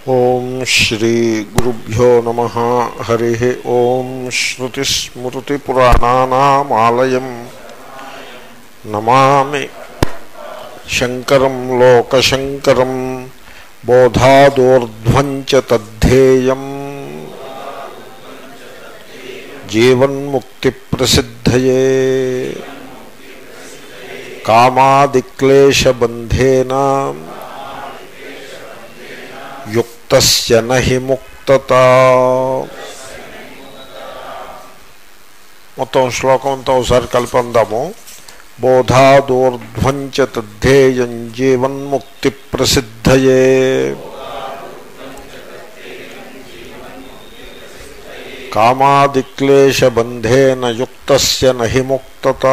ఓం శ్రీ గురుభ్యో నమ హరి ఓం శ్రుతిస్మృతిపురాణానామాలయం నమామి శంకరం లోకశంకరం బోధాదోర్ధ్వం చ తద్ధేయం జీవన్ముక్తిప్రసిద్ధయే కామాదిక్లేశబంధేన యుక్తస్య నహి ముక్తత మొత్తం శ్లోకం అంతా ఒకసారి కల్పందాము బోధాదోర్ధ్వం చ తద్ధేయం జీవన్ముక్తి ప్రసిద్ధయే కామాదిక్లేశబంధేన యుక్తస్య నహి ముక్తత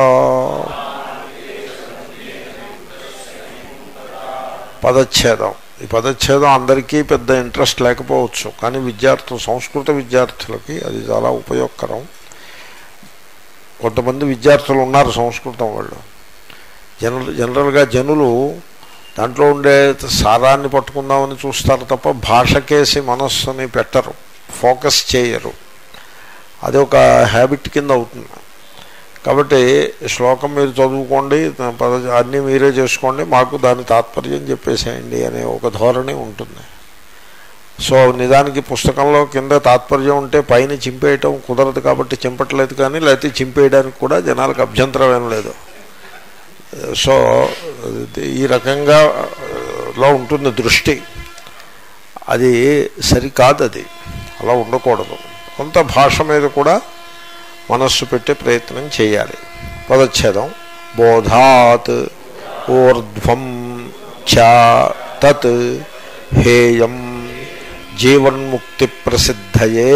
పదచ్ఛేదం ఈ పదచ్ఛేదం అందరికీ పెద్ద ఇంట్రెస్ట్ లేకపోవచ్చు కానీ విద్యార్థులు సంస్కృత విద్యార్థులకి అది చాలా ఉపయోగకరం కొంతమంది విద్యార్థులు ఉన్నారు సంస్కృతం వాళ్ళు జనరల్ జనరల్గా జనులు దాంట్లో ఉండే సారాన్ని పట్టుకుందామని చూస్తారు తప్ప భాషకేసి మనస్సుని పెట్టరు ఫోకస్ చేయరు అది ఒక హ్యాబిట్ కింద అవుతుంది కాబట్టి శ్లోకం మీరు చదువుకోండి పద అన్నీ మీరే చేసుకోండి మాకు దాని తాత్పర్యం చెప్పేసేయండి అనే ఒక ధోరణి ఉంటుంది సో నిజానికి పుస్తకంలో కింద తాత్పర్యం ఉంటే పైన చింపేయటం కుదరదు కాబట్టి చింపట్లేదు కానీ లేకపోతే చింపేయడానికి కూడా జనాలకు అభ్యంతరం ఏం లేదు సో ఈ రకంగా లో ఉంటుంది దృష్టి అది సరికాదు అది అలా ఉండకూడదు కొంత భాష మీద కూడా మనస్సు పెట్టే ప్రయత్నం చేయాలి పదచ్ఛేదం బోధాత్ ఊర్ధ్వం చ తత్ హేయం జీవన్ముక్తి ప్రసిద్ధయే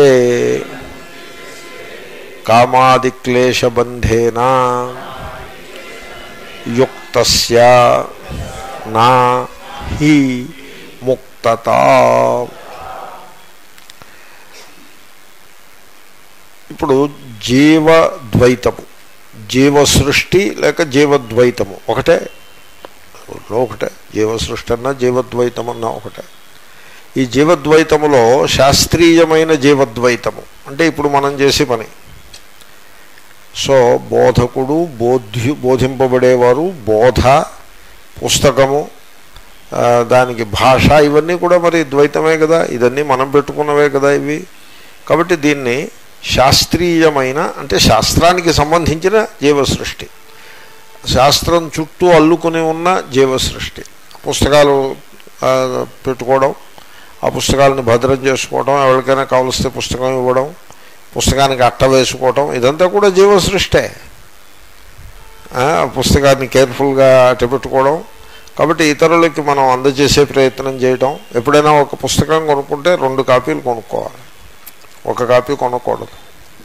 కామాదిక్లేశబంధేన యుక్తస్య నా హి ముక్తత ఇప్పుడు జీవద్వైతము జీవ సృష్టి లేక జీవద్వైతము ఒకటే ఒకటే జీవ సృష్టి అన్నా జీవద్వైతం అన్నా ఒకటే ఈ జీవద్వైతములో శాస్త్రీయమైన జీవద్వైతము అంటే ఇప్పుడు మనం చేసే పని సో బోధకుడు బోధ్యు బోధింపబడేవారు బోధ పుస్తకము దానికి భాష ఇవన్నీ కూడా మరి ద్వైతమే కదా ఇదన్నీ మనం పెట్టుకున్నవే కదా ఇవి కాబట్టి దీన్ని శాస్త్రీయమైన అంటే శాస్త్రానికి సంబంధించిన జీవసృష్టి శాస్త్రం చుట్టూ అల్లుకుని ఉన్న జీవసృష్టి పుస్తకాలు పెట్టుకోవడం ఆ పుస్తకాలను భద్రం చేసుకోవడం ఎవరికైనా కావలిస్తే పుస్తకం ఇవ్వడం పుస్తకానికి అట్ట వేసుకోవడం ఇదంతా కూడా జీవసృష్టే పుస్తకాన్ని కేర్ఫుల్గా అట్ట పెట్టుకోవడం కాబట్టి ఇతరులకి మనం అందజేసే ప్రయత్నం చేయడం ఎప్పుడైనా ఒక పుస్తకం కొనుక్కుంటే రెండు కాపీలు కొనుక్కోవాలి ఒక కాపీ కొనకూడదు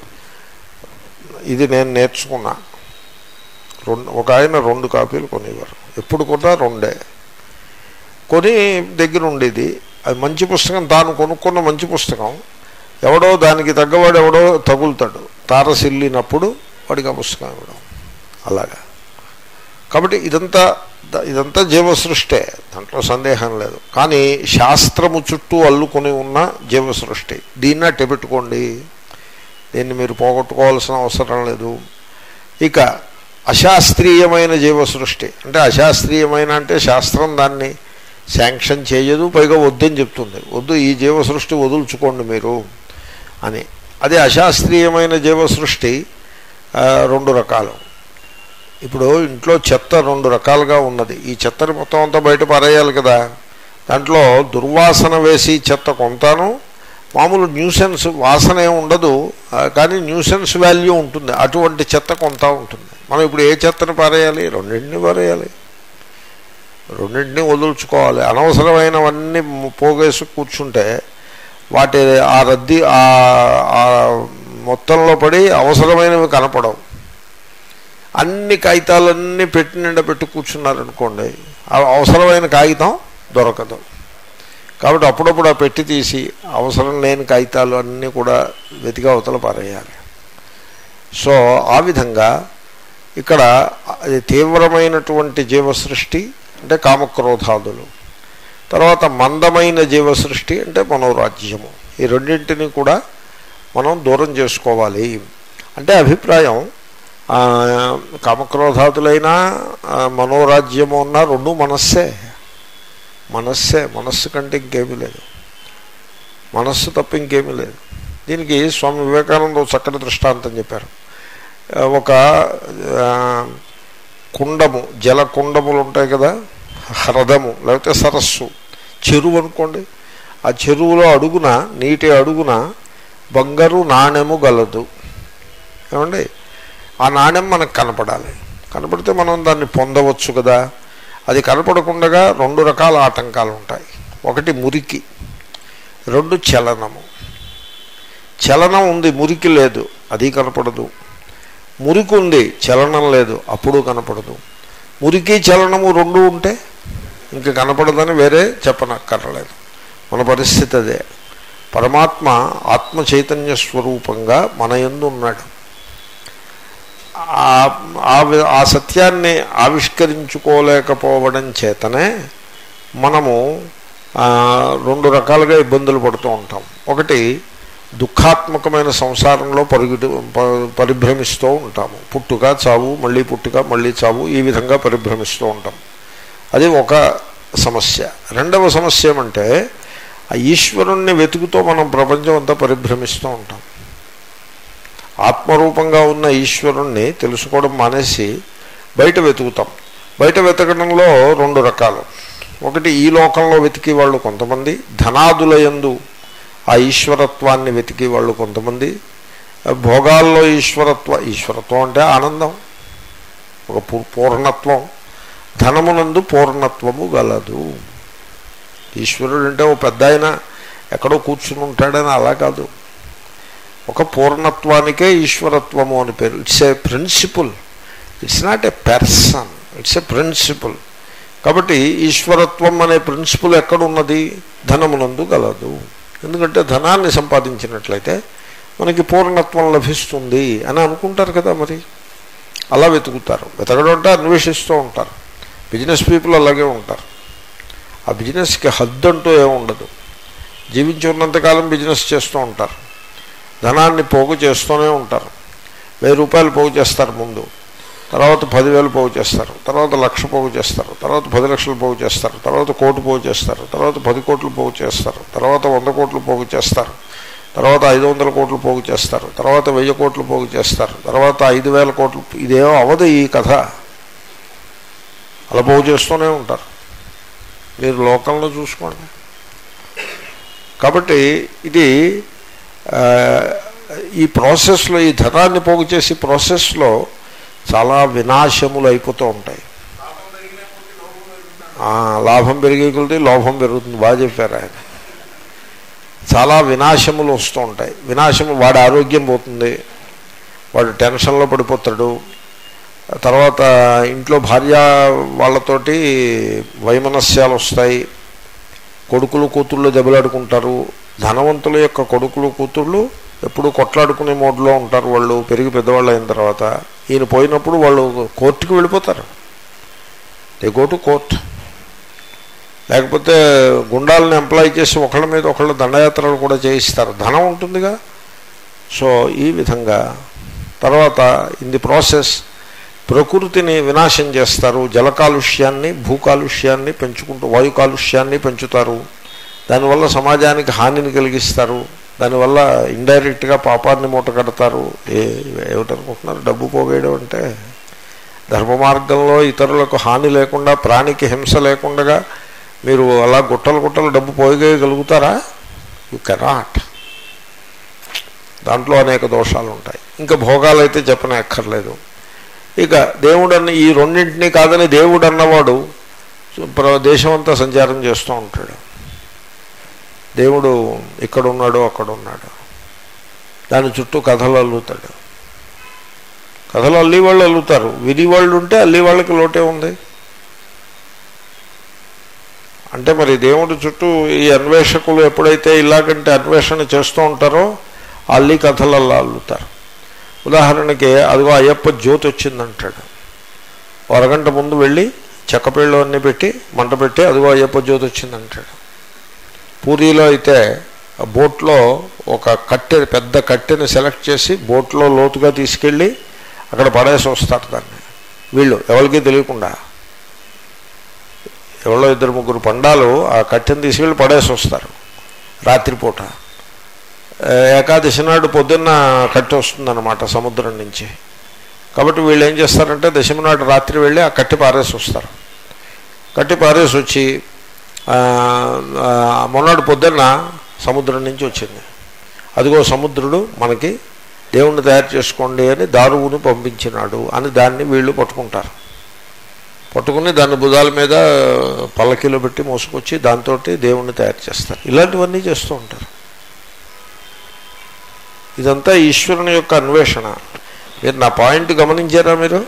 ఇది నేను నేర్చుకున్నా రెండు ఒక ఆయన రెండు కాపీలు కొనేవారు ఎప్పుడు కూడా రెండే కొని దగ్గర ఉండేది అది మంచి పుస్తకం తాను కొనుక్కున్న మంచి పుస్తకం ఎవడో దానికి తగ్గవాడు ఎవడో తగులుతాడు తారసిల్లినప్పుడు వాడికి ఆ పుస్తకం ఇవ్వడం అలాగా కాబట్టి ఇదంతా ఇదంతా జీవసృష్టే దాంట్లో సందేహం లేదు కానీ శాస్త్రము చుట్టూ అల్లుకొని ఉన్న జీవసృష్టి దీన్ని అట్టే పెట్టుకోండి దీన్ని మీరు పోగొట్టుకోవాల్సిన అవసరం లేదు ఇక అశాస్త్రీయమైన జీవసృష్టి అంటే అశాస్త్రీయమైన అంటే శాస్త్రం దాన్ని శాంక్షన్ చేయదు పైగా వద్దని చెప్తుంది వద్దు ఈ జీవసృష్టి వదులుచుకోండి మీరు అని అదే అశాస్త్రీయమైన జీవసృష్టి రెండు రకాలు ఇప్పుడు ఇంట్లో చెత్త రెండు రకాలుగా ఉన్నది ఈ చెత్తని మొత్తం అంతా బయట పారేయాలి కదా దాంట్లో దుర్వాసన వేసి చెత్త కొంతాను మామూలు న్యూసెన్స్ వాసన ఏమి ఉండదు కానీ న్యూసెన్స్ వాల్యూ ఉంటుంది అటువంటి చెత్త కొంత ఉంటుంది మనం ఇప్పుడు ఏ చెత్తని పారేయాలి రెండింటిని పారేయాలి రెండింటిని వదులుచుకోవాలి అనవసరమైనవన్నీ పోగేసి కూర్చుంటే వాటి ఆ రద్దీ ఆ మొత్తంలో పడి అవసరమైనవి కనపడవు అన్ని కాగితాలన్నీ పెట్టి నిండా పెట్టి కూర్చున్నారనుకోండి అవసరమైన కాగితం దొరకదు కాబట్టి అప్పుడప్పుడు ఆ పెట్టి తీసి అవసరం లేని కాగితాలు అన్నీ కూడా వెతిగా అవతల పారేయాలి సో ఆ విధంగా ఇక్కడ అది తీవ్రమైనటువంటి జీవసృష్టి అంటే కామక్రోధాదులు తర్వాత మందమైన జీవ సృష్టి అంటే మనోరాజ్యము ఈ రెండింటిని కూడా మనం దూరం చేసుకోవాలి అంటే అభిప్రాయం ఆ, కామక్రోధాతులైన ఆ, మనోరాజ్యము ఉన్న రెండు మనస్సే మనస్సే మనస్సు కంటే ఇంకేమీ లేదు మనస్సు తప్ప ఇంకేమీ లేదు దీనికి స్వామి వివేకానంద ఒక చక్కటి దృష్టాంతం చెప్పారు ఆ, ఒక ఆ, కుండము జల కుండములు ఉంటాయి కదా హ్రదము లేకపోతే సరస్సు చెరువు అనుకోండి ఆ చెరువులో అడుగున నీటి అడుగున బంగారు నాణెము గలదు ఏమండి ఆ నాణ్యం మనకు కనపడాలి కనపడితే మనం దాన్ని పొందవచ్చు కదా అది కనపడకుండా రెండు రకాల ఆటంకాలు ఉంటాయి ఒకటి మురికి రెండు చలనము చలనం ఉంది మురికి లేదు అది కనపడదు మురికి ఉంది చలనం లేదు అప్పుడు కనపడదు మురికి చలనము రెండు ఉంటే ఇంక కనపడదని వేరే చెప్పనక్కర్లేదు మన పరిస్థితి అదే పరమాత్మ ఆత్మ చైతన్య స్వరూపంగా మన యందు ఉన్నాడు ఆ- ఆ వి- ఆ సత్యాన్ని ఆవిష్కరించుకోలేకపోవడం చేతనే మనము ఆ, రెండు రకాలుగా ఇబ్బందులు పడుతూ ఉంటాం ఒకటి దుఃఖాత్మకమైన సంసారంలో పరుగుడు ప- పరిభ్రమిస్తూ ఉంటాము పుట్టుక చావు మళ్ళీ పుట్టుక మళ్ళీ చావు ఈ విధంగా పరిభ్రమిస్తూ ఉంటాం అది ఒక సమస్య రెండవ సమస్య ఏమంటే ఆ ఈశ్వరుణ్ణి వెతుకుతూ మనం ప్రపంచం అంతా పరిభ్రమిస్తూ ఉంటాం ఆత్మరూపంగా ఉన్న ఈశ్వరుణ్ణి తెలుసుకోవడం మానేసి బయట వెతుకుతాం బయట వెతకడంలో రెండు రకాలు ఒకటి ఈ లోకంలో వెతికి వాళ్ళు కొంతమంది ధనాదులయందు ఆ ఈశ్వరత్వాన్ని వెతికి వాళ్ళు కొంతమంది భోగాల్లో ఈశ్వరత్వ ఈశ్వరత్వం అంటే ఆనందం ఒక పూ- పూర్ణత్వం ధనమునందు పూర్ణత్వము గలదు ఈశ్వరుడు అంటే ఓ పెద్ద ఆయన ఎక్కడో కూర్చుని ఉంటాడని అలా కాదు ఒక పూర్ణత్వానికే ఈశ్వరత్వము అని పేరు it's a principle it's not a person it's a principle కాబట్టి ఈశ్వరత్వం అనే ప్రిన్సిపుల్ ఎక్కడున్నది ధనమునందు గలదు ఎందుకంటే ధనాన్ని సంపాదించినట్లయితే మనకి పూర్ణత్వం లభిస్తుంది అని అనుకుంటారు కదా మరి అలా వెతుకుతారు వెతకడం అంటే అన్వేషిస్తూ ఉంటారు బిజినెస్ పీపుల్ అలాగే ఉంటారు ఆ బిజినెస్కి హద్దు అంటూ ఏముండదు జీవించి ఉన్నంతకాలం బిజినెస్ చేస్తూ ఉంటారు ధనాన్ని పోగు చేస్తూనే ఉంటారు వెయ్యి రూపాయలు పోగు చేస్తారు ముందు తర్వాత పదివేలు పోగు చేస్తారు తర్వాత లక్ష పోగు చేస్తారు తర్వాత పది లక్షలు పోగు చేస్తారు తర్వాత కోటి పోగు చేస్తారు తర్వాత పది కోట్లు పోగు చేస్తారు తర్వాత వంద కోట్లు పోగు చేస్తారు తర్వాత ఐదు వందల కోట్లు పోగు చేస్తారు తర్వాత వెయ్యి కోట్లు పోగు చేస్తారు తర్వాత ఐదు వేల కోట్లు ఇదేమో అవదు ఈ కథ అలా పోగు చేస్తూనే ఉంటారు మీరు లోకంలో చూసుకోండి కాబట్టి ఇది ఆ, ఈ ప్రాసెస్లో ఈ ధనాన్ని పోగు చేసే ప్రాసెస్లో చాలా వినాశములు అయిపోతూ ఉంటాయి ఆ, లాభం పెరిగే కొద్దీ లోభం పెరుగుతుంది బాగా చెప్పారు ఆయన చాలా వినాశములు వస్తూ ఉంటాయి వినాశము వాడి ఆరోగ్యం పోతుంది వాడు టెన్షన్లో పడిపోతాడు తర్వాత ఇంట్లో భార్య వాళ్ళతోటి వైమనస్యాలు వస్తాయి కొడుకులు కూతుళ్ళు దెబ్బలాడుకుంటారు ధనవంతుల యొక్క కొడుకులు కూతుళ్ళు ఎప్పుడు కొట్లాడుకునే మోడ్లో ఉంటారు వాళ్ళు పెరిగి పెద్దవాళ్ళు అయిన తర్వాత ఈయన పోయినప్పుడు వాళ్ళు కోర్టుకి వెళ్ళిపోతారు దే గో టు కోర్ట్ లేకపోతే గుండాలను ఎంప్లాయ్ చేసి ఒకళ్ళ మీద ఒకళ్ళు దండయాత్రలు కూడా చేయిస్తారు ధనం ఉంటుందిగా సో ఈ విధంగా తర్వాత ఇన్ ది ప్రాసెస్ ప్రకృతిని వినాశం చేస్తారు జల కాలుష్యాన్ని భూ కాలుష్యాన్ని పెంచుకుంటూ వాయు కాలుష్యాన్ని పెంచుతారు దానివల్ల సమాజానికి హానిని కలిగిస్తారు దానివల్ల ఇండైరెక్ట్గా పాపాన్ని మూట కడతారు ఏ ఏమిటనుకుంటున్నారు డబ్బు పోగేయడం అంటే ధర్మ మార్గంలో ఇతరులకు హాని లేకుండా ప్రాణికి హింస లేకుండా మీరు అలా గుట్టలు గుట్టలు డబ్బు పోగేయగలుగుతారా యు కెనాట్ దాంట్లో అనేక దోషాలు ఉంటాయి ఇంకా భోగాలు అయితే చెప్పనే అక్కర్లేదు ఇక దేవుడు అన్న ఈ రెండింటినీ కాదని దేవుడు అన్నవాడు ప్ర- దేశమంతా సంచారం చేస్తూ ఉంటాడు దేవుడు ఇక్కడ ఉన్నాడు అక్కడ ఉన్నాడు దాని చుట్టూ కథలు అల్లుతాడు కథలు అల్లి వాళ్ళు అల్లుతారు విని వాళ్ళు ఉంటే అల్లి వాళ్ళకి లోటే ఉంది అంటే మరి దేవుడి చుట్టూ ఈ అన్వేషకులు ఎప్పుడైతే ఇలాగంటే అన్వేషణ చేస్తూ ఉంటారో అల్లి కథలు అల్లా అల్లుతారు ఉదాహరణకి అదిగో అయ్యప్ప జ్యోతి వచ్చిందంటాడు ఓ అరగంట ముందు వెళ్ళి చెక్కపేళ్ళు అన్నీ పెట్టి మంట పెట్టి అదిగో అయ్యప్ప జ్యోతి వచ్చిందంటాడు పూరీలో అయితే ఆ బోట్లో ఒక కట్టె పెద్ద కట్టెని సెలెక్ట్ చేసి బోట్లో లోతుగా తీసుకెళ్ళి అక్కడ పడేసి వస్తారు దాన్ని వీళ్ళు ఎవరికీ తెలియకుండా ఎవరో ఇద్దరు ముగ్గురు పండాలు ఆ కట్టెని తీసుకెళ్ళి పడేసి వస్తారు రాత్రిపూట ఏ, ఏకాదశి నాడు పొద్దున్న కట్టె వస్తుందన్నమాట సముద్రం నుంచి కాబట్టి వీళ్ళు ఏం చేస్తారంటే దశమి నాడు రాత్రి వెళ్ళి ఆ కట్టి పారేసి వస్తారు కట్టి పారేసి వచ్చి ఆ, ఆ, మొన్నటి పొద్దున్న సముద్రం నుంచి వచ్చింది అదిగో సముద్రుడు మనకి దేవుణ్ణి తయారు చేసుకోండి అని దారువుని పంపించినాడు అని దాన్ని వీళ్ళు పట్టుకుంటారు పట్టుకుని దాన్ని భుజాల మీద పల్లకీలో పెట్టి మోసుకొచ్చి దాంతో దేవుణ్ణి తయారు చేస్తారు ఇలాంటివన్నీ చేస్తూ ఉంటారు ఇదంతా ఈశ్వరుని యొక్క అన్వేషణ మీరు నా పాయింట్ గమనించారా మీరు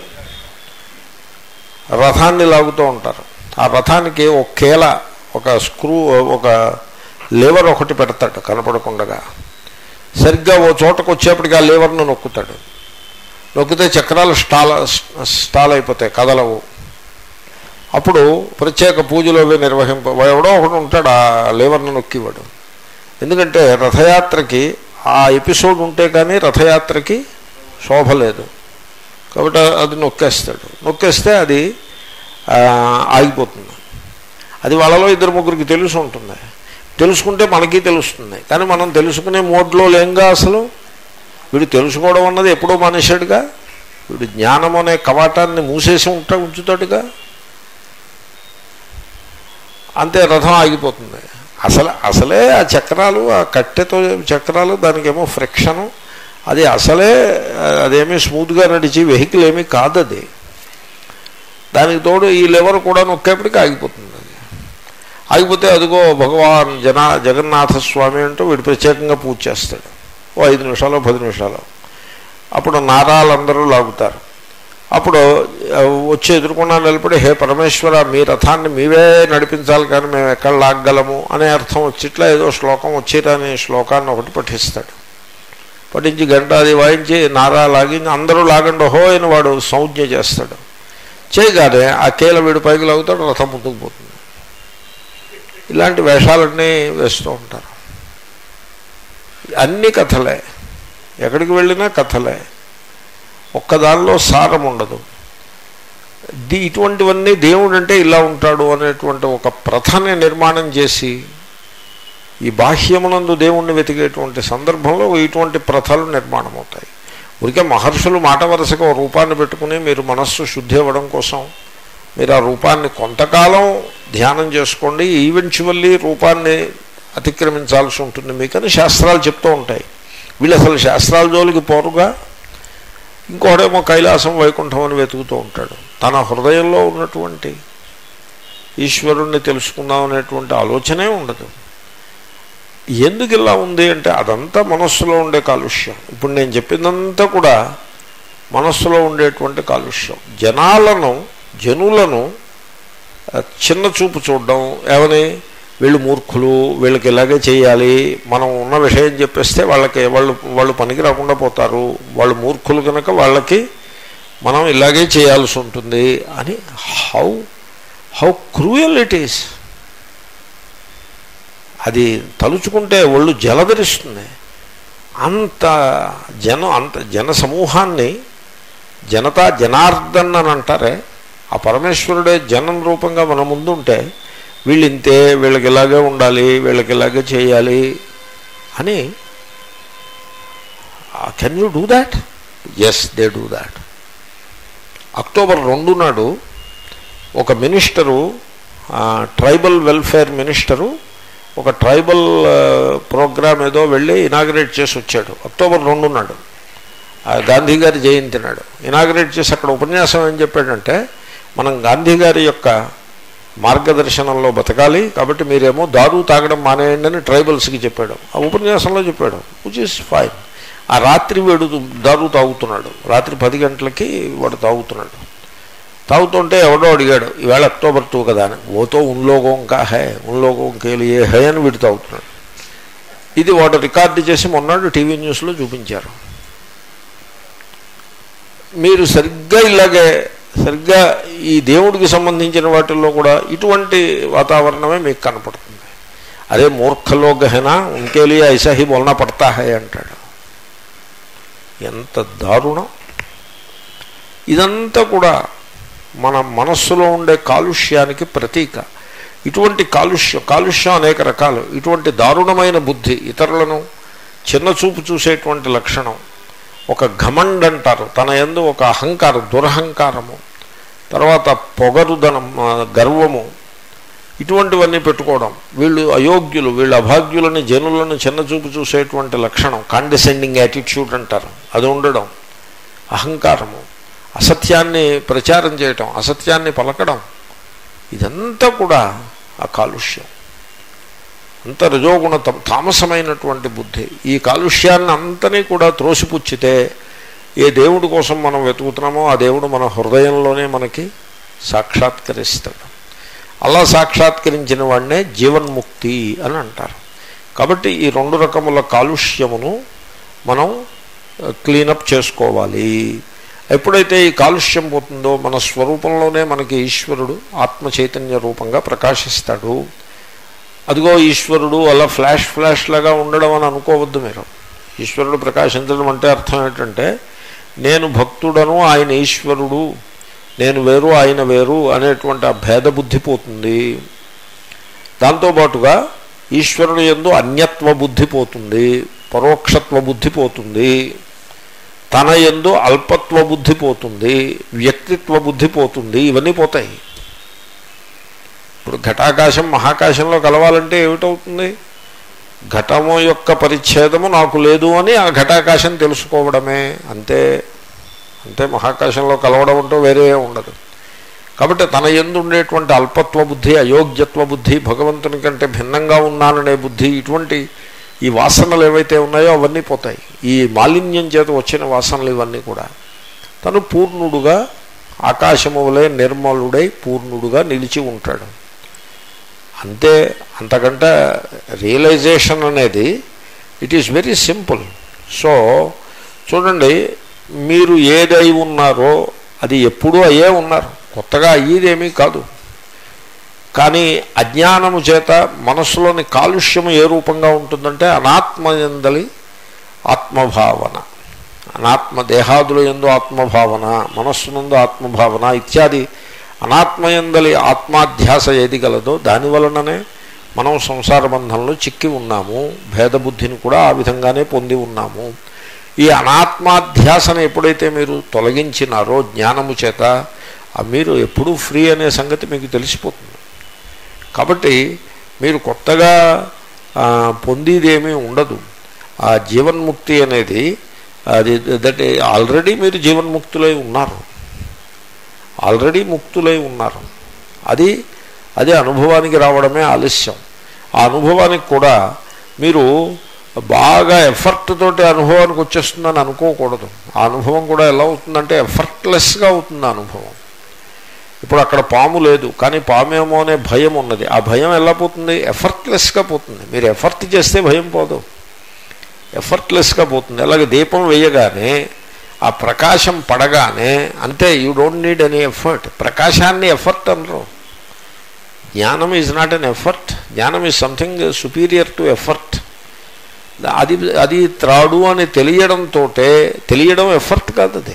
రథాన్ని లాగుతూ ఉంటారు ఆ రథానికి ఒక కేల ఒక స్క్రూ ఒక లివర్ ఒకటి పెడతాడు కనపడకుండగా సరిగ్గా ఓ చోటకు వచ్చేప్పటికి ఆ లివర్ను నొక్కుతాడు నొక్కితే చక్రాలు స్టాల్ స్టాల్ అయిపోతాయి కదలవు అప్పుడు ప్రత్యేక పూజలు అవి నిర్వహింప ఎవడో ఒకడు ఉంటాడు ఆ లివర్ను నొక్కివాడు ఎందుకంటే రథయాత్రకి ఆ ఎపిసోడ్ ఉంటే కానీ రథయాత్రకి శోభ లేదు కాబట్టి అది నొక్కేస్తాడు నొక్కేస్తే అది ఆ, ఆగిపోతుంది అది వాళ్ళలో ఇద్దరు ముగ్గురికి తెలుసు ఉంటుంది తెలుసుకుంటే మనకి తెలుస్తుంది కానీ మనం తెలుసుకునే మోడ్లో లేంగా అసలు వీడు తెలుసుకోవడం అన్నది ఎప్పుడో మానేశాడుగా వీడు జ్ఞానం అనే కవాటాన్ని మూసేసి ఉంటా ఉంచుతాడుగా అంతే రథం ఆగిపోతుంది అసలు అసలే ఆ చక్రాలు ఆ కట్టెతో చక్రాలు దానికేమో ఫ్రిక్షను అది అసలే అదేమీ స్మూత్గా నడిచి వెహికల్ ఏమీ కాదు అది దానికి తోడు ఈ లెవర్ కూడా నొక్కేపటికి ఆగిపోతుంది అది ఆగిపోతే అదిగో భగవాన్ జన జగన్నాథ స్వామి అంటూ వీడు ప్రత్యేకంగా పూజ చేస్తాడు ఓ ఐదు నిమిషాలు పది నిమిషాలు అప్పుడు నారాలందరూ లాగుతారు అప్పుడు ఆ, వచ్చి ఎదుర్కొన్నా నిలబడి హే పరమేశ్వర మీ రథాన్ని మీవే నడిపించాలి కానీ మేము ఎక్కడ లాగగలము అనే అర్థం వచ్చిట్లా ఏదో శ్లోకం వచ్చిరనే శ్లోకాన్ని ఒకటి పఠిస్తాడు పఠించి గంట అది వాయించి నారా లాగి అందరూ లాగండి హో అని వాడు సంజ్ఞ చేస్తాడు చేయగానే ఆ కీల వీడు పైకి లాగుతాడు రథం ముందుకు పోతుంది ఇలాంటి వేషాలన్నీ వేస్తూ ఉంటారు అన్ని కథలే ఎక్కడికి వెళ్ళినా కథలే ఒక్కదానిలో సారం ఉండదు ది ఇటువంటివన్నీ దేవుడు అంటే ఇలా ఉంటాడు అనేటువంటి ఒక ప్రథని నిర్మాణం చేసి ఈ బాహ్యమునందు దేవుణ్ణి వెతికేటువంటి సందర్భంలో ఇటువంటి ప్రథలు నిర్మాణం అవుతాయి ఊరికే మహర్షులు మాట వరుసగా ఓ రూపాన్ని పెట్టుకుని మీరు మనస్సు శుద్ధి అవ్వడం కోసం మీరు ఆ రూపాన్ని కొంతకాలం ధ్యానం చేసుకోండి ఈవెన్చువల్లీ రూపాన్ని అతిక్రమించాల్సి ఉంటుంది మీకని శాస్త్రాలు చెప్తూ ఉంటాయి వీళ్ళు అసలు శాస్త్రాల జోలికి పోరుగా ఇంకోడేమో కైలాసం వైకుంఠం అని వెతుకుతూ ఉంటాడు తన హృదయంలో ఉన్నటువంటి ఈశ్వరుణ్ణి తెలుసుకుందాం అనేటువంటి ఆలోచనే ఉండదు ఎందుకు ఇలా ఉంది అంటే అదంతా మనస్సులో ఉండే కాలుష్యం ఇప్పుడు నేను చెప్పిందంతా కూడా మనస్సులో ఉండేటువంటి కాలుష్యం జనాలను జనులను ఆ, చిన్న చూపు చూడడం ఏమని వీళ్ళు మూర్ఖులు వీళ్ళకి ఇలాగే చేయాలి మనం ఉన్న విషయం చెప్పేస్తే వాళ్ళకి వాళ్ళు వాళ్ళు పనికి రాకుండా పోతారు వాళ్ళు మూర్ఖులు కనుక వాళ్ళకి మనం ఇలాగే చేయాల్సి ఉంటుంది అని how how cruel it is అది తలుచుకుంటే ఒళ్ళు జలధరిస్తుంది అంత జనం అంత జన సమూహాన్ని జనతా జనార్దన్ అని అంటారే ఆ పరమేశ్వరుడే జనం రూపంగా మన ముందు ఉంటే వీళ్ళు ఇంతే వీళ్ళకి ఇలాగే ఉండాలి వీళ్ళకి ఇలాగే చేయాలి అని can you do that yes they do that October రెండు నాడు ఒక మినిస్టరు ట్రైబల్ వెల్ఫేర్ మినిస్టరు ఒక ట్రైబల్ ప్రోగ్రామ్ ఏదో వెళ్ళి ఇనాగ్రేట్ చేసి వచ్చాడు అక్టోబర్ రెండు నాడు ఆ గాంధీ గారి జయంతి నాడు ఇనాగ్రేట్ చేసి అక్కడ ఉపన్యాసం ఏం చెప్పాడంటే మనం గాంధీ గారి యొక్క మార్గదర్శనంలో బతకాలి కాబట్టి మీరేమో దారు తాగడం మానేయండి అని ట్రైబల్స్కి చెప్పాడు ఆ ఉపన్యాసంలో చెప్పాడు విచ్ ఇస్ ఫైన్ ఆ రాత్రి వీడు దారు తాగుతున్నాడు రాత్రి పది గంటలకి వాడు తాగుతున్నాడు తాగుతుంటే ఎవడో అడిగాడు ఈవేళ అక్టోబర్ టూ కదా అని ఓతో ఉన్లోగం కా హే ఉన్లోగం కేలు ఏ హే అని వీడు తాగుతున్నాడు ఇది వాడు రికార్డు చేసి మొన్నాడు టీవీ న్యూస్లో చూపించారు మీరు సరిగ్గా ఇలాగే సరిగ్గా ఈ దేవుడికి సంబంధించిన వాటిల్లో కూడా ఇటువంటి వాతావరణమే మీకు కనపడుతుంది అదే మూర్ఖలో గహన ఉంకేలి ఐసా హీ బోల్నా పడతా హై అంటాడు ఎంత దారుణం ఇదంతా కూడా మన మనస్సులో ఉండే కాలుష్యానికి ప్రతీక ఇటువంటి కాలుష్యం కాలుష్యం అనేక రకాలు ఇటువంటి దారుణమైన బుద్ధి ఇతరులను చిన్న చూపు చూసేటువంటి లక్షణం ఒక ఘమండ్ అంటారు తన ఎందు ఒక అహంకారం దురహంకారము తర్వాత పొగరుదనం ఆ, గర్వము ఇటువంటివన్నీ పెట్టుకోవడం వీళ్ళు అయోగ్యులు వీళ్ళు అభాగ్యులని జనులను చిన్నచూపు చూసేటువంటి లక్షణం కాండిసెండింగ్ యాటిట్యూడ్ అంటారు అది ఉండడం అహంకారము అసత్యాన్ని ప్రచారం చేయటం అసత్యాన్ని పలకడం ఇదంతా కూడా ఆ కాలుష్యం అంత రజోగుణ తం- తామసమైనటువంటి బుద్ధి ఈ కాలుష్యాన్ని అంతని కూడా త్రోసిపుచ్చితే ఏ దేవుడి కోసం మనం వెతుకుతున్నామో ఆ దేవుడు మన హృదయంలోనే మనకి సాక్షాత్కరిస్తాడు అలా సాక్షాత్కరించిన వాడినే జీవన్ముక్తి అని అంటారు కాబట్టి ఈ రెండు రకముల కాలుష్యమును మనం క్లీనప్ చేసుకోవాలి ఎప్పుడైతే ఈ కాలుష్యం పోతుందో మన స్వరూపంలోనే మనకి ఈశ్వరుడు ఆత్మ చైతన్య రూపంగా ప్రకాశిస్తాడు అదిగో ఈశ్వరుడు అలా ఫ్లాష్ ఫ్లాష్ లాగా ఉండడం అని అనుకోవద్దు మీరు ఈశ్వరుడు ప్రకాశించడం అంటే అర్థం ఏంటంటే నేను భక్తుడను ఆయన ఈశ్వరుడు నేను వేరు ఆయన వేరు అనేటువంటి ఆ భేద బుద్ధి పోతుంది దాంతోపాటుగా ఈశ్వరుడు ఎందు అన్యత్వ బుద్ధి పోతుంది పరోక్షత్వ బుద్ధి పోతుంది తన ఎందు అల్పత్వ బుద్ధి పోతుంది వ్యక్తిత్వ బుద్ధి పోతుంది ఇవన్నీ పోతాయి ఇప్పుడు ఘటాకాశం మహాకాశంలో కలవాలంటే ఏమిటవుతుంది ఘటము యొక్క పరిచ్ఛేదము నాకు లేదు అని ఆ ఘటాకాశం తెలుసుకోవడమే అంతే అంతే మహాకాశంలో కలవడం అంటూ వేరే ఉండదు కాబట్టి తన ఎందు ఉండేటువంటి అల్పత్వ బుద్ధి అయోగ్యత్వ బుద్ధి భగవంతుని కంటే భిన్నంగా ఉన్నాననే బుద్ధి ఇటువంటి ఈ వాసనలు ఏవైతే ఉన్నాయో అవన్నీ పోతాయి ఈ మాలిన్యం చేత వచ్చిన వాసనలు ఇవన్నీ కూడా తను పూర్ణుడుగా ఆకాశము వలె నిర్మలుడై పూర్ణుడుగా నిలిచి ఉంటాడు అంతే అంతకంటే రియలైజేషన్ అనేది it is very simple so చూడండి మీరు ఏదై ఉన్నారో అది ఎప్పుడూ అయ్యే ఉన్నారు కొత్తగా అయ్యేదేమీ కాదు కానీ అజ్ఞానము చేత మనస్సులోని కాలుష్యము ఏ రూపంగా ఉంటుందంటే అనాత్మయందలి ఆత్మభావన అనాత్మ దేహాదుల ఎందు ఆత్మభావన మనస్సునందు ఆత్మభావన ఇత్యాది అనాత్మయందలి ఆత్మాధ్యాస ఏది గలదో దాని వలననే మనం సంసార బంధంలో చిక్కి ఉన్నాము భేదబుద్ధిని కూడా ఆ విధంగానే పొంది ఉన్నాము ఈ అనాత్మాధ్యాసను ఎప్పుడైతే మీరు తొలగించినారో జ్ఞానము చేత ఆ మీరు ఎప్పుడూ ఫ్రీ అనే సంగతి మీకు తెలిసిపోతుంది కాబట్టి మీరు కొత్తగా ఆ, పొందేదేమీ ఉండదు ఆ జీవన్ముక్తి అనేది అది దట్ ఆల్రెడీ మీరు జీవన్ముక్తులై ఉన్నారు ఆల్రెడీ ముక్తులై ఉన్నారు అది అది అనుభవానికి రావడమే ఆలస్యం ఆ అనుభవానికి కూడా మీరు బాగా ఎఫర్ట్ తోటి అనుభవానికి వచ్చేస్తుందని అనుకోకూడదు ఆ అనుభవం కూడా ఎలా అవుతుందంటే ఎఫర్ట్లెస్గా అవుతుంది ఆ అనుభవం ఇప్పుడు అక్కడ పాము లేదు కానీ పామేమో అనే భయం ఉన్నది ఆ భయం ఎలా పోతుంది ఎఫర్ట్లెస్గా పోతుంది మీరు ఎఫర్ట్ చేస్తే భయం పోదు ఎఫర్ట్లెస్గా పోతుంది అలాగే దీపం వేయగానే ఆ ప్రకాశం పడగానే అంతే you don't need any effort ప్రకాశాన్ని ఎఫర్ట్ అనరు జ్ఞానం ఈజ్ నాట్ ఎన్ ఎఫర్ట్ జ్ఞానం is something superior to effort అది అది త్రాడు అని తెలియడంతో తెలియడం ఎఫర్ట్ కాదు అది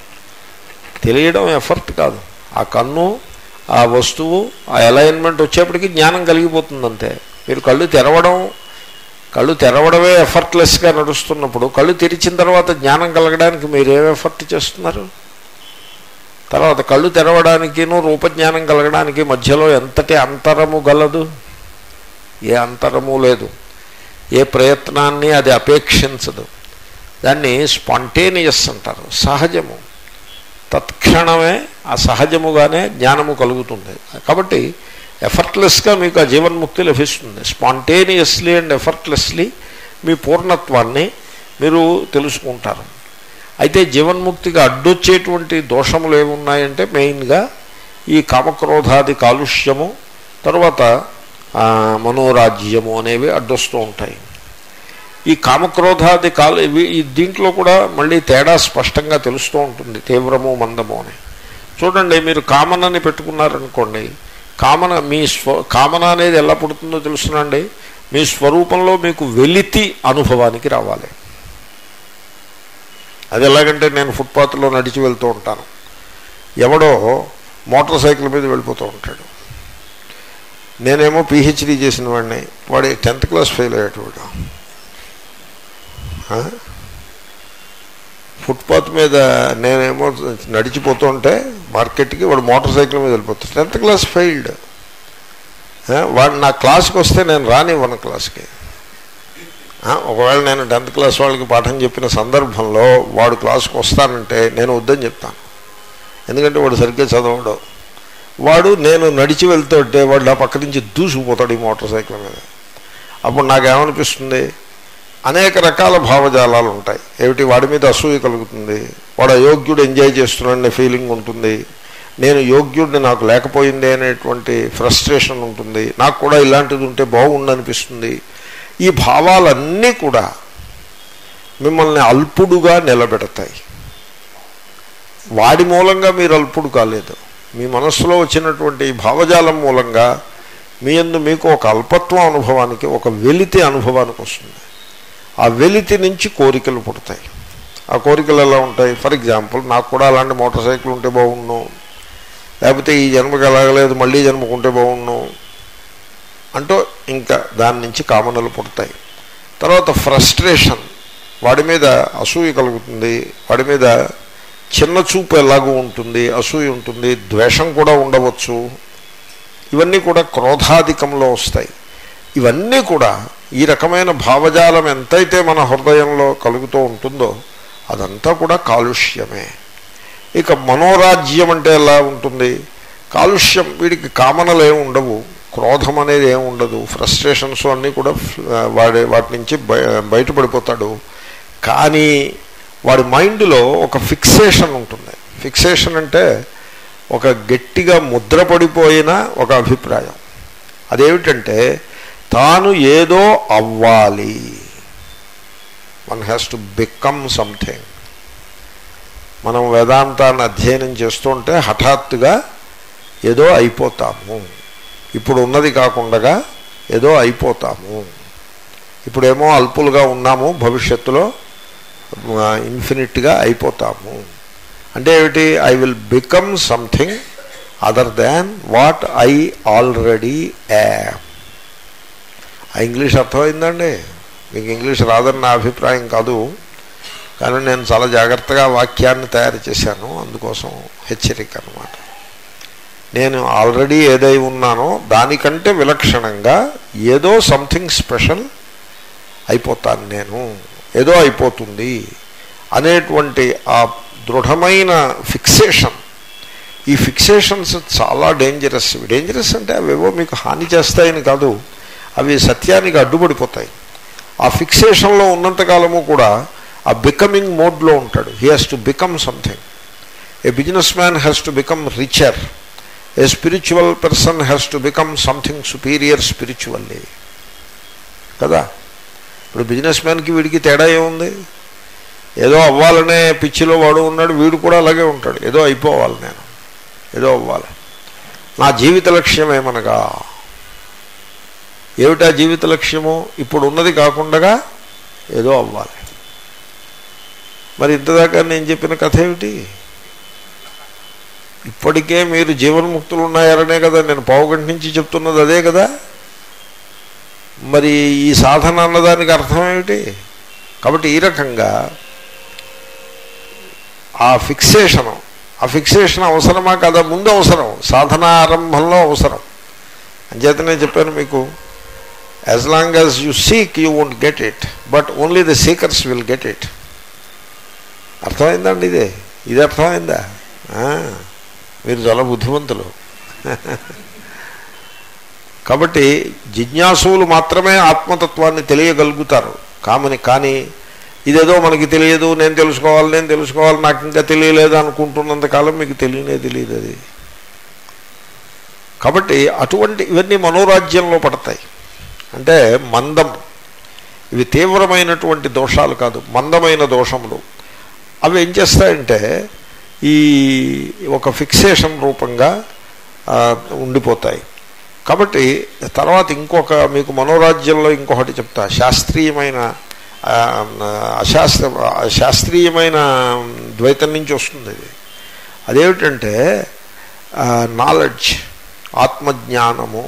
తెలియడం ఎఫర్ట్ కాదు ఆ కన్ను ఆ వస్తువు ఆ అలైన్మెంట్ వచ్చేప్పటికి జ్ఞానం కలిగిపోతుంది అంతే మీరు కళ్ళు తెరవడం కళ్ళు తెరవడమే ఎఫర్ట్లెస్గా నడుస్తున్నప్పుడు కళ్ళు తెరిచిన తర్వాత జ్ఞానం కలగడానికి మీరు ఏం ఎఫర్ట్ చేస్తున్నారు తర్వాత కళ్ళు తెరవడానికిను రూపజ్ఞానం కలగడానికి మధ్యలో ఎంతటి అంతరము గలదు ఏ అంతరము లేదు ఏ ప్రయత్నాన్ని అది అపేక్షించదు దాన్ని స్పాంటేనియస్ అంటారు సహజము తత్క్షణమే ఆ సహజముగానే జ్ఞానము కలుగుతుంది కాబట్టి ఎఫర్ట్లెస్గా మీకు ఆ జీవన్ముక్తి లభిస్తుంది స్పాంటేనియస్లీ అండ్ ఎఫర్ట్లెస్లీ మీ పూర్ణత్వాన్ని మీరు తెలుసుకుంటారు అయితే జీవన్ముక్తికి అడ్డొచ్చేటువంటి దోషములు ఏమున్నాయంటే మెయిన్గా ఈ కామక్రోధాది కాలుష్యము తర్వాత ఆ, మనోరాజ్యము అనేవి అడ్డొస్తూ ఉంటాయి ఈ కామక్రోధాది కాలు ఇవి ఈ దీంట్లో కూడా మళ్ళీ తేడా స్పష్టంగా తెలుస్తూ ఉంటుంది తీవ్రము మందము అని చూడండి మీరు కామన్ అని పెట్టుకున్నారనుకోండి కామన మీ స్వ కామన అనేది ఎలా పుడుతుందో తెలుసునండి మీ స్వరూపంలో మీకు వెలితి అనుభవానికి రావాలి అది ఎలాగంటే నేను ఫుట్పాత్లో నడిచి వెళ్తూ ఉంటాను ఎవడో మోటార్ సైకిల్ మీద వెళ్ళిపోతూ ఉంటాడు నేనేమో పిహెచ్డీ చేసిన వాడిని వాడి టెన్త్ క్లాస్ ఫెయిల్ అయ్యేటవాడు ఆ? ఫుట్పాత్ మీద నేనేమో నడిచిపోతూ ఉంటే మార్కెట్కి వాడు మోటార్ సైకిల్ మీద వెళ్ళిపోతాడు టెన్త్ క్లాస్ ఫెయిల్డ్ వాడు నా క్లాస్కి వస్తే నేను రానివ్వను క్లాస్కి ఆ, ఒకవేళ నేను టెన్త్ క్లాస్ వాళ్ళకి పాఠం చెప్పిన సందర్భంలో వాడు క్లాస్కి వస్తానంటే నేను వద్దని చెప్తాను ఎందుకంటే వాడు సరిగ్గా చదవడు వాడు నేను నడిచి వెళ్తుంటే వాడు నా పక్క నుంచి దూసుకుపోతాడు ఈ మోటార్ సైకిల్ మీద అప్పుడు నాకేమనిపిస్తుంది అనేక రకాల భావజాలాలు ఉంటాయి ఏమిటి వాడి మీద అసూయ కలుగుతుంది వాడు అయోగ్యుడు ఎంజాయ్ చేస్తున్నాడనే ఫీలింగ్ ఉంటుంది నేను యోగ్యుడిని నాకు లేకపోయింది అనేటువంటి ఫ్రస్ట్రేషన్ ఉంటుంది నాకు కూడా ఇలాంటిది ఉంటే బాగుండనిపిస్తుంది ఈ భావాలన్నీ కూడా మిమ్మల్ని అల్పుడుగా నిలబెడతాయి వాడి మూలంగా మీరు అల్పుడు కాలేదు మీ మనస్సులో వచ్చినటువంటి ఈ భావజాలం మూలంగా మీ యందు మీకు ఒక అల్పత్వం అనుభవానికి ఒక వెలితి అనుభవానికి వస్తుంది ఆ వెలితి నుంచి కోరికలు పుడతాయి ఆ కోరికలు ఎలా ఉంటాయి ఫర్ ఎగ్జాంపుల్ నాకు కూడా అలాంటి మోటార్ సైకిల్ ఉంటే బాగుండు లేకపోతే ఈ జన్మకి ఎలాగలేదు మళ్ళీ జన్మకు ఉంటే బాగుండు అంటూ ఇంకా దాని నుంచి కామనలు పుడతాయి తర్వాత ఫ్రస్ట్రేషన్ వాడి మీద అసూయ కలుగుతుంది వాడి మీద చిన్న చూపు ఎలాగూ ఉంటుంది అసూయ ఉంటుంది ద్వేషం కూడా ఉండవచ్చు ఇవన్నీ కూడా క్రోధాధికంలో వస్తాయి ఇవన్నీ కూడా ఈ రకమైన భావజాలం ఎంతైతే మన హృదయంలో కలుగుతూ ఉంటుందో అదంతా కూడా కాలుష్యమే ఇక మనోరాజ్యం అంటే ఎలా ఉంటుంది కాలుష్యం వీడికి కామనలు ఏమి ఉండవు క్రోధం అనేది ఏమి ఉండదు ఫ్రస్ట్రేషన్స్ అన్నీ కూడా వాడి వాటి నుంచి బయ బయటపడిపోతాడు కానీ వాడి మైండ్లో ఒక ఫిక్సేషన్ ఉంటుంది ఫిక్సేషన్ అంటే ఒక గట్టిగా ముద్రపడిపోయిన ఒక అభిప్రాయం అదేమిటంటే తాను ఏదో అవ్వాలి one has to become something మనం వేదాంతాన్ని అధ్యయనం చేస్తుంటే హఠాత్తుగా ఏదో అయిపోతాము ఇప్పుడు ఉన్నది కాకుండా ఏదో అయిపోతాము ఇప్పుడేమో అల్పులుగా ఉన్నాము భవిష్యత్తులో ఇన్ఫినిట్గా అయిపోతాము అంటే ఏమిటి I will become something other than what I already am ఆ ఇంగ్లీష్ అర్థమైందండి మీకు ఇంగ్లీష్ రాదని నా అభిప్రాయం కాదు కానీ నేను చాలా జాగ్రత్తగా వాక్యాన్ని తయారు చేశాను అందుకోసం హెచ్చరిక అనమాట నేను ఆల్రెడీ ఏదై ఉన్నానో దానికంటే విలక్షణంగా ఏదో సంథింగ్ స్పెషల్ అయిపోతాను నేను ఏదో అయిపోతుంది అనేటువంటి ఆ దృఢమైన ఫిక్సేషన్ ఈ ఫిక్సేషన్స్ చాలా డేంజరస్ డేంజరస్ అంటే అవేవో మీకు హాని చేస్తాయని కాదు అవి సత్యానికి అడ్డుపడిపోతాయి ఆ ఫిక్సేషన్లో ఉన్నంతకాలము కూడా ఆ బికమింగ్ మోడ్లో ఉంటాడు he has to become something a business man has to become richer a spiritual person has to become something superior spiritually కదా ఇప్పుడు బిజినెస్ మ్యాన్కి వీడికి తేడా ఏముంది ఏదో అవ్వాలనే పిచ్చిలో వాడు ఉన్నాడు వీడు కూడా అలాగే ఉంటాడు ఏదో అయిపోవాలి నేను ఏదో అవ్వాలి నా జీవిత లక్ష్యం ఏమనగా ఏమిటా జీవిత లక్ష్యము ఇప్పుడు ఉన్నది కాకుండా ఏదో అవ్వాలి మరి ఇంతదాకా నేను చెప్పిన కథ ఏమిటి ఇప్పటికే మీరు జీవన్ముక్తులు ఉన్నారనే కదా నేను పావుగంట నుంచి చెప్తున్నది అదే కదా మరి ఈ సాధన అన్నదానికి అర్థం ఏమిటి కాబట్టి ఈ రకంగా ఆ ఫిక్సేషను ఆ ఫిక్సేషన్ అవసరమా కదా ముందు అవసరం సాధన ఆరంభంలో అవసరం అంచేతనే చెప్పాను మీకు as long as you seek you won't get it but only the seekers will get it అర్థమైందండి ఇదే ఇది అర్థమైందా మీరు చాలా బుద్ధిమంతులు కాబట్టి జిజ్ఞాసువులు మాత్రమే ఆత్మతత్వాన్ని తెలియగలుగుతారు కామని కానీ ఇదేదో మనకి తెలియదు నేను తెలుసుకోవాలి నేను తెలుసుకోవాలి నాకు ఇంకా తెలియలేదు అనుకుంటున్నంత కాలం మీకు తెలియనే తెలియదు అది కాబట్టి అటువంటి ఇవన్నీ మనోరాజ్యంలో పడతాయి అంటే మందం ఇవి తీవ్రమైనటువంటి దోషాలు కాదు మందమైన దోషములు అవి ఏం చేస్తాయంటే ఈ ఒక ఫిక్సేషన్ రూపంగా ఆ, ఉండిపోతాయి కాబట్టి తర్వాత ఇంకొక మీకు మనోరాజ్యంలో ఇంకొకటి చెప్తా శాస్త్రీయమైన ఆ, అశాస్త్ర శాస్త్రీయమైన ద్వైతం నుంచి వస్తుంది ఇది అదేమిటంటే నాలెడ్జ్ ఆత్మజ్ఞానము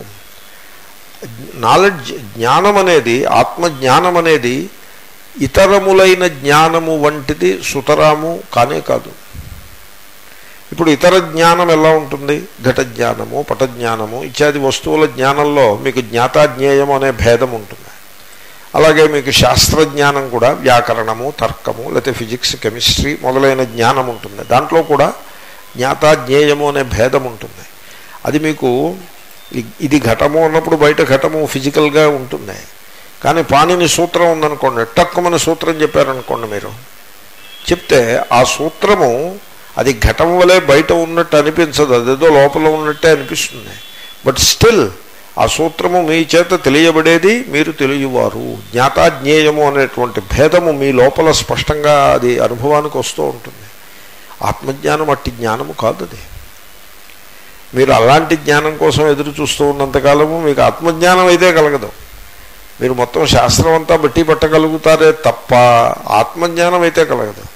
నాలెడ్జ్ జ్ఞానం అనేది ఆత్మజ్ఞానం అనేది ఇతరములైన జ్ఞానము వంటిది సుతరాము కానే కాదు ఇప్పుడు ఇతర జ్ఞానం ఎలా ఉంటుంది ఘట జ్ఞానము పట జ్ఞానము ఇత్యాది వస్తువుల జ్ఞానంలో మీకు జ్ఞాతాజ్ఞేయం అనే భేదం ఉంటుంది అలాగే మీకు శాస్త్రజ్ఞానం కూడా వ్యాకరణము తర్కము లేకపోతే ఫిజిక్స్ కెమిస్ట్రీ మొదలైన జ్ఞానం ఉంటుంది దాంట్లో కూడా జ్ఞాతాజ్ఞేయము అనే భేదం ఉంటుంది అది మీకు ఇ- ఇది ఘటము అన్నప్పుడు బయట ఘటము ఫిజికల్గా ఉంటుంది కానీ పాణిని సూత్రం ఉందనుకోండి టక్కుమని సూత్రం చెప్పారనుకోండి మీరు చెప్తే ఆ సూత్రము అది ఘటం వలె బయట ఉన్నట్టు అనిపించదు అదేదో లోపల ఉన్నట్టే అనిపిస్తుంది బట్ స్టిల్ ఆ సూత్రము మీ చేత తెలియబడేది మీరు తెలియవారు జ్ఞాతాజ్ఞేయము అనేటువంటి భేదము మీ లోపల స్పష్టంగా అది అనుభవానికి వస్తూ ఉంటుంది ఆత్మజ్ఞానం అట్టి జ్ఞానము కాదు అది మీరు అలాంటి జ్ఞానం కోసం ఎదురు చూస్తూ ఉన్నంతకాలము మీకు ఆత్మజ్ఞానం అయితే కలగదు మీరు మొత్తం శాస్త్రం అంతా బట్టి పట్టగలుగుతారే తప్ప ఆత్మజ్ఞానం అయితే కలగదు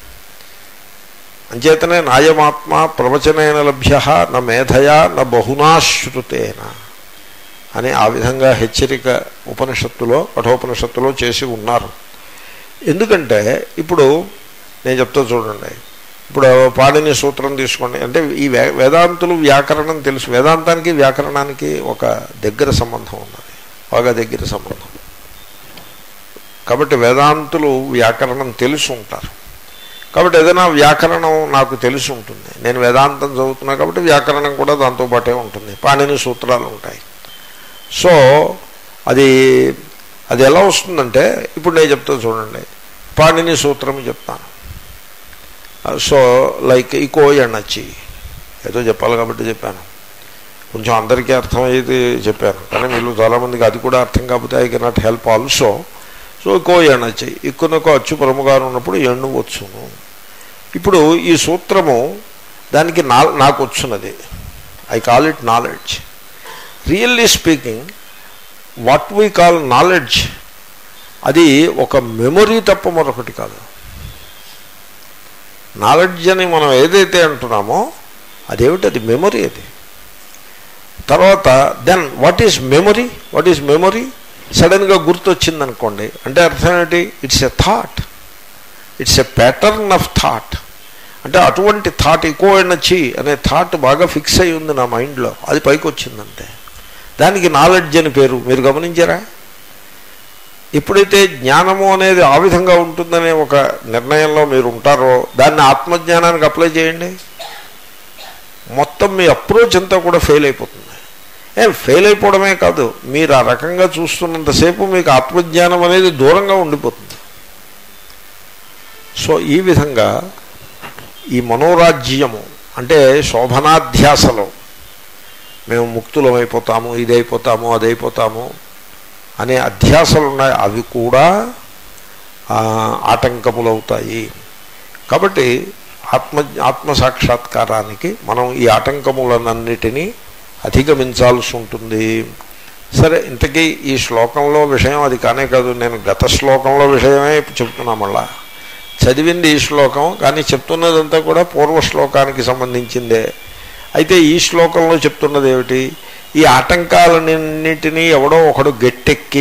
అంచేతనే నాయమాత్మ ప్రవచనైన లభ్య నా మేధయా నా బహునాశ్రుతేన అని ఆ విధంగా హెచ్చరిక ఉపనిషత్తులో కఠోపనిషత్తులో చేసి ఉన్నారు ఎందుకంటే ఇప్పుడు నేను చెప్తా చూడండి ఇప్పుడు పాడిని సూత్రం తీసుకోండి అంటే ఈ వే- వేదాంతులు వ్యాకరణం తెలుసు వేదాంతానికి వ్యాకరణానికి ఒక దగ్గర సంబంధం ఉన్నది బాగా దగ్గర సంబంధం కాబట్టి వేదాంతులు వ్యాకరణం తెలిసి ఉంటారు కాబట్టి ఏదైనా వ్యాకరణం నాకు తెలిసి ఉంటుంది నేను వేదాంతం చదువుతున్నా కాబట్టి వ్యాకరణం కూడా దాంతో పాటే ఉంటుంది పాణిని సూత్రాలు ఉంటాయి సో అది అది ఎలా వస్తుందంటే ఇప్పుడు నేను చెప్తా చూడండి పాణిని సూత్రం చెప్తాను సో లైక్ ఇకో ఎనర్జీ ఏదో చెప్పాలి కాబట్టి చెప్పాను కొంచెం అందరికీ అర్థమయ్యేది చెప్పాను కానీ వీళ్ళు చాలామందికి అది కూడా అర్థం కాకపోతే I cannot help also so co energy ఇక్కునకో అచ్చు ప్రముగారు ఉన్నప్పుడు ఎన్ను వచ్చును ఇప్పుడు ఈ సూత్రము దానికి నా నాకు వచ్చున్నది I call it knowledge really speaking what we call knowledge అది ఒక మెమొరీ తప్ప మరొకటి కాదు నాలెడ్జ్ అని మనం ఏదైతే అంటున్నామో అదేమిటి అది మెమొరీ అది తర్వాత then what is memory what is memory సడన్గా గుర్తొచ్చింది అనుకోండి అంటే అర్థం ఏంటి it's a thought it's a pattern of thought అంటే అటువంటి థాట్ ఎక్కువ ఎనర్జీ అనే థాట్ బాగా ఫిక్స్ అయి ఉంది నా మైండ్లో అది పైకి వచ్చిందంటే దానికి నాలెడ్జ్ అని పేరు మీరు గమనించారా ఎప్పుడైతే జ్ఞానము అనేది ఆ విధంగా ఉంటుందనే ఒక నిర్ణయంలో మీరు ఉంటారో దాన్ని ఆత్మజ్ఞానానికి అప్లై చేయండి మొత్తం మీ అప్రోచ్ అంతా కూడా ఫెయిల్ అయిపోతుంది ఏం ఫెయిల్ అయిపోవడమే కాదు మీరు ఆ రకంగా చూస్తున్నంతసేపు మీకు ఆత్మజ్ఞానం అనేది దూరంగా ఉండిపోతుంది సో ఈ విధంగా ఈ మనోరాజ్యము అంటే శోభనాధ్యాసలో మేము ముక్తులం అయిపోతాము ఇదైపోతాము అదైపోతాము అనే అధ్యాసలు ఉన్నాయి అవి కూడా ఆ, ఆటంకములవుతాయి కాబట్టి ఆత్మ ఆత్మ సాక్షాత్కారానికి మనం ఈ ఆటంకములనన్నిటినీ అధిగమించాల్సి ఉంటుంది సరే ఇంతకీ ఈ శ్లోకంలో విషయం అది కానే కాదు నేను గత శ్లోకంలో విషయమే చెప్తున్నా మళ్ళా చదివింది ఈ శ్లోకం కానీ చెప్తున్నదంతా కూడా పూర్వ శ్లోకానికి సంబంధించిందే అయితే ఈ శ్లోకంలో చెప్తున్నది ఏమిటి ఈ ఆటంకాలన్నింటినీ ఎవడో ఒకడు గట్టెక్కి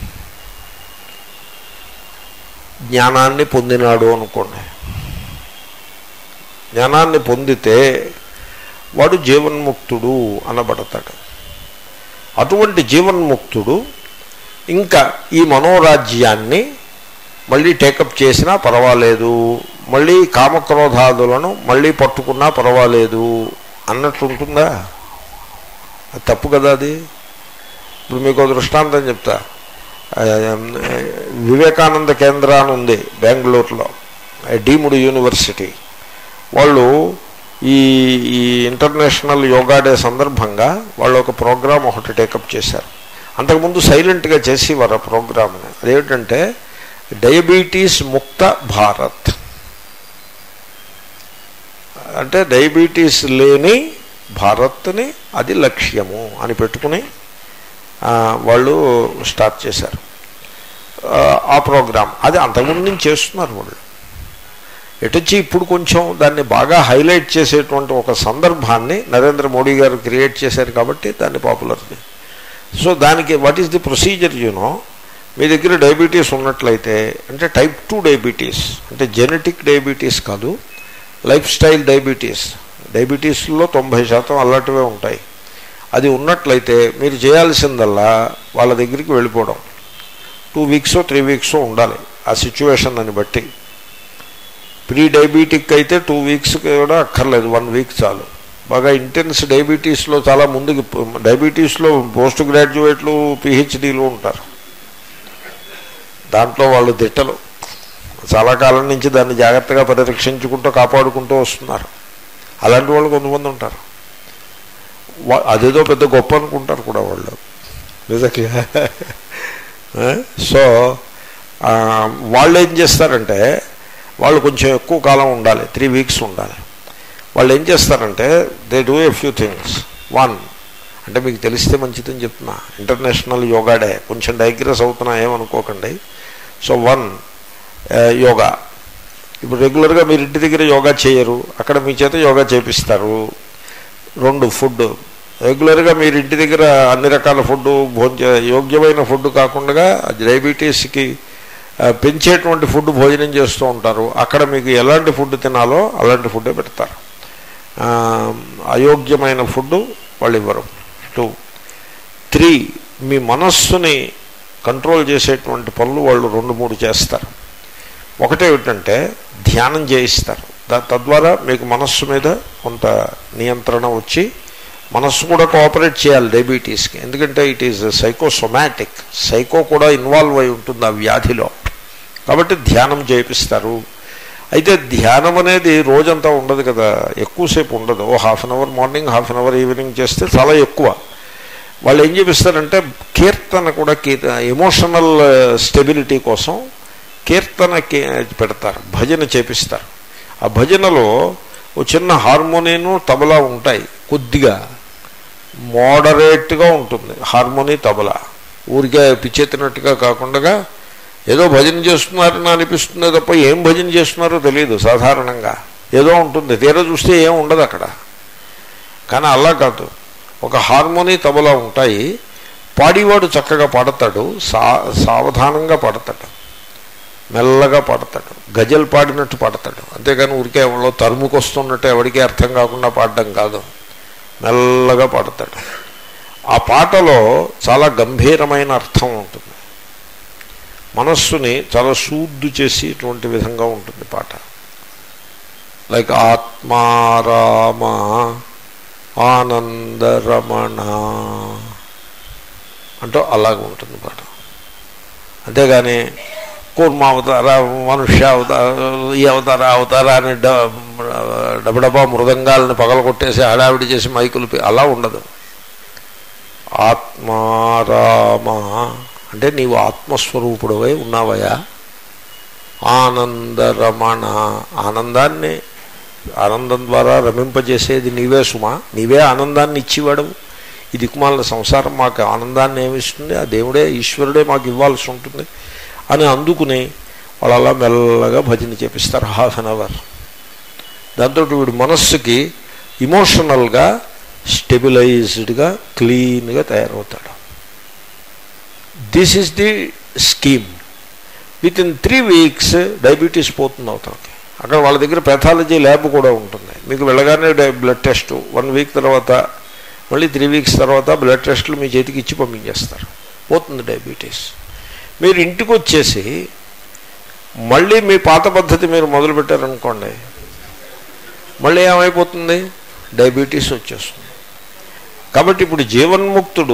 జ్ఞానాన్ని పొందినాడు అనుకోండి జ్ఞానాన్ని పొందితే వాడు జీవన్ముక్తుడు అనబడతాడు అటువంటి జీవన్ముక్తుడు ఇంకా ఈ మనోరాజ్యాన్ని మళ్ళీ టేకప్ చేసినా పర్వాలేదు మళ్ళీ కామక్రోధాదులను మళ్ళీ పట్టుకున్నా పర్వాలేదు అన్నట్టు ఉంటుందా అది తప్పు కదా అది ఇప్పుడు మీకు ఒక దృష్టాంతం చెప్తా ఆ, వివేకానంద కేంద్ర అని ఉంది బెంగళూరులో డీముడ్ యూనివర్సిటీ వాళ్ళు ఈ ఈ ఇంటర్నేషనల్ యోగా డే సందర్భంగా వాళ్ళు ఒక ప్రోగ్రాం ఒకటి టేకప్ చేశారు అంతకుముందు సైలెంట్గా చేసేవారు ఆ ప్రోగ్రామ్ని అదేమిటంటే డయాబెటీస్ ముక్త భారత్ అంటే డయాబెటీస్ లేని భారత్ని అది లక్ష్యము అని పెట్టుకుని ఆ, వాళ్ళు స్టార్ట్ చేశారు ఆ, ఆ ప్రోగ్రాం అది అంతకుముందు నుంచి చేస్తున్నారు వాళ్ళు ఎటొచ్చి ఇప్పుడు కొంచెం దాన్ని బాగా హైలైట్ చేసేటువంటి ఒక సందర్భాన్ని నరేంద్ర మోడీ గారు క్రియేట్ చేశారు కాబట్టి దాన్ని పాపులర్ సో దానికి what is the procedure you know మీ దగ్గర డయాబెటీస్ ఉన్నట్లయితే అంటే టైప్ టూ డయాబెటీస్ అంటే జెనెటిక్ డయాబెటీస్ కాదు లైఫ్ స్టైల్ డయాబెటీస్ డయాబెటీస్లో తొంభై శాతం అలాంటివే ఉంటాయి అది ఉన్నట్లయితే మీరు చేయాల్సిందల్లా వాళ్ళ దగ్గరికి వెళ్ళిపోవడం టూ వీక్స్ త్రీ వీక్స్ ఉండాలి ఆ సిచ్యువేషన్ అని బట్టి ప్రీ డయాబెటిక్ అయితే టూ వీక్స్ కూడా అక్కర్లేదు వన్ వీక్ చాలు బాగా ఇంటెన్స్ డయాబెటీస్లో చాలా ముందుకు డయాబెటీస్లో పోస్ట్ గ్రాడ్యుయేట్లు పిహెచ్డీలు ఉంటారు దాంట్లో వాళ్ళు దిట్టలు చాలా కాలం నుంచి దాన్ని జాగ్రత్తగా పరిరక్షించుకుంటూ కాపాడుకుంటూ వస్తున్నారు అలాంటి వాళ్ళు కొంతమంది ఉంటారు వా- అదేదో పెద్ద గొప్ప అనుకుంటారు కూడా వాళ్ళు నిజంగా ఆ? సో ఆ, వాళ్ళు ఏం చేస్తారంటే వాళ్ళు కొంచెం ఎక్కువ కాలం ఉండాలి త్రీ వీక్స్ ఉండాలి వాళ్ళు ఏం చేస్తారంటే they do a few things one అంటే మీకు తెలిస్తే మంచిదని చెప్తున్నా ఇంటర్నేషనల్ యోగా డే కొంచెం డైగ్రెస్ అవుతున్నా ఏమనుకోకండి సో వన్ యోగా ఇప్పుడు రెగ్యులర్గా మీరు ఇంటి దగ్గర యోగా చేయరు అక్కడ మీ చేత యోగా చేపిస్తారు రెండు ఫుడ్ రెగ్యులర్గా మీరు ఇంటి దగ్గర అన్ని రకాల ఫుడ్ భోజ యోగ్యమైన ఫుడ్ కాకుండా డయాబెటీస్కి ఆ, పెంచేటువంటి ఫుడ్ భోజనం చేస్తూ ఉంటారు అక్కడ మీకు ఎలాంటి ఫుడ్ తినాలో అలాంటి ఫుడ్డే పెడతారు ఆ, అయోగ్యమైన ఫుడ్ వాళ్ళు ఇవ్వరు టూ త్రీ మీ మనస్సుని కంట్రోల్ చేసేటువంటి పనులు వాళ్ళు రెండు మూడు చేస్తారు ఒకటేమిటంటే ధ్యానం చేయిస్తారు దా- తద్వారా మీకు మనస్సు మీద కొంత నియంత్రణ వచ్చి మనస్సు కూడా కోఆపరేట్ చేయాలి డయాబెటీస్కి ఎందుకంటే ఇట్ ఈజ్ సైకోసొమాటిక్ సైకో కూడా ఇన్వాల్వ్ అయి ఉంటుంది ఆ వ్యాధిలో కాబట్టి ధ్యానం చేపిస్తారు అయితే ధ్యానం అనేది రోజంతా ఉండదు కదా ఎక్కువసేపు ఉండదు ఓ half an hour morning half an hour evening చేస్తే చాలా ఎక్కువ వాళ్ళు ఏం చేపిస్తారంటే కీర్తన కూడా కీర్త ఎమోషనల్ స్టెబిలిటీ కోసం కీర్తన కే- పెడతారు భజన చేపిస్తారు ఆ భజనలో ఓ చిన్న హార్మోనియను తబలా ఉంటాయి కొద్దిగా మోడరేట్గా ఉంటుంది హార్మోని తబలా ఊరికే పిచ్చెత్తినట్టుగా కాకుండా ఏదో భజన చేస్తున్నారని అనిపిస్తుంది తప్ప ఏం భజన చేస్తున్నారో తెలియదు సాధారణంగా ఏదో ఉంటుంది తీరా చూస్తే ఏం ఉండదు అక్కడ కానీ అలా కాదు ఒక హార్మోని తబలా ఉంటాయి పాడివాడు చక్కగా పాడతాడు సా సావధానంగా పాడతాడు మెల్లగా పాడతాడు గజల్ పాడినట్టు పాడతాడు అంతేగాని ఊరికే ఎవరో తరుముకొస్తున్నట్టు ఎవరికీ అర్థం కాకుండా పాడడం కాదు మెల్లగా పాడతాడు ఆ పాటలో చాలా గంభీరమైన అర్థం ఉంటుంది మనస్సుని చాలా శూద్ధు చేసేటువంటి విధంగా ఉంటుంది పాట లైక్ ఆత్మారామ ఆనందరమణ అంటూ అలాగ ఉంటుంది పాట అంతేగాని కూర్మ అవతార మనుష్య అవతార ఈ అవతార అవతార అని డ- డబడబా మృదంగాలను పగలగొట్టేసి హడావిడి చేసి మైకులు పే- అలా ఉండదు ఆత్మారామ అంటే నీవు ఆత్మస్వరూపుడవై ఉన్నావయా ఆనందరమణ ఆనందాన్ని ఆనందం ద్వారా రమింపజేసేది నీవే సుమా నీవే ఆనందాన్ని ఇచ్చేవాడవు ఈ దిక్కుమాల సంసారం మాకు ఆనందాన్ని ఏమిస్తుంది ఆ దేవుడే ఈశ్వరుడే మాకు ఇవ్వాల్సి ఉంటుంది అని అందుకుని వాళ్ళు అలా మెల్లగా భజన చేపిస్తారు హాఫ్ అన్ అవర్ దాంతో వీడి మనస్సుకి ఇమోషనల్గా స్టెబిలైజ్డ్గా క్లీన్గా తయారవుతాడు this is the scheme within three weeks diabetes పోతుంది అవుతానికి అక్కడ వాళ్ళ దగ్గర పెథాలజీ ల్యాబ్ కూడా ఉంటుంది మీకు వెళ్ళగానే డై- బ్లడ్ టెస్ట్ వన్ వీక్ తర్వాత మళ్ళీ త్రీ వీక్స్ తర్వాత బ్లడ్ టెస్ట్లు మీ చేతికి ఇచ్చి పంపించేస్తారు పోతుంది డయాబెటీస్ మీరు ఇంటికి వచ్చేసి మళ్ళీ మీ పాత పద్ధతి మీరు మొదలుపెట్టారనుకోండి మళ్ళీ ఏమైపోతుంది డయాబెటీస్ వచ్చేస్తుంది కాబట్టి ఇప్పుడు జీవన్ముక్తుడు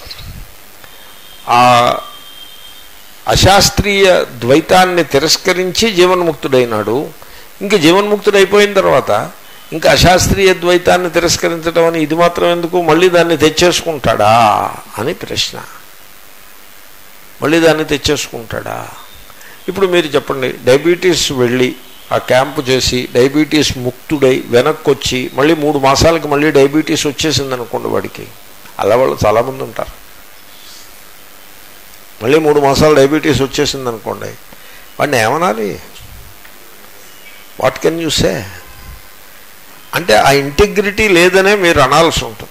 ఆ అశాస్త్రీయ ద్వైతాన్ని తిరస్కరించి జీవన్ముక్తుడైనాడు ఇంకా జీవన్ముక్తుడు అయిపోయిన తర్వాత ఇంకా అశాస్త్రీయ ద్వైతాన్ని తిరస్కరించడం అని ఇది మాత్రం ఎందుకు మళ్ళీ దాన్ని తెచ్చేసుకుంటాడా అని ప్రశ్న మళ్ళీ దాన్ని తెచ్చేసుకుంటాడా ఇప్పుడు మీరు చెప్పండి డయాబెటీస్ వెళ్ళి ఆ క్యాంపు చేసి డయాబెటీస్ ముక్తుడై వెనక్కి వచ్చి మళ్ళీ మూడు మాసాలకి మళ్ళీ డయాబెటీస్ వచ్చేసింది అనుకోండి వాడికి అలా వాళ్ళు చాలామంది ఉంటారు మళ్ళీ మూడు మాసాలు డయాబెటీస్ వచ్చేసింది అనుకోండి వాడిని ఏమనాలి వాట్ కెన్ యూ సే అంటే ఆ ఇంటిగ్రిటీ లేదనే మీరు అనాల్సి ఉంటుంది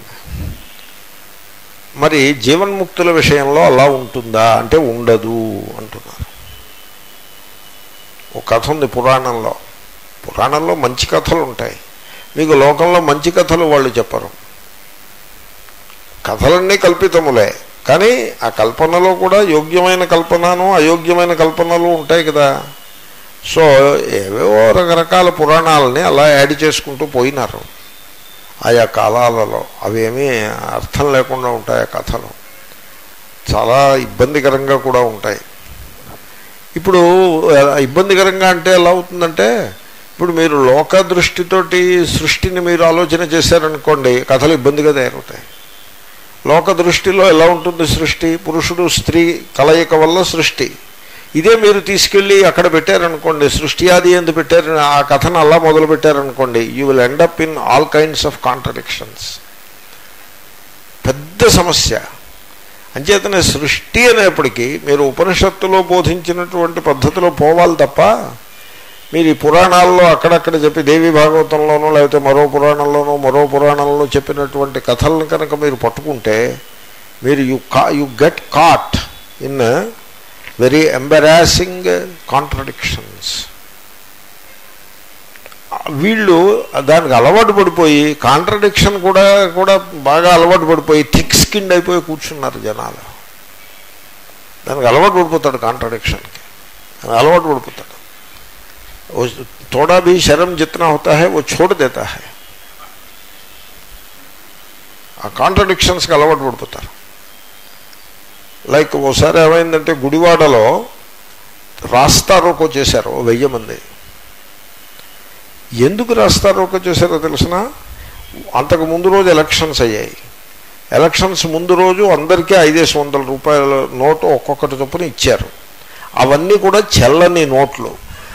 మరి జీవన్ముక్తుల విషయంలో అలా ఉంటుందా అంటే ఉండదు అంటున్నారు ఒక కథ ఉంది పురాణంలో పురాణంలో మంచి కథలు ఉంటాయి మీకు లోకంలో మంచి కథలు వాళ్ళు చెప్పరు కథలన్నీ కల్పితములే కానీ ఆ కల్పనలో కూడా యోగ్యమైన కల్పనను అయోగ్యమైన కల్పనలు ఉంటాయి కదా సో ఏవేవో రకరకాల పురాణాలని అలా యాడ్ చేసుకుంటూ పోయినారు ఆయా కాలాలలో అవేమీ అర్థం లేకుండా ఉంటాయి ఆ కథలు చాలా ఇబ్బందికరంగా కూడా ఉంటాయి ఇప్పుడు ఇబ్బందికరంగా అంటే ఎలా అవుతుందంటే ఇప్పుడు మీరు లోక దృష్టితోటి సృష్టిని మీరు ఆలోచన చేశారనుకోండి కథలు ఇబ్బందిగా తయారవుతాయి లోక దృష్టిలో ఎలా ఉంటుంది సృష్టి పురుషుడు స్త్రీ కలయిక వల్ల సృష్టి ఇదే మీరు తీసుకెళ్ళి అక్కడ పెట్టారనుకోండి సృష్టి ఆది ఎందు పెట్టారు ఆ కథను అలా మొదలు పెట్టారనుకోండి you will end up in all kinds of contradictions పెద్ద సమస్య అంచేతనే సృష్టి అనేప్పటికీ మీరు ఉపనిషత్తులో బోధించినటువంటి పద్ధతిలో పోవాలి తప్ప మీరు ఈ పురాణాల్లో అక్కడక్కడ చెప్పి దేవి భాగవతంలోనో లేకపోతే మరో పురాణంలోనో మరో పురాణంలో చెప్పినటువంటి కథలను కనుక మీరు పట్టుకుంటే మీరు యు కా you get caught in very embarrassing contradictions వీళ్ళు దానికి అలవాటు పడిపోయి కాంట్రడిక్షన్ కూడా కూడా బాగా అలవాటు పడిపోయి థిక్ స్కిన్ అయిపోయి కూర్చున్నారు జనాలు దానికి అలవాటు పడిపోతాడు కాంట్రడిక్షన్కి అలవాటు పడిపోతాడు वो थोड़ा भी शर्म जितना होता है वो छोड़ देता है ఆ కాంట్రడిక్షన్స్కి అలవాటు పడిపోతారు లైక్ ఓసారి ఏమైందంటే గుడివాడలో రాస్తారోకో చేశారు ఓ వెయ్యి మంది ఎందుకు రాస్తారోకో చేశారో తెలిసిన అంతకు ముందు రోజు ఎలక్షన్స్ అయ్యాయి ఎలక్షన్స్ ముందు రోజు అందరికీ ఐదేసి వందల రూపాయల నోటు ఒక్కొక్కటి చొప్పున ఇచ్చారు అవన్నీ కూడా చెల్లని నోట్లు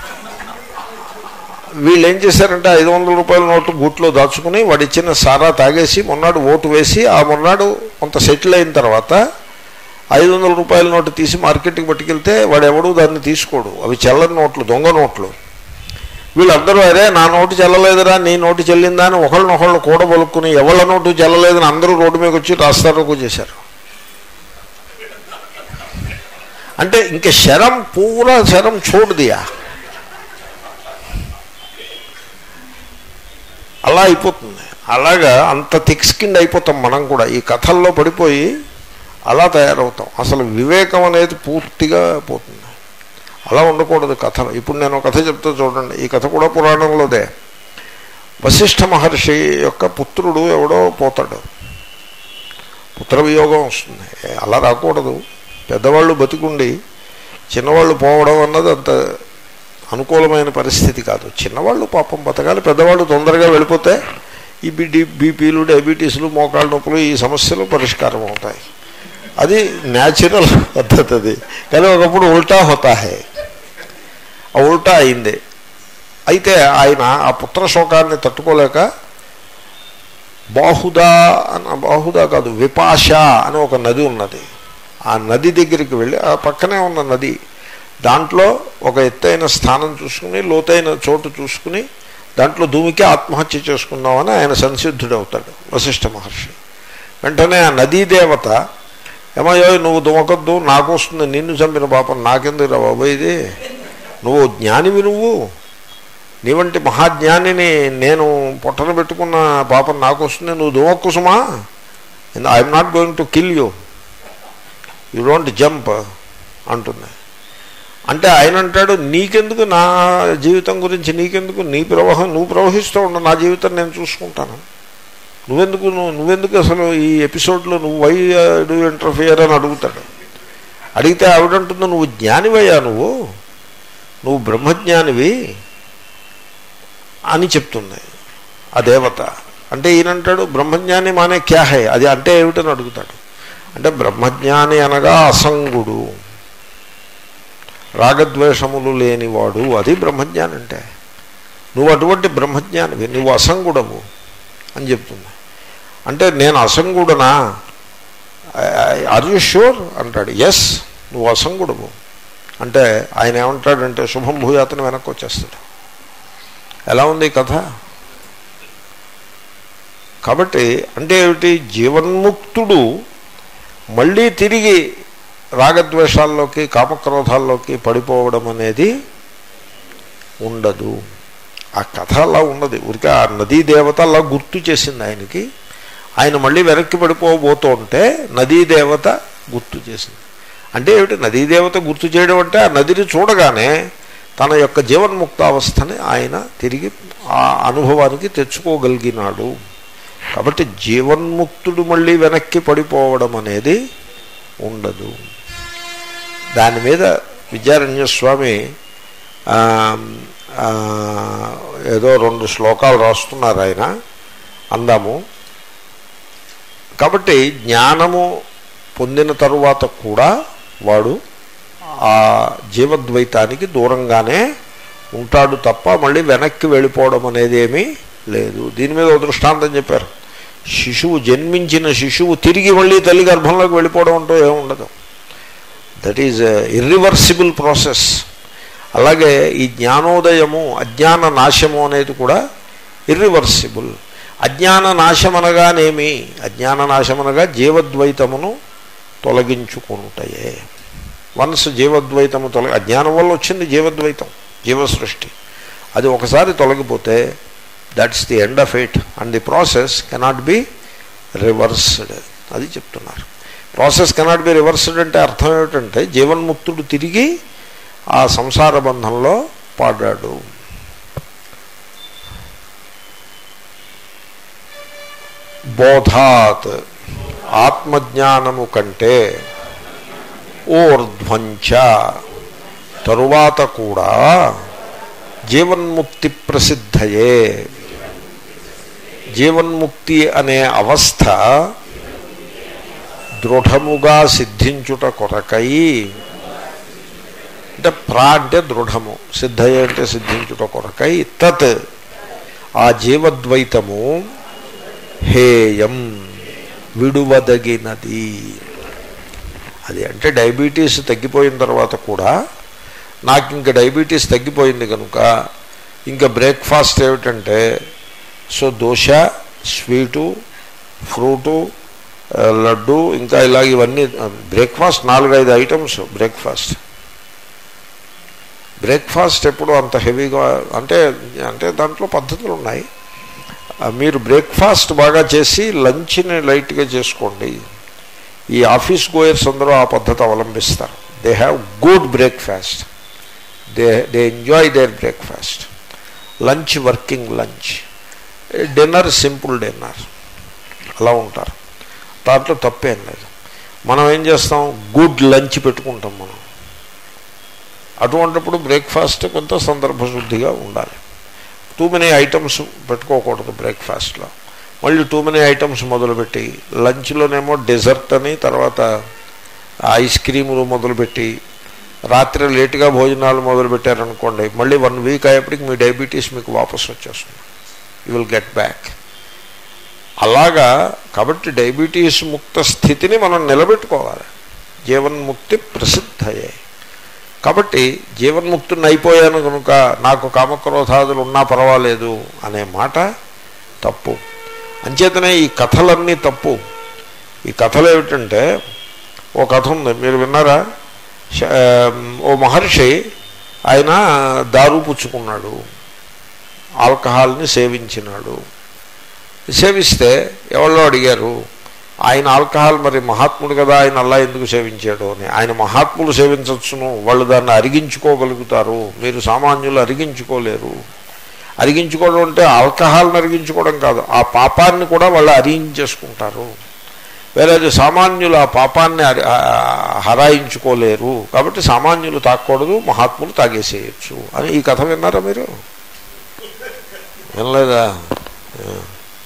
వీళ్ళు ఏం చేశారంటే ఐదు వందల రూపాయల నోటు గూట్లో దాచుకుని వాడు ఇచ్చిన సారా తాగేసి మొన్నాడు ఓటు వేసి ఆ మొన్నాడు కొంత సెటిల్ అయిన తర్వాత ఐదు వందల రూపాయల నోటు తీసి మార్కెట్కి పట్టుకెళ్తే వాడు ఎవడు దాన్ని తీసుకోడు అవి చెల్లని నోట్లు దొంగ నోట్లు వీళ్ళందరూ అరే నా నోటు చెల్లలేదురా నీ నోటు చెల్లిందా అని ఒకళ్ళనొకళ్ళు కూడబలుక్కుని ఎవళ్ళ నోటు చెల్లలేదని అందరూ రోడ్డు మీద వచ్చి రాస్తారోకు చేశారు అంటే ఇంక శరం పూరా శరం చూడదియా అలా అయిపోతుంది అలాగా అంత థిక్ స్కిన్ అయిపోతాం మనం కూడా ఈ కథల్లో పడిపోయి అలా తయారవుతాం అసలు వివేకం అనేది పూర్తిగా పోతుంది అలా ఉండకూడదు కథలు ఇప్పుడు నేను కథ చెప్తా చూడండి ఈ కథ కూడా పురాణంలోదే వశిష్ఠ మహర్షి యొక్క పుత్రుడు ఎవడో పోతాడు పుత్ర వియోగం వస్తుంది అలా రాకూడదు పెద్దవాళ్ళు బతికుండి చిన్నవాళ్ళు పోవడం అన్నది అంత అనుకూలమైన పరిస్థితి కాదు చిన్నవాళ్ళు పాపం బతకాలి పెద్దవాళ్ళు తొందరగా వెళ్ళిపోతే ఈ బిడి బీపీలు డయాబెటీస్లు మోకాళ్ళ నొప్పులు ఈ సమస్యలు పరిష్కారం అవుతాయి అది న్యాచురల్ పద్ధతి అది కానీ ఒకప్పుడు ఉల్టా హోతా హే ఆ ఉల్టా అయింది అయితే ఆయన ఆ పుత్ర శోకాన్ని తట్టుకోలేక బాహుదా అన్న బాహుదా కాదు విపాష అని ఒక నది ఉన్నది ఆ నది దగ్గరికి వెళ్ళి ఆ పక్కనే ఉన్న నది దాంట్లో ఒక ఎత్తైన స్థానం చూసుకుని లోతైన చోటు చూసుకుని దాంట్లో దూమికి ఆత్మహత్య చేసుకుందామని ఆయన సంసిద్ధుడవుతాడు వశిష్ఠ మహర్షి వెంటనే ఆ నదీ దేవత ఏమయ్యో నువ్వు దుమకొద్దు నాకు వస్తుంది నిన్ను చంపిన పాపం నాకెందుకు రా బాబు ఇది నువ్వు జ్ఞానివి నువ్వు నీ వంటి మహాజ్ఞానిని నేను పొట్టన పెట్టుకున్న పాపం నాకు వస్తుంది నువ్వు దుమక్కు సుమా I'm not going to kill you you don't jump అంటుంది అంటే ఆయన అంటాడు నీకెందుకు నా జీవితం గురించి నీకెందుకు నీ ప్రవాహం నువ్వు ప్రవహిస్తూ ఉండు నా జీవితం నేను చూసుకుంటాను నువ్వెందుకు నువ్వు నువ్వెందుకు అసలు ఈ ఎపిసోడ్లో నువ్వు వై డూ ఇంటర్ఫియర్ అని అడుగుతాడు అడిగితే ఆవిడంటుంది నువ్వు జ్ఞానివయ్యా నువ్వు నువ్వు బ్రహ్మజ్ఞానివి అని చెప్తుంది ఆ దేవత అంటే ఈయనంటాడు బ్రహ్మజ్ఞాని మానే క్యా హై అది అంటే ఏమిటని అడుగుతాడు అంటే బ్రహ్మజ్ఞాని అనగా అసంగుడు రాగద్వేషములు లేనివాడు అది బ్రహ్మజ్ఞాని అంటే నువ్వు అటువంటి బ్రహ్మజ్ఞానివి నువ్వు అసంగుడవు అని చెప్తుంది అంటే నేను అసంగుడనా ఆర్ యూ షూర్ అంటాడు ఎస్ నువ్వు అసంగుడవు అంటే ఆయన ఏమంటాడంటే శుభం భూయాతను వెనక్కి వచ్చేస్తాడు ఎలా ఉంది ఈ కథ కాబట్టి అంటే ఏమిటి జీవన్ముక్తుడు మళ్ళీ తిరిగి రాగద్వేషాల్లోకి కామక్రోధాల్లోకి పడిపోవడం అనేది ఉండదు ఆ కథ అలా ఉన్నది ఊరికే ఆ నదీ దేవత అలా గుర్తు చేసింది ఆయనకి ఆయన మళ్ళీ వెనక్కి పడిపోబోతూ ఉంటే నదీ దేవత గుర్తు చేసింది అంటే ఏమిటి నదీ దేవత గుర్తు చేయడం అంటే ఆ నదిని చూడగానే తన యొక్క జీవన్ముక్తావస్థని ఆయన తిరిగి ఆ అనుభవానికి తెచ్చుకోగలిగినాడు కాబట్టి జీవన్ముక్తుడు మళ్ళీ వెనక్కి పడిపోవడం అనేది ఉండదు దాని మీద విద్యారణ్యస్వామి ఆ, ఆ, ఏదో రెండు శ్లోకాలు రాస్తున్నారు ఆయన అందాము కాబట్టి జ్ఞానము పొందిన తరువాత కూడా వాడు ఆ జీవద్వైతానికి దూరంగానే ఉంటాడు తప్ప మళ్ళీ వెనక్కి వెళ్ళిపోవడం అనేది ఏమీ లేదు దీని మీద ఒక దృష్టాంతం చెప్పారు శిశువు జన్మించిన శిశువు తిరిగి మళ్ళీ తల్లి గర్భంలోకి వెళ్ళిపోవడం అంటూ ఏముండదు దట్ ఈజ్ ఇర్రివర్సిబుల్ ప్రాసెస్ అలాగే ఈ జ్ఞానోదయము అజ్ఞాన నాశము అనేది కూడా ఇర్రివర్సిబుల్ అజ్ఞాన నాశం అనగానేమి అజ్ఞాన నాశం అనగా జీవద్వైతమును తొలగించుకుంటాయే వన్స్ జీవద్వైతము తొలగి అజ్ఞానం వల్ల వచ్చింది జీవద్వైతం జీవసృష్టి అది ఒకసారి తొలగిపోతే that's the end of it and the process cannot be reversed అది చెప్తున్నారు ప్రాసెస్ కెనాట్ బి రివర్స్డ్ అంటే అర్థం ఏమిటంటే జీవన్ముక్తుడు తిరిగి ఆ సంసార బంధంలో పాడాడు బోధాత్ ఆత్మజ్ఞానము కంటే ఊర్ధ్వంచ తరువాత కూడా జీవన్ముక్తి ప్రసిద్ధయే జీవన్ముక్తి అనే అవస్థ దృఢముగా సిద్ధించుట కొరకై అంటే ప్రా అంటే దృఢము సిద్ధయ అంటే సిద్ధించుట కొరకై తత్ ఆ జీవద్వైతము హేయం విడువదగినది అది అంటే డయాబెటీస్ తగ్గిపోయిన తర్వాత కూడా నాకు ఇంకా డయాబెటీస్ తగ్గిపోయింది కనుక ఇంకా బ్రేక్ఫాస్ట్ ఏమిటంటే సో దోశ స్వీటు ఫ్రూటు ఆ, లడ్డు ఇంకా ఇలాగ ఇవన్నీ బ్రేక్ఫాస్ట్ నాలుగైదు ఐటమ్స్ బ్రేక్ఫాస్ట్ బ్రేక్ఫాస్ట్ ఎప్పుడు అంత హెవీగా అంటే అంటే దాంట్లో పద్ధతులు ఉన్నాయి ఆ, మీరు బ్రేక్ఫాస్ట్ బాగా చేసి లంచ్ని లైట్గా చేసుకోండి ఈ ఆఫీస్ గోయర్స్ అందరూ ఆ పద్ధతి అవలంబిస్తారు they have good breakfast they they enjoy their breakfast lunch working lunch dinner simple dinner అలా ఉంటారు దాంట్లో తప్పేం లేదు మనం ఏం చేస్తాం గుడ్ లంచ్ పెట్టుకుంటాం మనం అటువంటిప్పుడు బ్రేక్ఫాస్ట్ కొంత సందర్భశుద్ధిగా ఉండాలి టూ మెనీ ఐటమ్స్ పెట్టుకోకూడదు బ్రేక్ఫాస్ట్లో మళ్ళీ టూ మెనీ ఐటమ్స్ మొదలుపెట్టి లంచ్లోనేమో డెజర్ట్ అని తర్వాత ఐస్ క్రీములు మొదలుపెట్టి రాత్రి లేటుగా భోజనాలు మొదలుపెట్టారనుకోండి మళ్ళీ వన్ వీక్ అయ్యేప్పటికి మీ డయాబెటీస్ మీకు వాపస్ వచ్చేస్తుంది యూ విల్ గెట్ బ్యాక్ అలాగా కాబట్టి డయాబెటీస్ ముక్త స్థితిని మనం నిలబెట్టుకోవాలి జీవన్ముక్తి ప్రసిద్ధయే కాబట్టి జీవన్ముక్తుని అయిపోయాను కనుక నాకు కామక్రోధాదులు ఉన్నా పర్వాలేదు అనే మాట తప్పు అంచేతనే ఈ కథలన్నీ తప్పు ఈ కథలు ఏమిటంటే ఓ కథ ఉంది మీరు విన్నారా శ- ఓ మహర్షి ఆయన దారు పుచ్చుకున్నాడు ఆల్కహాల్ని సేవించినాడు సేవిస్తే ఎవరో అడిగారు ఆయన ఆల్కహాల్ మరి మహాత్ముడు కదా ఆయన అలా ఎందుకు సేవించాడు అని ఆయన మహాత్ములు సేవించవచ్చును వాళ్ళు దాన్ని అరిగించుకోగలుగుతారు మీరు సామాన్యులు అరిగించుకోలేరు అరిగించుకోవడం అంటే ఆల్కహాల్ని అరిగించుకోవడం కాదు ఆ పాపాన్ని కూడా వాళ్ళు అరిగించేసుకుంటారు వేరే సామాన్యులు ఆ పాపాన్ని అరి- ఆ, హరాయించుకోలేరు కాబట్టి సామాన్యులు తాకూడదు మహాత్ములు తాగేసేయచ్చు అని ఈ కథ విన్నారా మీరు వినలేదా ఆ.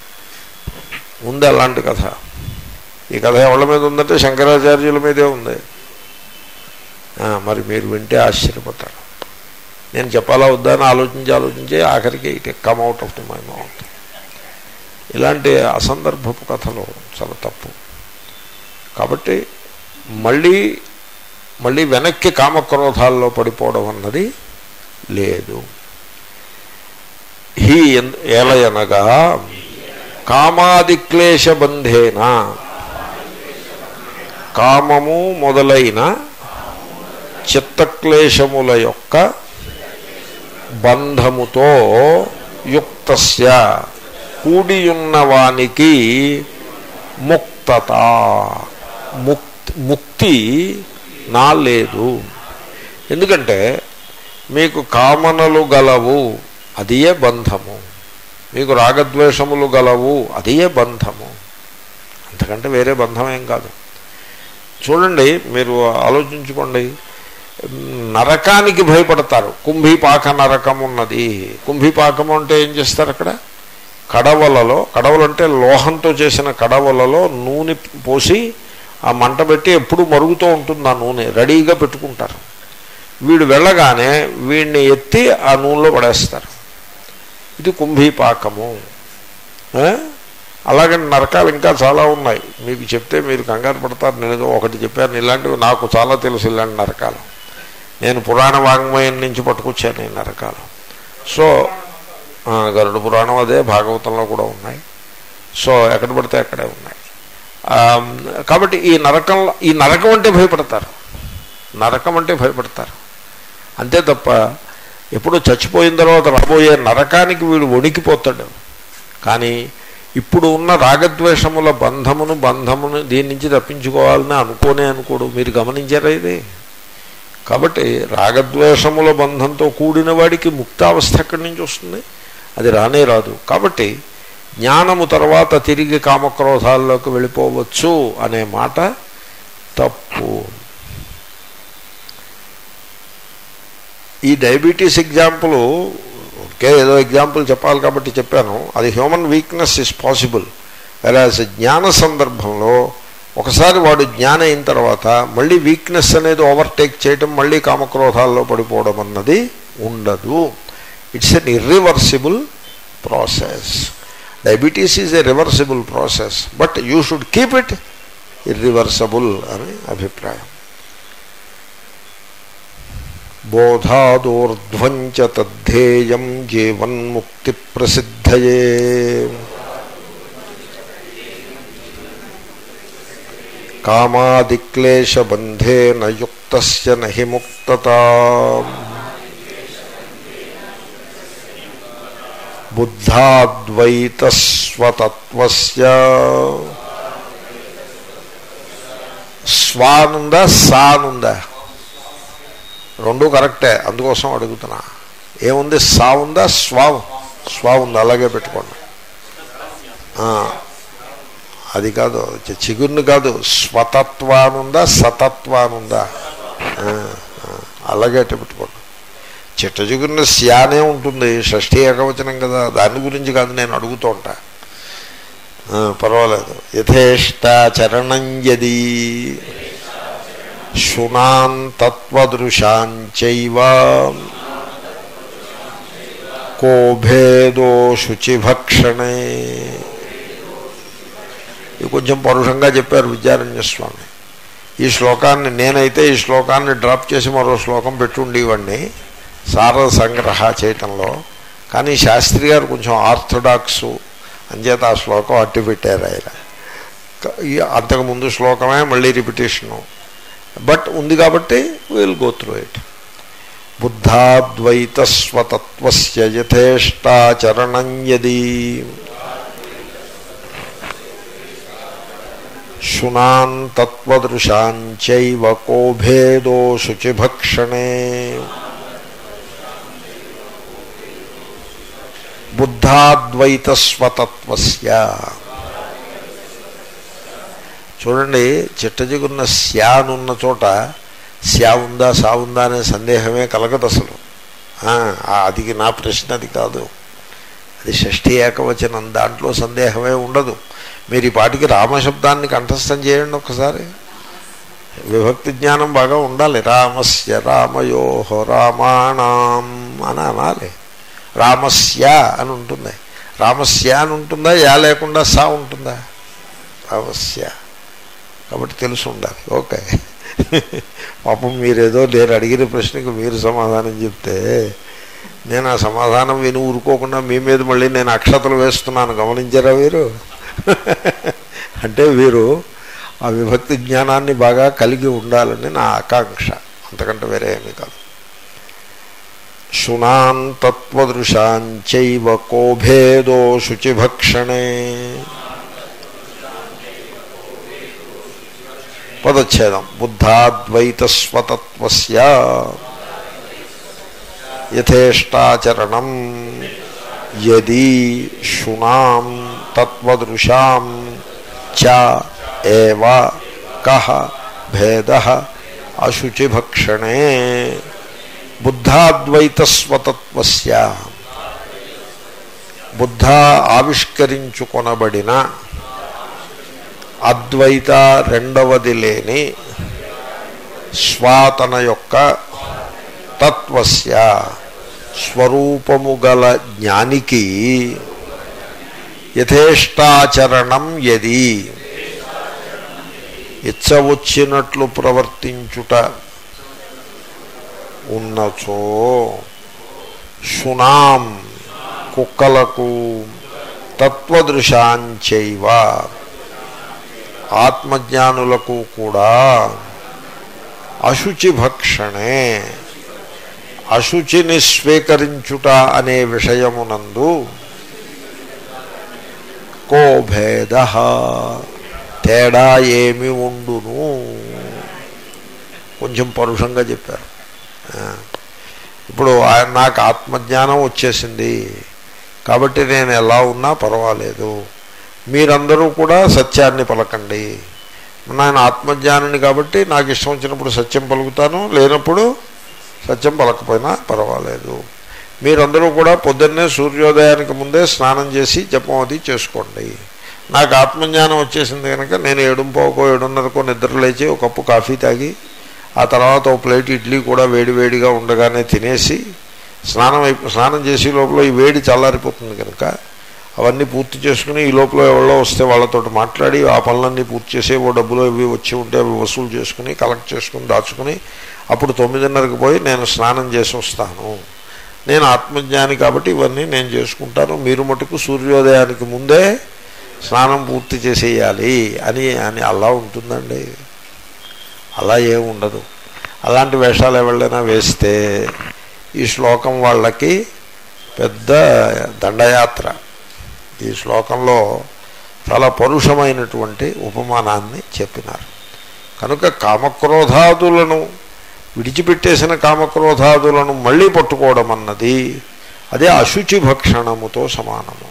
ఉంది అలాంటి కథ ఈ కథ ఎవరి మీద ఉందంటే శంకరాచార్యుల మీదే ఉంది ఆ, మరి మీరు వింటే ఆశ్చర్యపోతారు నేను చెప్పాలా వద్దా అని ఆలోచించి ఆలోచించి ఆఖరికి it come out of the my mouth ఇలాంటి అసందర్భపు కథలు చాలా తప్పు కాబట్టి మళ్ళీ మళ్ళీ వెనక్కి కామక్రోధాల్లో పడిపోవడం అన్నది లేదు హీ ఏలయనగా కామాదిక్లేశబంధేన కామము మొదలైన చిత్తక్లేశముల యొక్క బంధముతో యుక్తస్య కూడియున్నవానికి ముక్తత ముక్తి ముక్తి నా లేదు ఎందుకంటే మీకు కామనలు గలవు అదియే బంధము మీకు రాగద్వేషములు గలవు అదియే బంధము అంతకంటే వేరే బంధం ఏం కాదు చూడండి మీరు ఆలోచించుకోండి నరకానికి భయపడతారు కుంభీపాక నరకం ఉన్నది కుంభీపాకం అంటే ఏం చేస్తారు అక్కడ కడవలలో కడవలు అంటే లోహంతో చేసిన కడవలలో నూనె పోసి ఆ మంట పెట్టి ఎప్పుడు మరుగుతూ ఉంటుంది ఆ నూనె రెడీగా పెట్టుకుంటారు వీడు వెళ్ళగానే వీడిని ఎత్తి ఆ నూనెలో పడేస్తారు ఇది కుంభీపాకము ఆ? అలాగని నరకాలు ఇంకా చాలా ఉన్నాయి మీకు చెప్తే మీరు కంగారు పడతారు నేను ఏదో ఒకటి చెప్పాను ఇలాంటివి నాకు చాలా తెలుసు ఇలాంటి నరకాలు నేను పురాణ వాంగ్మయం నుంచి పట్టుకొచ్చాను ఈ నరకాలు సో ఆ, గరుడ పురాణం అదే భాగవతంలో కూడా ఉన్నాయి సో ఎక్కడ పడితే అక్కడే ఉన్నాయి ఆ, కాబట్టి ఈ నరకంలో ఈ నరకం అంటే భయపడతారు నరకం అంటే భయపడతారు అంతే తప్ప ఎప్పుడు చచ్చిపోయిన తర్వాత రాబోయే నరకానికి వీడు వణికిపోతాడు కానీ ఇప్పుడు ఉన్న రాగద్వేషముల బంధమును బంధమును దీని నుంచి తప్పించుకోవాలని అనుకోనే అనుకోడు మీరు గమనించారా ఇది కాబట్టి రాగద్వేషముల బంధంతో కూడిన వాడికి ముక్తావస్థ ఎక్కడి నుంచి వస్తుంది అది రానే రాదు కాబట్టి జ్ఞానము తర్వాత తిరిగి కామక్రోధాల్లోకి వెళ్ళిపోవచ్చు అనే మాట తప్పు ఈ డయాబెటీస్ ఎగ్జాంపుల్ ఓకే ఏదో ఎగ్జాంపుల్ చెప్పాలి కాబట్టి చెప్పాను అది హ్యూమన్ వీక్నెస్ ఇస్ పాసిబుల్ వెరాజ్ జ్ఞాన సందర్భంలో ఒకసారి వాడు జ్ఞానం అయిన తర్వాత మళ్ళీ వీక్నెస్ అనేది ఓవర్టేక్ చేయటం మళ్ళీ కామక్రోధాల్లో పడిపోవడం అన్నది ఉండదు it's an irreversible process diabetes is a reversible process but you should keep it irreversible అని అభిప్రాయం బోధాదోర్ధ్వం చ తద్ధేయం జీవన్ముక్తి ప్రసిద్ధయే కామాదిక్లేశబంధేన యుక్తస్య నహి ముక్తత బుద్ధాద్వైతస్వతత్వస్య స్వానుందా సానుందా రెండు కరెక్టే అందుకోసం అడుగుతున్నా ఏముంది సా ఉందా స్వా స్వా ఉంది అలాగే పెట్టుకోండి ఆ, అది కాదు చి- చిగుర్ని కాదు స్వతత్వానుందా సతత్వానుందా ఆ, ఆ, అలాగే అట్ట పెట్టుకోండి చిట్ట చిగురిని స్యానే ఉంటుంది షష్ఠీ ఏకవచనం కదా దాని గురించి కాదు నేను అడుగుతూ ఉంటా ఆ, పర్వాలేదు యథేష్టాచరణం యది శునాన్ తత్వదృశాంచైవ కో భేదో శుచిభక్షణే ఇది కొంచెం పరుషంగా చెప్పారు విద్యారణ్య స్వామి ఈ శ్లోకాన్ని నేనైతే ఈ శ్లోకాన్ని డ్రాప్ చేసి మరో శ్లోకం పెట్టుండేవాడిని సార సంగ్రహ చేయటంలో కానీ శాస్త్రి గారు కొంచెం ఆర్థడాక్సు అంచేత ఆ శ్లోకం అట్టి పెట్టారు ఆయన క- ఈ అంతకుముందు శ్లోకమే మళ్ళీ రిపిటేషను బట్ ఉంది కాబట్టి విల్ గో త్రూ ఇట్ బుద్ధాద్వైతస్వతత్వస్య యథేష్టాచరణం యది శునాన్ తత్వదృశాంచైవ కో భేదో శుచిభక్షణే బుద్ధాద్వైతస్వతత్వస్య చూడండి చిట్టజిగున్న శ్యానున్న చోట శ్యా ఉందా సా ఉందా అనే సందేహమే కలగదు అసలు ఆ, ఆ, అది నా ప్రశ్న అది కాదు అది షష్ఠీ ఏకవచనం దాంట్లో సందేహమే ఉండదు మీరు ఈ పాటికి రామశబ్దాన్ని కంఠస్థం చేయండి ఒకసారి విభక్తి జ్ఞానం బాగా ఉండాలి రామస్య రామయో రామాణం అని అనాలి రామస్య అని ఉంటుంది రామస్య అని ఉంటుందా యా లేకుండా సా ఉంటుందా రామస్య కాబట్టి తెలిసి ఉండాలి ఓకే పాపం మీరేదో నేను అడిగిన ప్రశ్నకు మీరు సమాధానం చెప్తే నేను ఆ సమాధానం విని ఊరుకోకుండా మీ మీద మళ్ళీ నేను అక్షతలు వేస్తున్నాను గమనించారా వీరు అంటే వీరు ఆ విభక్తి జ్ఞానాన్ని బాగా కలిగి ఉండాలని నా ఆకాంక్ష అంతకంటే వేరే ఏమీ కాదు శునాన్ తత్వదృశాంచైవ కోభేదో శుచిభక్షణే పదచ్ఛేదం బుద్ధాద్వైతస్వతత్వస్య యథేష్టాచరణం యది శునాం తత్వదృశాం చ ఏవ కహ భేద అశుచిభక్షణే బుద్ధాద్వైతస్వతత్వస్య బుద్ధ ఆవిష్కరించుకొనబడిన అద్వైత రెండవది లేని స్వాతన యొక్క తత్వస్య స్వరూపము గల జ్ఞానికి యథేష్టాచరణం యది ఇచ్చవచ్చినట్లు ప్రవర్తించుట ఉన్నచో శునాం కుక్కలకు తత్వదృశాంచైవ ఆత్మజ్ఞానులకు కూడా అశుచి భక్షణే అశుచిని స్వీకరించుట అనే విషయమునందు కో భేద తేడా ఏమి ఉండును కొంచెం పరుషంగా చెప్పారు ఆ, ఇప్పుడు ఆయన నాకు ఆత్మజ్ఞానం వచ్చేసింది కాబట్టి నేను ఎలా ఉన్నా పర్వాలేదు మీరందరూ కూడా సత్యాన్ని పలకండి నేను ఆత్మజ్ఞానిని కాబట్టి నాకు ఇష్టం వచ్చినప్పుడు సత్యం పలుకుతాను లేనప్పుడు సత్యం పలకపోయినా పర్వాలేదు మీరందరూ కూడా పొద్దున్నే సూర్యోదయానికి ముందే స్నానం చేసి జపం అది చేసుకోండి నాకు ఆత్మజ్ఞానం వచ్చేసింది కనుక నేను ఏడుంపోకో ఏడున్నరకో నిద్ర లేచి ఒక కప్పు కాఫీ తాగి ఆ తర్వాత ఒక ప్లేట్ ఇడ్లీ కూడా వేడివేడిగా ఉండగానే తినేసి స్నానం అయిపో స్నానం చేసి లోపల ఈ వేడి చల్లారిపోతుంది కనుక అవన్నీ పూర్తి చేసుకుని ఈ లోపల ఎవరో వస్తే వాళ్ళతో మాట్లాడి ఆ పనులన్నీ పూర్తి చేసి ఓ డబ్బులు ఇవి వచ్చి ఉంటే అవి వసూలు చేసుకుని కలెక్ట్ చేసుకుని దాచుకుని అప్పుడు తొమ్మిదిన్నరకు పోయి నేను స్నానం చేసి వస్తాను నేను ఆత్మజ్ఞాని కాబట్టి ఇవన్నీ నేను చేసుకుంటాను మీరు మటుకు సూర్యోదయానికి ముందే స్నానం పూర్తి చేసేయాలి అని అని అలా ఉంటుందండి అలా ఏం ఉండదు అలాంటి వేషాలు ఎవరైనా వేస్తే ఈ శ్లోకం వాళ్ళకి పెద్ద దండయాత్ర ఈ శ్లోకంలో చాలా పరుషమైనటువంటి ఉపమానాన్ని చెప్పినారు కనుక కామక్రోధాదులను విడిచిపెట్టేసిన కామక్రోధాదులను మళ్ళీ పట్టుకోవడం అన్నది అదే అశుచి భక్షణముతో సమానము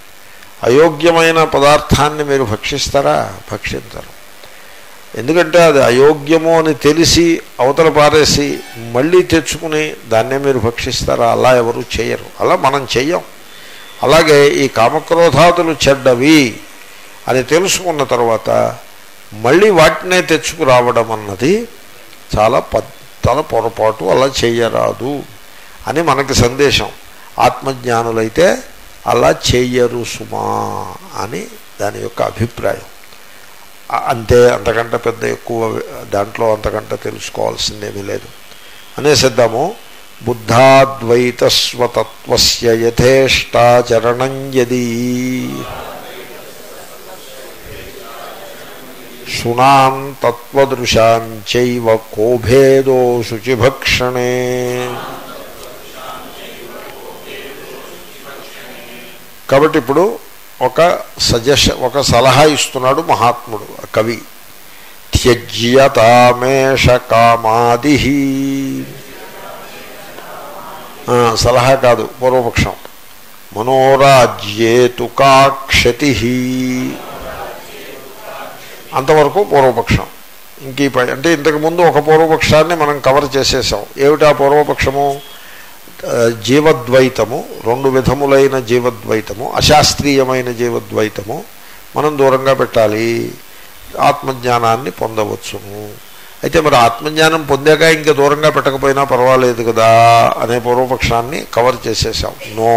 అయోగ్యమైన పదార్థాన్ని మీరు భక్షిస్తారా భక్షించరు ఎందుకంటే అది అయోగ్యము అని తెలిసి అవతల పారేసి మళ్ళీ తెచ్చుకుని దాన్నే మీరు భక్షిస్తారా అలా ఎవరు చేయరు అలా మనం చెయ్యం అలాగే ఈ కామక్రోధాదులు చెడ్డవి అని తెలుసుకున్న తర్వాత మళ్ళీ వాటినే తెచ్చుకురావడం అన్నది చాలా పద్ చాలా పొరపాటు అలా చెయ్యరాదు అని మనకి సందేశం ఆత్మజ్ఞానులైతే అలా చెయ్యరు సుమా అని దాని యొక్క అభిప్రాయం ఆ- అంతే అంతకంటే పెద్ద ఎక్కువ దాంట్లో అంతకంటే తెలుసుకోవాల్సిందేమీ లేదు అనేసిద్దాము బుద్ధాద్వైత స్వతత్వస్య యథేష్టాచరణం యది శునాం తత్వదృశాంచైవ కోభేదో శుచిభక్షణే కాబట్టి ఇప్పుడు ఒక సజెషన్ ఒక సలహా ఇస్తున్నాడు మహాత్ముడు ఆ కవి త్యజ్యతామేష కామాది ఆ, సలహా కాదు పూర్వపక్షం మనోరాజ్యేతు కాక్షతి అంతవరకు పూర్వపక్షం ఇంక ఈ పై అంటే ఇంతకుముందు ఒక పూర్వపక్షాన్ని మనం కవర్ చేసేసాం ఏమిటా పూర్వపక్షము ఆ, జీవద్వైతము రెండు విధములైన జీవద్వైతము అశాస్త్రీయమైన జీవద్వైతము మనం దూరంగా పెట్టాలి ఆత్మజ్ఞానాన్ని పొందవచ్చును అయితే మరి ఆత్మజ్ఞానం పొందాక ఇంకా దూరంగా పెట్టకపోయినా పర్వాలేదు కదా అనే పూర్వపక్షాన్ని కవర్ చేసేసాం నో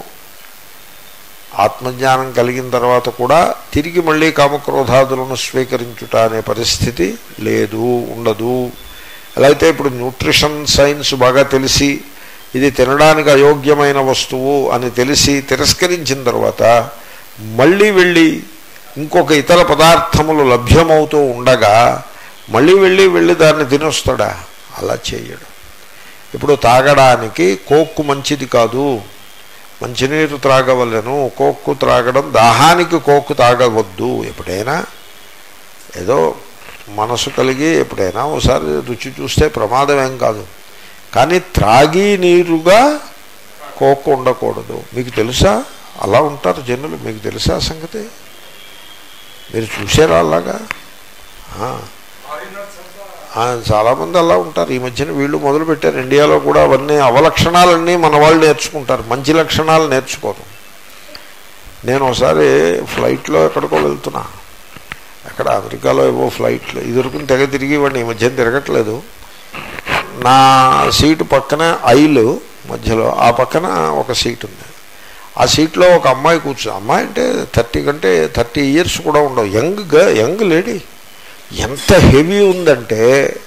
ఆత్మజ్ఞానం కలిగిన తర్వాత కూడా తిరిగి మళ్ళీ కామక్రోధాదులను స్వీకరించుట అనే పరిస్థితి లేదు ఉండదు ఎలా అయితే ఇప్పుడు న్యూట్రిషన్ సైన్స్ బాగా తెలిసి ఇది తినడానికి అయోగ్యమైన వస్తువు అని తెలిసి తిరస్కరించిన తర్వాత మళ్ళీ వెళ్ళి ఇంకొక ఇతర పదార్థములు లభ్యమవుతూ ఉండగా మళ్ళీ వెళ్ళి వెళ్ళి దాన్ని తినొస్తాడా అలా చేయడు ఇప్పుడు తాగడానికి కోక్కు మంచిది కాదు మంచినీరు త్రాగవలను కోక్కు త్రాగడం దాహానికి కోక్కు తాగవద్దు ఎప్పుడైనా ఏదో మనసు కలిగి ఎప్పుడైనా ఒకసారి రుచి చూస్తే ప్రమాదం ఏం కాదు కానీ త్రాగి నీరుగా కోక్కు ఉండకూడదు మీకు తెలుసా అలా ఉంటారు జనులు మీకు తెలుసా ఆ సంగతి మీరు చూసారా అలాగా ఆ. ఆ, చాలామంది అలా ఉంటారు ఈ మధ్యన వీళ్ళు మొదలు పెట్టారు ఇండియాలో కూడా అవన్నీ అవలక్షణాలన్నీ మన వాళ్ళు నేర్చుకుంటారు మంచి లక్షణాలు నేర్చుకోరు నేను ఒకసారి ఫ్లైట్లో ఎక్కడికో వెళ్తున్నా అక్కడ అమెరికాలో ఏవో ఫ్లైట్లు ఇదివరకు తెగ తిరిగి వాడిని ఈ మధ్యన తిరగట్లేదు నా సీటు పక్కన ఐలు మధ్యలో ఆ పక్కన ఒక సీట్ ఉంది ఆ సీట్లో ఒక అమ్మాయి కూర్చో అమ్మాయి అంటే థర్టీ కంటే థర్టీ ఇయర్స్ కూడా ఉండవు యంగ్ గ- యంగ్ లేడీ ఎంత హెవీ ఉందంటే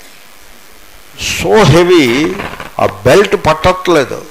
సో హెవీ ఆ బెల్ట్ పట్టట్లేదు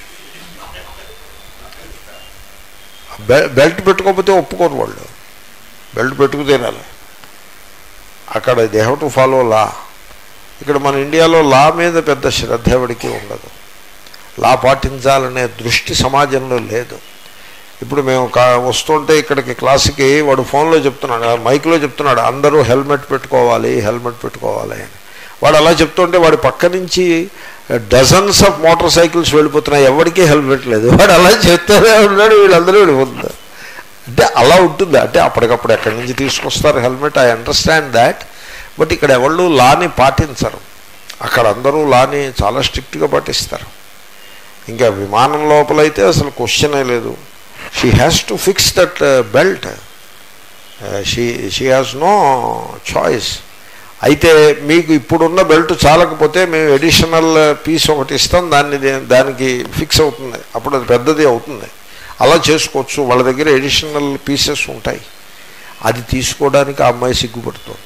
ఆ బె- బెల్ట్ పెట్టుకోకపోతే ఒప్పుకోరు వాళ్ళు బెల్ట్ పెట్టుకు తినాలి అక్కడ they have to follow law ఇక్కడ మన ఇండియాలో లా మీద పెద్ద శ్రద్ధ ఎవడికి ఉండదు లా పాటించాలనే దృష్టి సమాజంలో లేదు ఇప్పుడు మేము కా వస్తుంటే ఇక్కడికి క్లాస్కి వాడు ఫోన్లో చెప్తున్నాడు ఆ మైక్లో చెప్తున్నాడు అందరూ హెల్మెట్ పెట్టుకోవాలి హెల్మెట్ పెట్టుకోవాలి అని వాడు అలా చెప్తుంటే వాడి పక్క నుంచి డజన్స్ ఆఫ్ మోటార్ సైకిల్స్ వెళ్ళిపోతున్నాయి ఎవరికీ హెల్మెట్ లేదు వాడు అలా చెప్తానే ఉన్నాడు వీళ్ళందరూ వెళ్ళిపోతున్నారు అంటే అలా ఉంటుంది అంటే అప్పటికప్పుడు ఎక్కడి నుంచి తీసుకొస్తారు helmet I understand that but ఇక్కడ ఎవళ్ళు లాని పాటించరు అక్కడ అందరూ లాని చాలా స్ట్రిక్ట్గా పాటిస్తారు ఇంకా విమానం లోపలైతే అసలు క్వశ్చనే లేదు she has to fix that belt she she has no choice అయితే మీకు ఇప్పుడున్న బెల్ట్ చాలకపోతే మేము ఎడిషనల్ పీస్ ఒకటి ఇస్తాం దాన్ని దే- దానికి ఫిక్స్ అవుతుంది అప్పుడు అది పెద్దది అవుతుంది అలా చేసుకోవచ్చు వాళ్ళ దగ్గర ఎడిషనల్ పీసెస్ ఉంటాయి అది తీసుకోవడానికి ఆ అమ్మాయి సిగ్గుపడుతుంది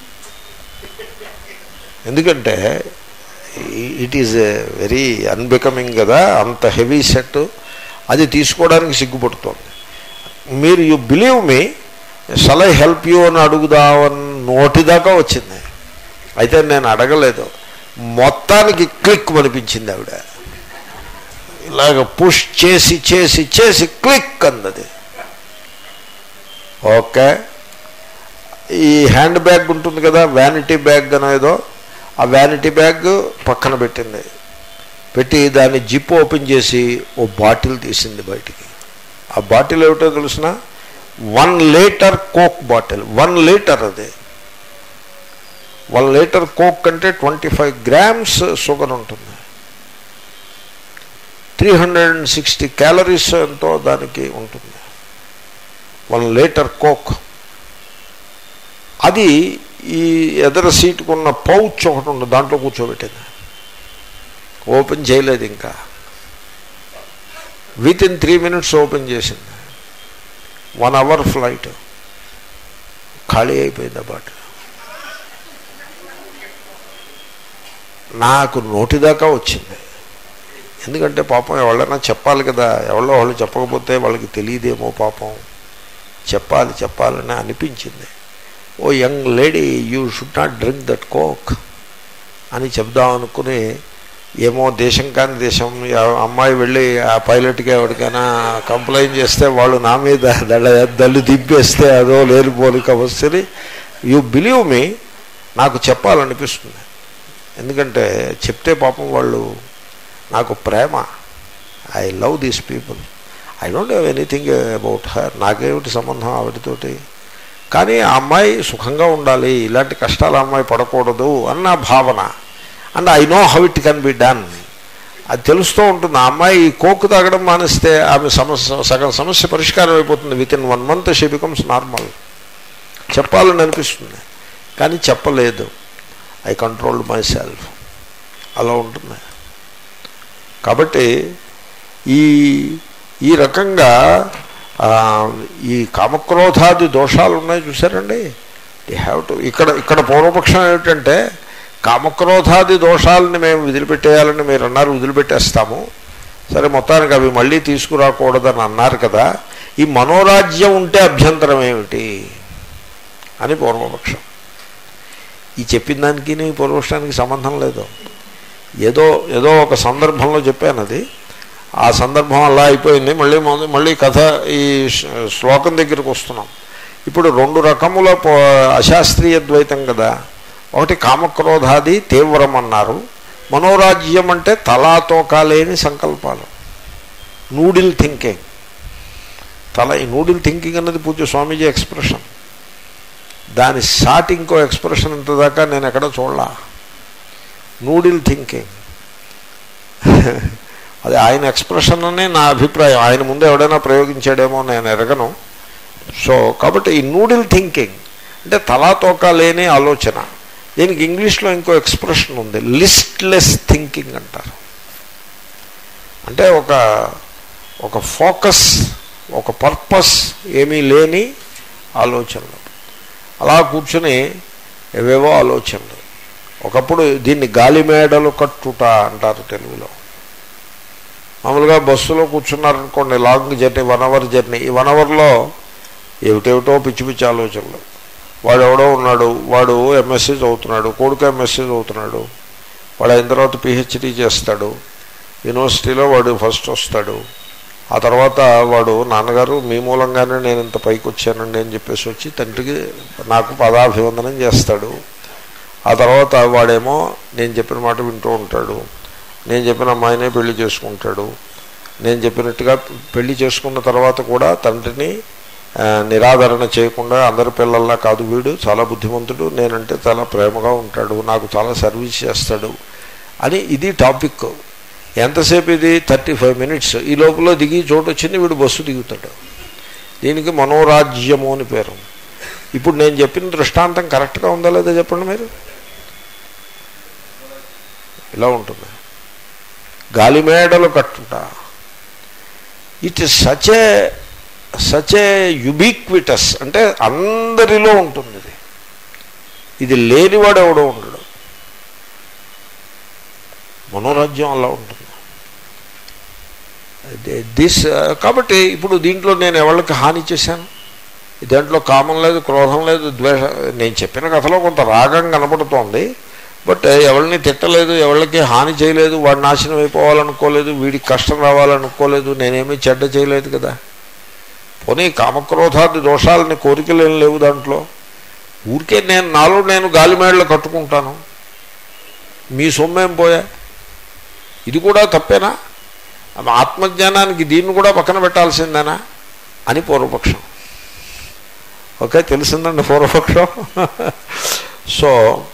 ఎందుకంటే ఇట్ ఈజ్ వెరీ అన్బికమింగ్ కదా అంత హెవీ సెట్ అది తీసుకోవడానికి సిగ్గుపడుతోంది మీరు you believe me shall I help you అని అడుగుదామని నోటి దాకా వచ్చింది అయితే నేను అడగలేదు మొత్తానికి క్లిక్ అనిపించింది ఆవిడ ఇలాగ పుష్ చేసి చేసి చేసి క్లిక్ అన్నది ఓకే ఈ హ్యాండ్ బ్యాగ్ ఉంటుంది కదా వ్యానిటీ బ్యాగ్ అనేదో ఆ వ్యానిటీ బ్యాగ్ పక్కన పెట్టింది పెట్టి దాన్ని జిప్ ఓపెన్ చేసి ఓ బాటిల్ తీసింది బయటికి ఆ బాటిల్ ఏమిటో తెలిసిన one litre coke bottle one litre అది వన్ లీటర్ కోక్ అంటే ట్వంటీ ఫైవ్ గ్రామ్స్ షుగర్ ఉంటుంది three hundred and sixty calories ఎంతో దానికి ఉంటుంది వన్ లీటర్ కోక్ అది ఈ ఎదర సీటుకున్న పౌచ్ ఒకటి ఉంది దాంట్లో కూర్చోబెట్టింది ఓపెన్ చేయలేదు ఇంకా within three minutes open చేసింది వన్ అవర్ ఫ్లైట్ ఖాళీ అయిపోయింది ఆ బాటిల్ నాకు నోటిదాకా వచ్చింది ఎందుకంటే పాపం ఎవరైనా చెప్పాలి కదా ఎవరో వాళ్ళు చెప్పకపోతే వాళ్ళకి తెలియదేమో పాపం చెప్పాలి చెప్పాలని అనిపించింది oh young lady you should not drink that coke అని చెప్దాం అనుకుని ఏమో దేశం కాని దేశం ఆ అమ్మాయి వెళ్ళి ఆ పైలట్కి ఎవరికైనా కంప్లైంట్ చేస్తే వాళ్ళు నా మీద దళ్ళ దళ్ళు దింపేస్తే అదో లేనిపోని కవస్తని యూ బిలీవ్ మీ నాకు చెప్పాలనిపిస్తుంది ఎందుకంటే చెప్తే పాపం వాళ్ళు నాకు ప్రేమ I love these people I don't have anything about her నాకేమిటి సంబంధం ఆవిడతోటి కానీ ఆ అమ్మాయి సుఖంగా ఉండాలి ఇలాంటి కష్టాలు ఆ అమ్మాయి పడకూడదు అన్న భావన and I know how it can be done అది తెలుస్తూ ఉంటుంది ఆ అమ్మాయి ఈ కోక్ తాగడం మానేస్తే ఆమె సమస్య సగం సమస్య పరిష్కారం అయిపోతుంది within one month she becomes normal చెప్పాలని అనిపిస్తుంది కానీ చెప్పలేదు ఐ కంట్రోల్డ్ మై సెల్ఫ్ అలా ఉంటుంది కాబట్టి ఈ ఈ రకంగా ఆ, ఈ కామక్రోధాది దోషాలు ఉన్నాయి చూసారండి ది హ్యావ్ టు ఇక్కడ ఇక్కడ పూర్వపక్షం ఏమిటంటే కామక్రోధాది దోషాలని మేము వదిలిపెట్టేయాలని మీరు అన్నారు వదిలిపెట్టేస్తాము సరే మొత్తానికి అవి మళ్ళీ తీసుకురాకూడదని అన్నారు కదా ఈ మనోరాజ్యం ఉంటే అభ్యంతరం ఏమిటి అని పూర్వపక్షం ఈ చెప్పిన దానికి ఈ పూర్వపక్షానికి సంబంధం లేదు ఏదో ఏదో ఒక సందర్భంలో చెప్పాను అది ఆ సందర్భం అలా అయిపోయింది మళ్ళీ మొద- మళ్ళీ కథ ఈ శ్ల- శ్లోకం దగ్గరికి వస్తున్నాం ఇప్పుడు రెండు రకముల పో- అశాస్త్రీయ ద్వైతం కదా ఒకటి కామక్రోధాది తీవ్రం అన్నారు మనోరాజ్యం అంటే తలాతోకా లేని సంకల్పాలు నూడిల్ థింకింగ్ తల ఈ నూడిల్ థింకింగ్ అన్నది పూజ్య స్వామీజీ ఎక్స్ప్రెషన్ దాని సాటి ఇంకో ఎక్స్ప్రెషన్ ఇంతదాకా నేను ఎక్కడ చూడలా నూడిల్ థింకింగ్ అది ఆయన ఎక్స్ప్రెషన్ అనే నా అభిప్రాయం ఆయన ముందు ఎవడైనా ప్రయోగించాడేమో నేను ఎరగను సో కాబట్టి ఈ నూడిల్ థింకింగ్ అంటే తలాతోక లేని ఆలోచన దీనికి ఇంగ్లీష్లో ఇంకో ఎక్స్ప్రెషన్ ఉంది లిస్ట్లెస్ థింకింగ్ అంటారు అంటే ఒక ఒక ఫోకస్ ఒక పర్పస్ ఏమీ లేని ఆలోచనలు అలా కూర్చొని ఏవేవో ఆలోచనలు ఒకప్పుడు దీన్ని గాలిమేడలు కట్టుట అంటారు తెలుగులో మామూలుగా బస్సులో కూర్చున్నారనుకోండి long journey one hour journey ఈ వన్ అవర్లో ఏమిటేమిటో పిచ్చి పిచ్చి ఆలోచనలు వాడు ఎవడో ఉన్నాడు వాడు ఎంఎస్సీ చదువుతున్నాడు కొడుకు ఎంఎస్సీ చదువుతున్నాడు వాడు అయిన తర్వాత పిహెచ్డీ చేస్తాడు యూనివర్సిటీలో వాడు ఫస్ట్ వస్తాడు ఆ తర్వాత వాడు నాన్నగారు మీ మూలంగానే నేను ఇంత పైకి వచ్చానండి అని చెప్పేసి వచ్చి తండ్రికి నాకు పదాభివందనం చేస్తాడు ఆ తర్వాత వాడేమో నేను చెప్పిన మాట వింటూ ఉంటాడు నేను చెప్పిన అమ్మాయినే పెళ్లి చేసుకుంటాడు నేను చెప్పినట్టుగా పెళ్లి చేసుకున్న తర్వాత కూడా తండ్రిని ఆ, నిరాదరణ చేయకుండా అందరి పిల్లల్లా కాదు వీడు చాలా బుద్ధిమంతుడు నేనంటే చాలా ప్రేమగా ఉంటాడు నాకు చాలా సర్వీస్ చేస్తాడు అని ఇది టాపిక్ ఎంతసేపు ఇది థర్టీ ఫైవ్ మినిట్స్ ఈ లోపల దిగి చోటు వచ్చింది వీడు బస్సు దిగుతాడు దీనికి మనోరాజ్యము అని పేరు ఇప్పుడు నేను చెప్పిన దృష్టాంతం కరెక్ట్గా ఉందా లేదా చెప్పండి మీరు ఇలా ఉంటుంది గాలిమేడలు కట్టుట ఇట్ ఇస్ సచే సచే యుబీక్విటస్ అంటే అందరిలో ఉంటుంది ఇది ఇది లేనివాడు ఎవడో ఉండడు మనోరాజ్యం అలా ఉంటుంది దిస్ కాబట్టి ఇప్పుడు దీంట్లో నేను ఎవరికి హాని చేశాను దాంట్లో కామం లేదు క్రోధం లేదు ద్వేష నేను చెప్పిన కథలో కొంత రాగం కనపడుతోంది బట్ ఎవరిని తిట్టలేదు ఎవరికి హాని చేయలేదు వాడు నాశనం అయిపోవాలనుకోలేదు వీడికి కష్టం రావాలనుకోలేదు నేనేమీ చెడ్డ చేయలేదు కదా పోనీ కామక్రోధాది దోషాలని కోరికలు ఏం లేవు దాంట్లో ఊరికే నేను నాలో నేను గాలిమేడలు కట్టుకుంటాను మీ సొమ్మేం పోయా ఇది కూడా తప్పేనా ఆత్మజ్ఞానానికి దీన్ని కూడా పక్కన పెట్టాల్సిందేనా అని పూర్వపక్షం ఓకే తెలిసిందండి పూర్వపక్షం సో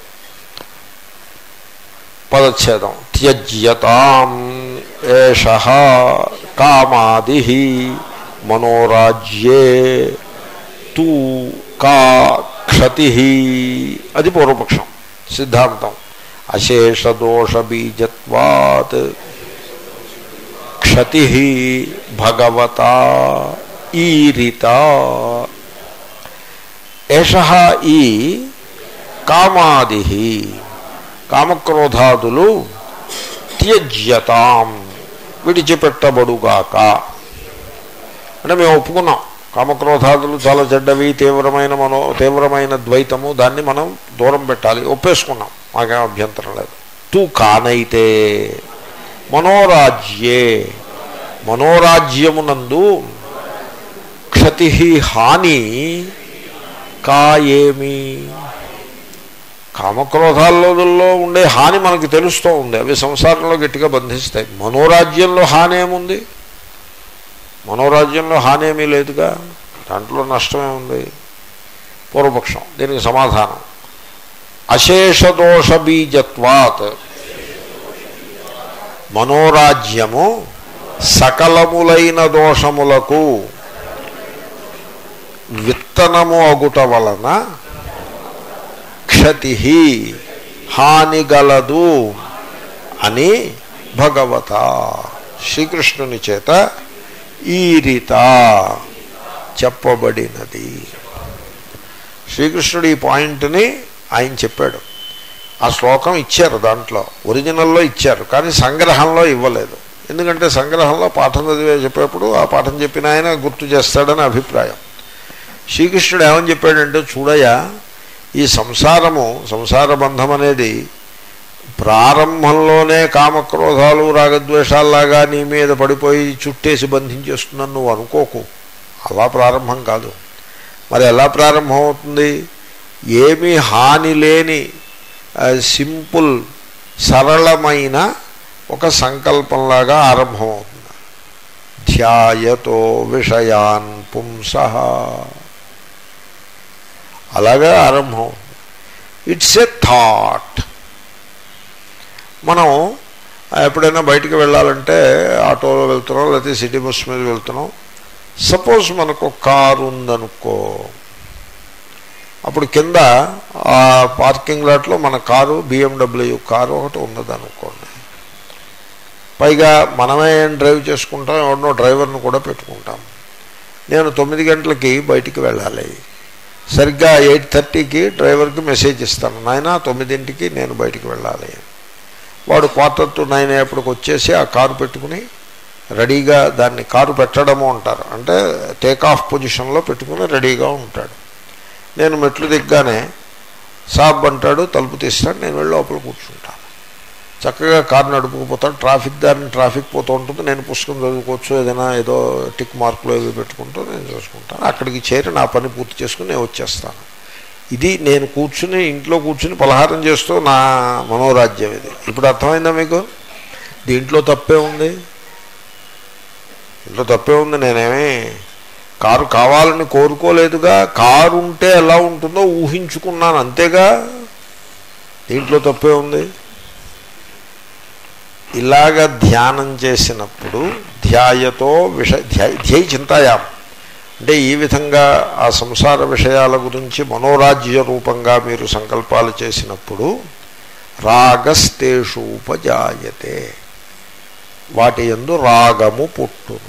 పదచ్ఛేదం త్యజ్యతాం ఏష కామాది మనోరాజ్యే తూ కా క్షతి అది పూర్వపక్షం సిద్ధాంతం అశేషదోషబీజత్వాత్ క్షతి భగవత ఈరిత ఏష ఈ కామాది కామక్రోధాదులు త్యజ్యతాం విడిచిపెట్టబడుగాక అంటే మేము ఒప్పుకున్నాం కామక్రోధాదులు చాలా చెడ్డవి తీవ్రమైన మనో తీవ్రమైన ద్వైతము దాన్ని మనం దూరం పెట్టాలి ఒప్పేసుకున్నాం మాకేం అభ్యంతరం లేదు తూ కానైతే మనోరాజ్యే మనోరాజ్యమునందు క్షతి హాని కా ఏమి కామక్రోధాలలో ఉండే హాని మనకు తెలుస్తూ ఉంది అవి సంసారంలో గట్టిగా బంధిస్తాయి మనోరాజ్యంలో హాని ఏముంది మనోరాజ్యంలో హాని ఏమీ లేదుగా దాంట్లో నష్టమే ఉంది పూర్వపక్షం దీనికి సమాధానం అశేషదోష బీజత్వాత్ మనోరాజ్యము సకలములైన దోషములకు విత్తనము అగుట వలన క్షతి హాని గలదు అని భగవత శ్రీకృష్ణుని చేత ఈ రీత చెప్పబడినది శ్రీకృష్ణుడు ఈ పాయింట్ని ఆయన చెప్పాడు ఆ శ్లోకం ఇచ్చారు దాంట్లో ఒరిజినల్లో ఇచ్చారు కానీ సంగ్రహంలో ఇవ్వలేదు ఎందుకంటే సంగ్రహంలో పాఠం చదివే చెప్పేప్పుడు ఆ పాఠం చెప్పిన ఆయన గుర్తు చేస్తాడని అభిప్రాయం శ్రీకృష్ణుడు ఏమని చెప్పాడంటే చూడయ్యా ఈ సంసారము సంసార బంధం అనేది ప్రారంభంలోనే కామక్రోధాలు రాగద్వేషాల్లాగా నీ మీద పడిపోయి చుట్టేసి బంధించేస్తున్నాను నువ్వు అనుకోకు అలా ప్రారంభం కాదు మరి ఎలా ప్రారంభం అవుతుంది ఏమీ హాని లేని ఆ, సింపుల్ సరళమైన ఒక సంకల్పంలాగా ఆరంభమవుతుంది ధ్యాయతో విషయాన్ పుంస అలాగే ఆరంభం ఇట్స్ ఎ థాట్ మనం ఎప్పుడైనా బయటికి వెళ్ళాలంటే ఆటోలో వెళ్తున్నాం లేకపోతే సిటీ బస్ మీద వెళ్తున్నాం సపోజ్ మనకు కారు ఉందనుకో అప్పుడు కింద ఆ పార్కింగ్ లాట్లో మన కారు బిఎండబ్ల్యూ కారు ఒకటి ఉన్నదనుకోండి పైగా మనమే ఏం డ్రైవ్ చేసుకుంటాం ఎవరినో డ్రైవర్ను కూడా పెట్టుకుంటాం నేను తొమ్మిది గంటలకి బయటికి వెళ్ళాలి సరిగ్గా ఎయిట్ థర్టీకి డ్రైవర్కి మెసేజ్ ఇస్తాను నాయన తొమ్మిదింటికి నేను బయటికి వెళ్ళాలి వాడు క్వార్టర్ టు నైన్ అయ్యేప్పటికి వచ్చేసి ఆ కారు పెట్టుకుని రెడీగా దాన్ని కారు పెట్టడము అంటారు అంటే టేక్ ఆఫ్ పొజిషన్లో పెట్టుకుని రెడీగా ఉంటాడు నేను మెట్లు దిగ్గానే సాబ్ అంటాడు తలుపు తీస్తాడు నేను వెళ్ళి లోపల కూర్చుంటాను చక్కగా కారు నడుపుకుపోతాడు ట్రాఫిక్ దారిని ట్రాఫిక్ పోతూ ఉంటుంది నేను పుస్తకం చదువుకోవచ్చు ఏదైనా ఏదో టిక్ మార్కులు ఏవి పెట్టుకుంటూ నేను చూసుకుంటాను అక్కడికి చేరి నా పని పూర్తి చేసుకుని నేను వచ్చేస్తాను ఇది నేను కూర్చుని ఇంట్లో కూర్చుని పలహారం చేస్తూ నా మనోరాజ్యం ఇది ఇప్పుడు అర్థమైందా మీకు దీంట్లో తప్పే ఉంది ఇంట్లో తప్పే ఉంది నేనేమి కారు కావాలని కోరుకోలేదుగా కారు ఉంటే ఎలా ఉంటుందో ఊహించుకున్నాను అంతేగా దీంట్లో తప్పే ఉంది ఇలాగ ధ్యానం చేసినప్పుడు ధ్యాయతో విష ధ్యాయ ధ్యేయ చింతాయాం అంటే ఈ విధంగా ఆ సంసార విషయాల గురించి మనోరాజ్య రూపంగా మీరు సంకల్పాలు చేసినప్పుడు రాగస్తేషు ఉపజాయతే వాటి ఎందు రాగము పుట్టును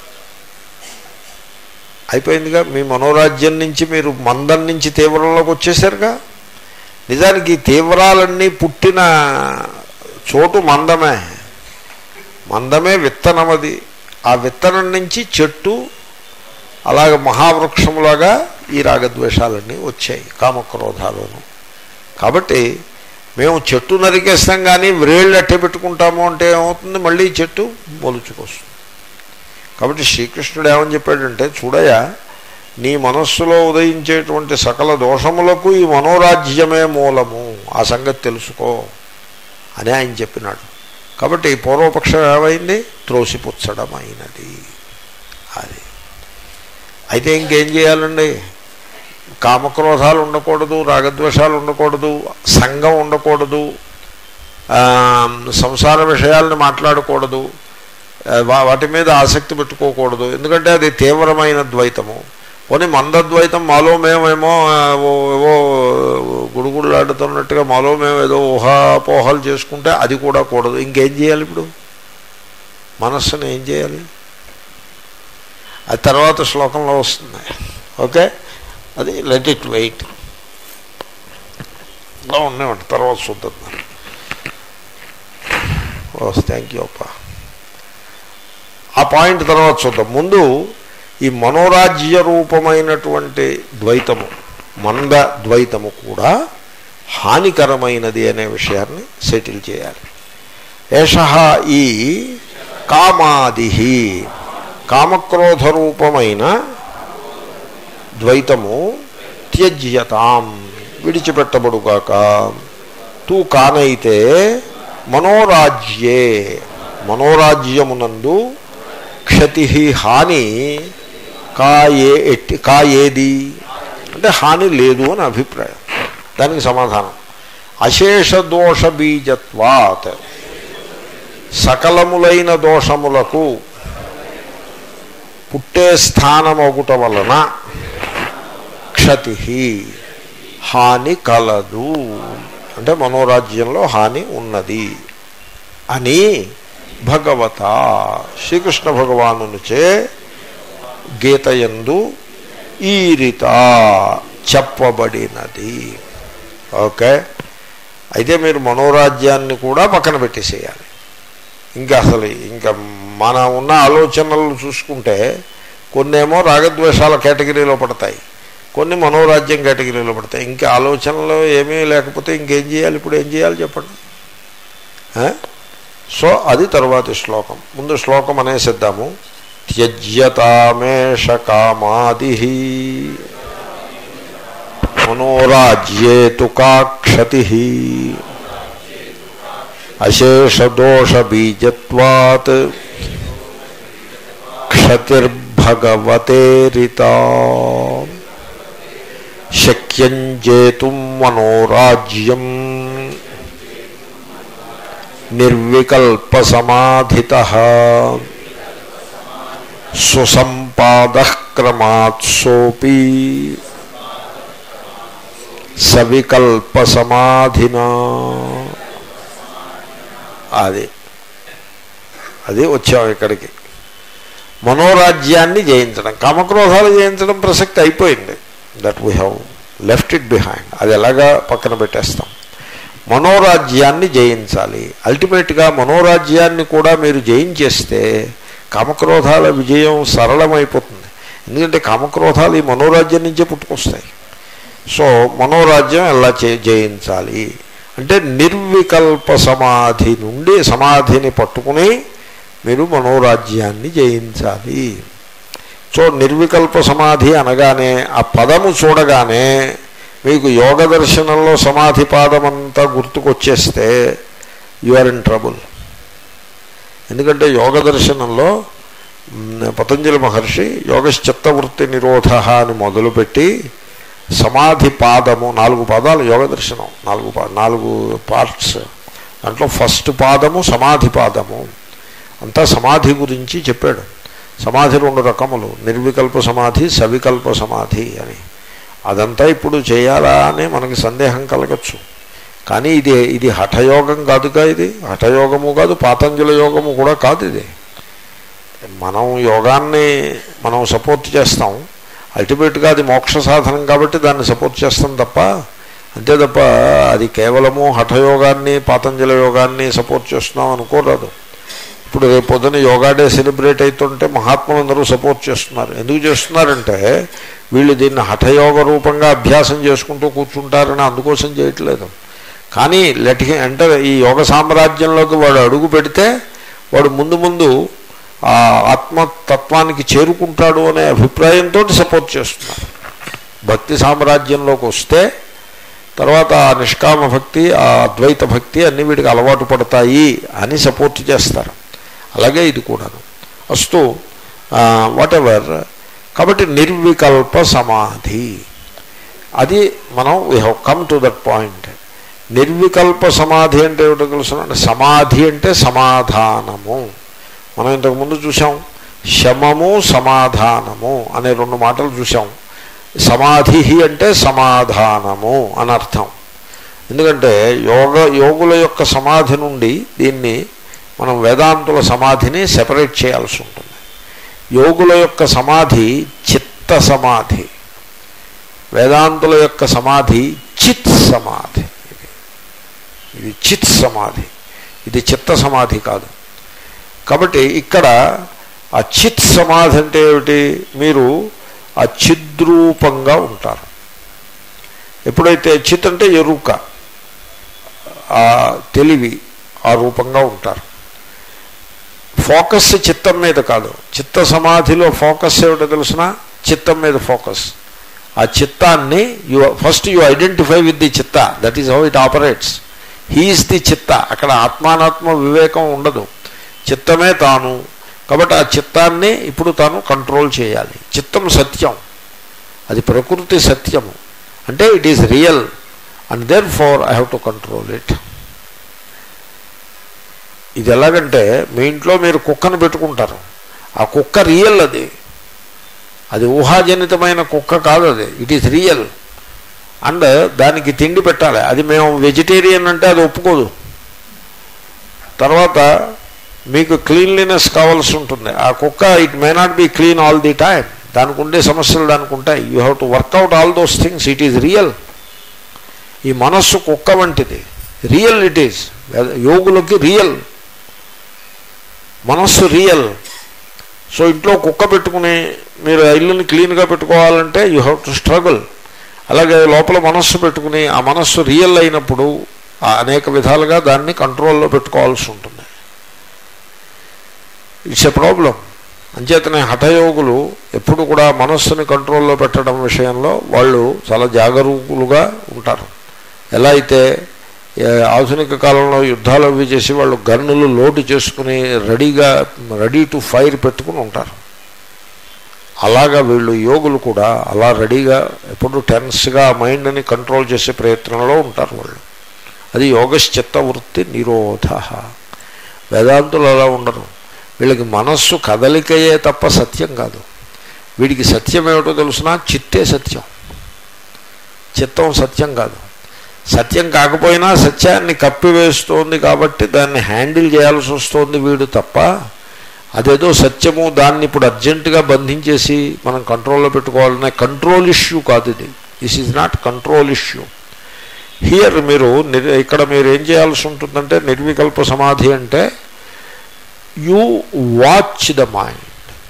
అయిపోయిందిగా మీ మనోరాజ్యం నుంచి మీరు మందం నుంచి తీవ్రంలోకి వచ్చేసారుగా నిజానికి ఈ తీవ్రాలన్నీ పుట్టిన చోటు మందమే మందమే విత్తనమది ఆ విత్తనం నుంచి చెట్టు అలాగ మహావృక్షములాగా ఈ రాగద్వేషాలన్నీ వచ్చాయి కామక్రోధాలను కాబట్టి మేము చెట్టు నరికేస్తాం కానీ వ్రేళ్ళు అట్టే పెట్టుకుంటాము అంటే ఏమవుతుంది మళ్ళీ ఈ చెట్టు మొలుచుకొస్తుంది కాబట్టి శ్రీకృష్ణుడు ఏమని చెప్పాడంటే చూడయా నీ మనస్సులో ఉదయించేటువంటి సకల దోషములకు ఈ మనోరాజ్యమే మూలము ఆ సంగతి తెలుసుకో అని ఆయన చెప్పినాడు కాబట్టి పూర్వపక్షం ఏమైంది త్రోసిపుచ్చడం అయినది అది అయితే ఇంకేం చేయాలండి కామక్రోధాలు ఉండకూడదు రాగద్వేషాలు ఉండకూడదు సంఘం ఉండకూడదు ఆ, సంసార విషయాలను మాట్లాడకూడదు ఆ, వా- వాటి మీద ఆసక్తి పెట్టుకోకూడదు ఎందుకంటే అది తీవ్రమైన ద్వైతము పోనీ మందద్వైతం మాలో మేమేమో ఆ, ఓ- ఏవో గుడుగుళ్ళాడుతున్నట్టుగా మాలో మేము ఏదో ఊహాపోహాలు చేసుకుంటే అది కూడా కూడదు ఇంకేం చేయాలి ఇప్పుడు మనస్సును ఏం చేయాలి అది తర్వాత శ్లోకంలో వస్తుంది ఓకే అది లెట్ ఇట్ వెయిట్ ఇలా ఉన్నామంట తర్వాత చూద్దాం ఓ థ్యాంక్ యూ అప్ప ఆ పాయింట్ తర్వాత చూద్దాం ముందు ఈ మనోరాజ్య రూపమైనటువంటి ద్వైతము మంద ద్వైతము కూడా హానికరమైనది అనే విషయాన్ని సెటిల్ చేయాలి ఏష ఈ కామాది కామక్రోధ రూపమైన ద్వైతము త్యజ్యతాం విడిచిపెట్టబడుగాక తూ కానైతే మనోరాజ్యే మనోరాజ్యమునందు క్షతి హాని కాయే ఎట్టి కాయేది అంటే హాని లేదు అని అభిప్రాయం దానికి సమాధానం అశేష దోష బీజత్వాత్ సకలములైన దోషములకు పుట్టే స్థానమగుట వలన క్షతి హాని కలదు అంటే మనోరాజ్యంలో హాని ఉన్నది అని భగవత శ్రీకృష్ణ భగవానునిచే గీతయందు ఈ రీత చెప్పబడినది ఓకే అయితే మీరు మనోరాజ్యాన్ని కూడా పక్కన పెట్టేసేయాలి ఇంకా అసలు ఇంకా మన ఉన్న ఆలోచనలు చూసుకుంటే కొన్నేమో రాగద్వేషాల కేటగిరీలో పడతాయి కొన్ని మనోరాజ్యం కేటగిరీలో పడతాయి ఇంకా ఆలోచనలు ఏమీ లేకపోతే ఇంకేం చేయాలి ఇప్పుడు ఏం చేయాలి చెప్పండి ఆ? సో అది తరువాతి శ్లోకం ముందు శ్లోకం అనేసిద్దాము త్యజ్యతామేష కామాది మనోరాజ్యేతు కాక్షతి అశేషదోషబీజత్వాత్ క్షతిర్భగవతేరిత శక్యం జేతుం మనోరాజ్యం నిర్వికల్పసమాధిత సుసంపాదక్రమాత్సోపి సవికల్పసమాధినా అది అది వచ్చాం ఇక్కడికి మనోరాజ్యాన్ని జయించడం కామక్రోధాలు జయించడం ప్రసక్తి అయిపోయింది that we have left it behind అది ఎలాగా పక్కన పెట్టేస్తాం మనోరాజ్యాన్ని జయించాలి అల్టిమేట్గా మనోరాజ్యాన్ని కూడా మీరు జయించేస్తే కామక్రోధాల విజయం సరళమైపోతుంది ఎందుకంటే కామక్రోధాలు ఈ మనోరాజ్యం నుంచే పుట్టుకొస్తాయి సో మనోరాజ్యం ఎలా చే జయించాలి అంటే నిర్వికల్ప సమాధి నుండి సమాధిని పట్టుకుని మీరు మనోరాజ్యాన్ని జయించాలి సో నిర్వికల్ప సమాధి అనగానే ఆ పదము చూడగానే మీకు యోగ దర్శనంలో సమాధి పాదమంతా గుర్తుకొచ్చేస్తే యు ఆర్ ఇన్ ట్రబుల్ ఎందుకంటే యోగ దర్శనంలో మ్, పతంజలి మహర్షి యోగశ్చిత్తవృత్తి నిరోధ అని మొదలుపెట్టి సమాధి పాదము నాలుగు పాదాలు యోగ దర్శనం నాలుగు పా నాలుగు పార్ట్స్ దాంట్లో ఫస్ట్ పాదము సమాధి పాదము అంతా సమాధి గురించి చెప్పాడు సమాధి రెండు రకములు నిర్వికల్ప సమాధి సవికల్ప సమాధి అని అదంతా ఇప్పుడు చేయాలా అని మనకి సందేహం కలగచ్చు కానీ ఇది ఇది హఠయోగం కాదుగా ఇది హఠయోగము కాదు పాతంజల యోగము కూడా కాదు ఇది మనం యోగాన్ని మనం సపోర్ట్ చేస్తాం అల్టిమేట్గా అది మోక్ష సాధనం కాబట్టి దాన్ని సపోర్ట్ చేస్తాం తప్ప అంతే తప్ప అది కేవలము హఠయోగాన్ని పాతంజల యోగాన్ని సపోర్ట్ చేస్తున్నాం అనుకోరాదు ఇప్పుడు రేపు పొద్దున యోగా డే సెలబ్రేట్ అవుతుంటే మహాత్ములందరూ సపోర్ట్ చేస్తున్నారు ఎందుకు చేస్తున్నారంటే వీళ్ళు దీన్ని హఠయోగ రూపంగా అభ్యాసం చేసుకుంటూ కూర్చుంటారని అందుకోసం చేయట్లేదు కానీ లెట్ అంటే ఈ యోగ సామ్రాజ్యంలోకి వాడు అడుగు పెడితే వాడు ముందు ముందు ఆ ఆత్మతత్వానికి చేరుకుంటాడు అనే అభిప్రాయంతో సపోర్ట్ చేస్తున్నారు భక్తి సామ్రాజ్యంలోకి వస్తే తర్వాత ఆ నిష్కామ భక్తి ఆ అద్వైత భక్తి అన్ని వీడికి అలవాటు పడతాయి అని సపోర్ట్ చేస్తారు అలాగే ఇది కూడాను అస్తు వాట్ ఎవర్ కాబట్టి నిర్వికల్ప సమాధి అది మనం we have come to that point నిర్వికల్ప సమాధి అంటే ఏమిటో తెలుసు సమాధి అంటే సమాధానము మనం ఇంతకుముందు చూసాం శమము సమాధానము అనే రెండు మాటలు చూసాం సమాధి అంటే సమాధానము అని అర్థం ఎందుకంటే యోగ యోగుల యొక్క సమాధి నుండి దీన్ని మనం వేదాంతుల సమాధిని సెపరేట్ చేయాల్సి ఉంటుంది యోగుల యొక్క సమాధి చిత్త సమాధి వేదాంతుల యొక్క సమాధి చిత్ సమాధి ఇది ఇది చిత్ సమాధి ఇది చిత్త సమాధి కాదు కాబట్టి ఇక్కడ ఆ చిత్ సమాధి అంటే ఏమిటి మీరు ఆ చిద్రూపంగా ఉంటారు ఎప్పుడైతే చిత్ అంటే ఎరుక ఆ తెలివి ఆ రూపంగా ఉంటారు ఫోకస్ చిత్తం మీద కాదు చిత్త సమాధిలో ఫోకస్ ఏమిటో తెలిసిన చిత్తం మీద ఫోకస్ ఆ చిత్తాన్ని you first you identify with the చిత్త that is how it operates he is the చిత్త అక్కడ ఆత్మానాత్మ వివేకం ఉండదు చిత్తమే తాను కాబట్టి ఆ చిత్తాన్ని ఇప్పుడు తాను కంట్రోల్ చేయాలి చిత్తం సత్యం అది ప్రకృతి సత్యము అంటే it is real and therefore I have to control it ఇది ఎలాగంటే మీ ఇంట్లో మీరు కుక్కను పెట్టుకుంటారు ఆ కుక్క రియల్ అది అది ఊహాజనితమైన కుక్క కాదు అది ఇట్ ఈస్ రియల్ అండ్ దానికి తిండి పెట్టాలి అది మేము వెజిటేరియన్ అంటే అది ఒప్పుకోదు తర్వాత మీకు క్లీన్లీనెస్ కావాల్సి ఉంటుంది ఆ కుక్క it may not be clean all the time దానికి ఉండే సమస్యలు దానికి ఉంటాయి you have to work out all those things it is real ఈ మనస్సు కుక్క వంటిది రియల్ ఇట్ ఈజ్ యోగులకి రియల్ మనస్సు రియల్ సో ఇంట్లో కుక్క పెట్టుకుని మీరు ఇల్లుని క్లీన్గా పెట్టుకోవాలంటే యూ హ్యావ్ టు స్ట్రగుల్ అలాగే లోపల మనస్సు పెట్టుకుని ఆ మనస్సు రియల్ అయినప్పుడు ఆ అనేక విధాలుగా దాన్ని కంట్రోల్లో పెట్టుకోవాల్సి ఉంటుంది ఇట్స్ ఎ ప్రాబ్లం అంచేతనే హఠయోగులు ఎప్పుడు కూడా మనస్సుని కంట్రోల్లో పెట్టడం విషయంలో వాళ్ళు చాలా జాగరూకులుగా ఉంటారు ఎలా అయితే ఏ, ఆధునిక కాలంలో యుద్ధాలు అవి చేసి వాళ్ళు గన్నులు లోటు చేసుకుని రెడీగా రెడీ టు ఫైర్ పెట్టుకుని ఉంటారు అలాగా వీళ్ళు యోగులు కూడా అలా రెడీగా ఎప్పుడు టెన్స్గా మైండ్ని కంట్రోల్ చేసే ప్రయత్నంలో ఉంటారు వాళ్ళు అది యోగశ్చిత్త వృత్తి నిరోధ వేదాంతులు అలా ఉండరు వీళ్ళకి మనస్సు కదలికయే తప్ప సత్యం కాదు వీడికి సత్యం ఏమిటో తెలుసునా చిత్తే సత్యం చిత్తం సత్యం కాదు సత్యం కాకపోయినా సత్యాన్ని కప్పివేస్తోంది కాబట్టి దాన్ని హ్యాండిల్ చేయాల్సి వస్తుంది వీడు తప్ప అదేదో సత్యము దాన్ని ఇప్పుడు అర్జెంటుగా బంధించేసి మనం కంట్రోల్లో పెట్టుకోవాలనే కంట్రోల్ ఇష్యూ కాదు ఇది this is not control issue here మీరు నిర్ ఇక్కడ మీరు ఏం చేయాల్సి ఉంటుందంటే నిర్వికల్ప సమాధి అంటే యూ వాచ్ ద మైండ్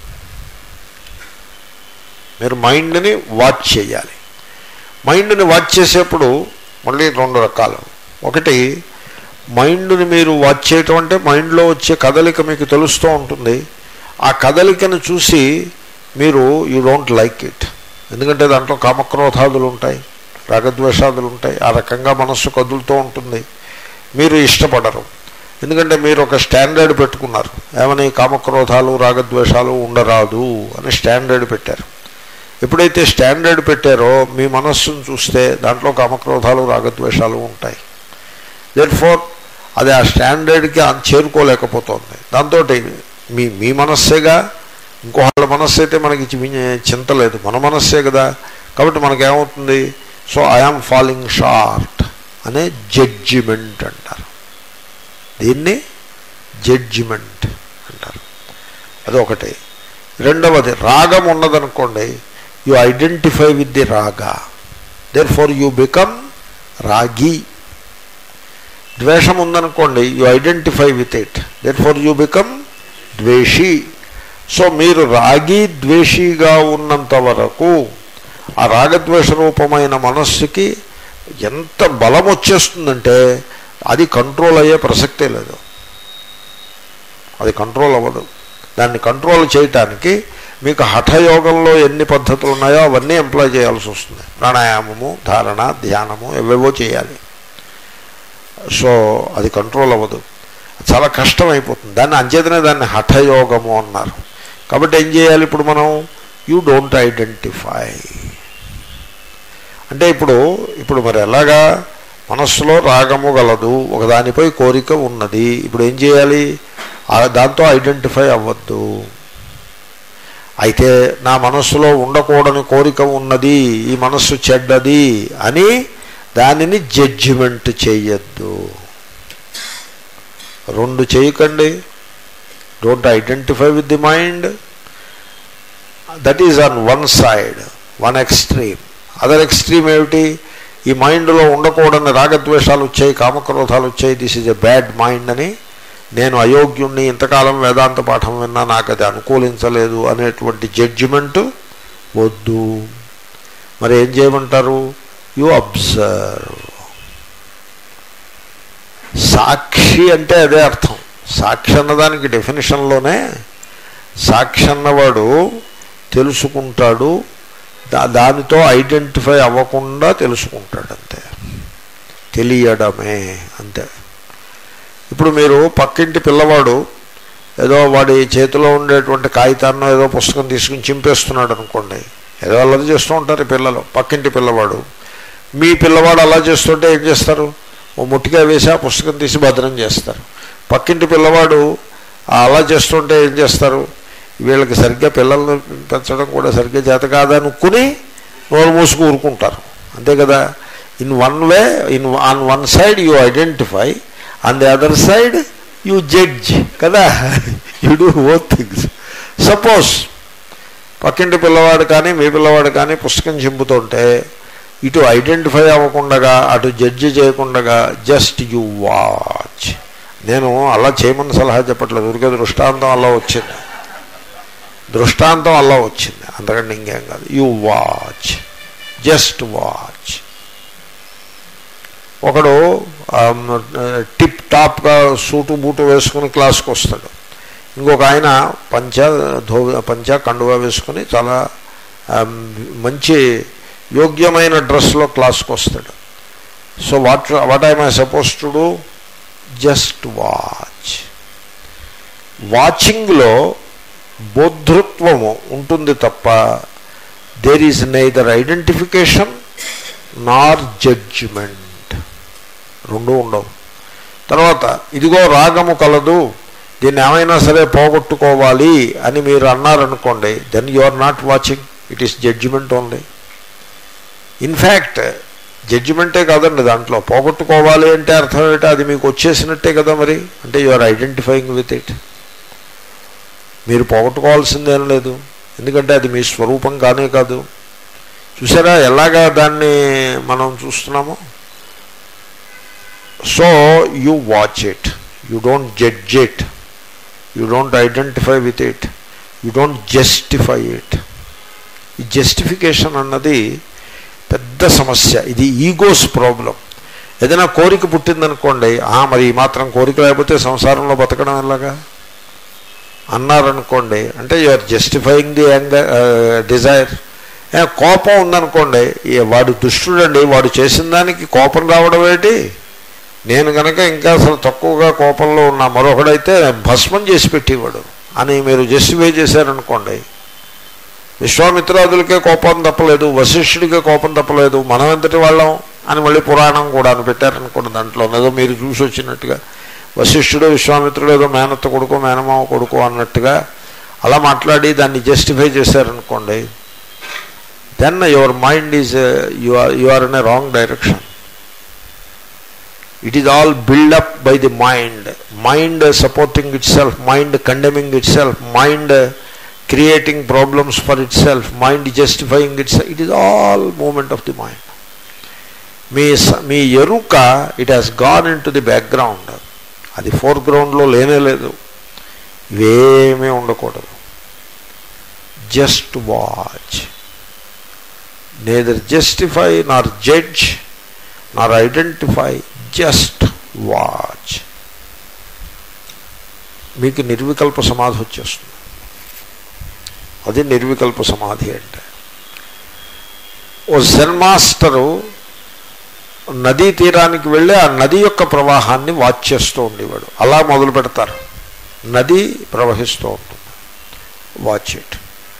మీరు మైండ్ని వాచ్ చేయాలి మైండ్ని వాచ్ చేసేప్పుడు మళ్ళీ రెండు రకాలు ఒకటి మైండ్ని మీరు వాచ్ చేయటం అంటే మైండ్లో వచ్చే కదలిక మీకు తెలుస్తూ ఉంటుంది ఆ కదలికను చూసి మీరు యూ డోంట్ లైక్ ఇట్ ఎందుకంటే దాంట్లో కామక్రోధాదులు ఉంటాయి రాగద్వేషాదులు ఉంటాయి ఆ రకంగా మనస్సు కదులుతూ ఉంటుంది మీరు ఇష్టపడరు ఎందుకంటే మీరు ఒక స్టాండర్డ్ పెట్టుకున్నారు ఏమని కామక్రోధాలు రాగద్వేషాలు ఉండరాదు అని స్టాండర్డ్ పెట్టారు ఎప్పుడైతే స్టాండర్డ్ పెట్టారో మీ మనస్సును చూస్తే దాంట్లో కామక్రోధాలు రాగద్వేషాలు ఉంటాయి దెట్ ఫోర్ అది ఆ స్టాండర్డ్కి అన్- చేరుకోలేకపోతుంది దాంతో మీ మీ మనస్సేగా ఇంకో వాళ్ళ మనస్సు అయితే మనకి చి- చింత లేదు మన మనస్సే కదా కాబట్టి మనకేమవుతుంది సో ఐఆమ్ ఫాలింగ్ షార్ట్ అనే జడ్జిమెంట్ అంటారు దీన్ని జడ్జిమెంట్ అంటారు అది ఒకటి రెండవది రాగం ఉన్నదనుకోండి you identify with the raga therefore you become రాగి ద్వేషం ఉందనుకోండి you identify with it therefore you become ద్వేషి సో మీరు రాగి ద్వేషిగా ఉన్నంత వరకు ఆ రాగద్వేష రూపమైన మనస్సుకి ఎంత బలం వచ్చేస్తుందంటే అది కంట్రోల్ అయ్యే ప్రసక్తే లేదు అది కంట్రోల్ అవ్వదు దాన్ని కంట్రోల్ చేయటానికి మీకు హఠయోగంలో ఎన్ని పద్ధతులు ఉన్నాయో అవన్నీ ఎంప్లాయ్ చేయాల్సి వస్తుంది ప్రాణాయామము ధారణ ధ్యానము ఎవేవో చేయాలి సో అది కంట్రోల్ అవ్వదు చాలా కష్టం అయిపోతుంది దాన్ని అంచేతనే దాన్ని హఠయోగము అన్నారు కాబట్టి ఏం చేయాలి ఇప్పుడు మనం యూ డోంట్ ఐడెంటిఫై అంటే ఇప్పుడు ఇప్పుడు మరి ఎలాగా మనస్సులో రాగము గలదు ఒకదానిపై కోరిక ఉన్నది ఇప్పుడు ఏం చేయాలి ఆ దాంతో ఐడెంటిఫై అవ్వద్దు అయితే నా మనస్సులో ఉండకూడని కోరిక ఉన్నది ఈ మనస్సు చెడ్డది అని దానిని జడ్జిమెంట్ చేయొద్దు రెండు చేయకండి don't identify with the mind that is on one side one extreme other extreme ఏమిటి ఈ మైండ్లో ఉండకూడని రాగద్వేషాలు వచ్చాయి కామక్రోధాలు వచ్చాయి this is a bad mind అని నేను అయోగ్యుణ్ణి ఇంతకాలం వేదాంత పాఠం విన్నా నాకు అది అనుకూలించలేదు అనేటువంటి జడ్జిమెంట్ వద్దు మరి ఏం చేయమంటారు యు అబ్జర్వ్ సాక్షి అంటే అదే అర్థం సాక్షి అన్నదానికి డెఫినేషన్లోనే సాక్షి అన్నవాడు తెలుసుకుంటాడు దా దానితో ఐడెంటిఫై అవ్వకుండా తెలుసుకుంటాడు అంతే తెలియడమే అంతే ఇప్పుడు మీరు పక్కింటి పిల్లవాడు ఏదో వాడి చేతిలో ఉండేటువంటి కాగితాన్నో ఏదో పుస్తకం తీసుకుని చింపేస్తున్నాడు అనుకోండి ఏదో అల్లరి చేస్తూ ఉంటారు ఈ పిల్లలు పక్కింటి పిల్లవాడు మీ పిల్లవాడు అలా చేస్తుంటే ఏం చేస్తారు ఓ ముట్టిగా వేసి ఆ పుస్తకం తీసి భద్రం చేస్తారు పక్కింటి పిల్లవాడు ఆ అలా చేస్తుంటే ఏం చేస్తారు వీళ్ళకి సరిగ్గా పిల్లల్ని పెంచడం కూడా సరిగ్గా చేత కాదనుకుని నోరు మూసుకు ఊరుకుంటారు అంతే కదా in one way in on one side you identify on the other side you judge కదా you do both things suppose పక్కింటి పిల్లవాడు కానీ మీ పిల్లవాడు కానీ పుస్తకం చింపుతుంటే ఇటు ఐడెంటిఫై అవ్వకుండా అటు జడ్జి చేయకుండా జస్ట్ యు వాచ్ నేను అలా చేయమని సలహా చెప్పట్లేదు ఊరికే దృష్టాంతం అలా వచ్చింది దృష్టాంతం అలా వచ్చింది అంతకంటే ఇంకేం కాదు యు వాచ్ జస్ట్ వాచ్ ఒకడు టిప్ టాప్గా సూటు బూటు వేసుకుని క్లాస్కి వస్తాడు ఇంకొక ఆయన పంచ ధో పంచ కండువా వేసుకుని చాలా మంచి యోగ్యమైన డ్రెస్లో క్లాస్కి వస్తాడు so what what I my suppose to do just watch వాచింగ్లో బోధృత్వము ఉంటుంది తప్ప there is neither identification nor judgement రెండూ ఉండవు తర్వాత ఇదిగో రాగము కలదు దీన్ని ఏమైనా సరే పోగొట్టుకోవాలి అని మీరు అన్నారనుకోండి then you are not watching it is judgement only in fact జడ్జిమెంటే కాదండి దాంట్లో పోగొట్టుకోవాలి అంటే అర్థం ఏంటో అది మీకు వచ్చేసినట్టే కదా మరి అంటే you are identifying with it మీరు పోగొట్టుకోవాల్సిందేం లేదు ఎందుకంటే అది మీ స్వరూపం కానే కాదు చూసారా ఎలాగా దాన్ని మనం చూస్తున్నామో so you watch it you don't judge it you don't identify with it you don't justify it ఈ జస్టిఫికేషన్ అన్నది పెద్ద సమస్య ఇది ఈగోస్ ప్రాబ్లం ఏదైనా కోరిక పుట్టిందనుకోండి మరి ఈ మాత్రం కోరిక లేకపోతే సంసారంలో బతకడం ఎలాగా అన్నారనుకోండి అంటే you are justifying the anger desire కోపం ఉందనుకోండి వాడు దుష్టుడండి వాడు చేసిన దానికి కోపం రావడం ఏంటి నేను కనుక ఇంకా అసలు తక్కువగా కోపంలో ఉన్న మరొకడైతే భస్మం చేసి పెట్టేవాడు అని మీరు జస్టిఫై చేశారనుకోండి విశ్వామిత్రాదులకే కోపం తప్పలేదు వశిష్ఠుడికే కోపం తప్పలేదు మనం ఎంతటి వాళ్ళం అని మళ్ళీ పురాణం కూడా అని పెట్టారనుకోండి దాంట్లో ఏదో మీరు చూసి వచ్చినట్టుగా వశిష్ఠుడు విశ్వామిత్రుడు ఏదో మేనత్త కొడుకు మేనమావ కొడుకు అన్నట్టుగా అలా మాట్లాడి దాన్ని జస్టిఫై చేశారనుకోండి then your mind is you are you are in a wrong direction it is all build up by the mind mind supporting itself mind condemning itself mind creating problems for itself mind justifying itself it is all moment of the mind మీ మీ ఎరుక it has gone into the background అది ఫోర్గ్రౌండ్లో లేనే లేదు ఇవేమీ ఉండకూడదు just watch neither justify nor judge నార్ ఐడెంటిఫై జస్ట్ వాచ్ మీకు నిర్వికల్ప సమాధి వచ్చేస్తుంది అది నిర్వికల్ప సమాధి అంటే ఓ జెన్ మాస్టరు నదీ తీరానికి వెళ్ళి ఆ నది యొక్క ప్రవాహాన్ని వాచ్ చేస్తూ ఉండేవాడు అలా మొదలు పెడతారు నది ప్రవహిస్తూ ఉంటుంది వాచ్ ఇట్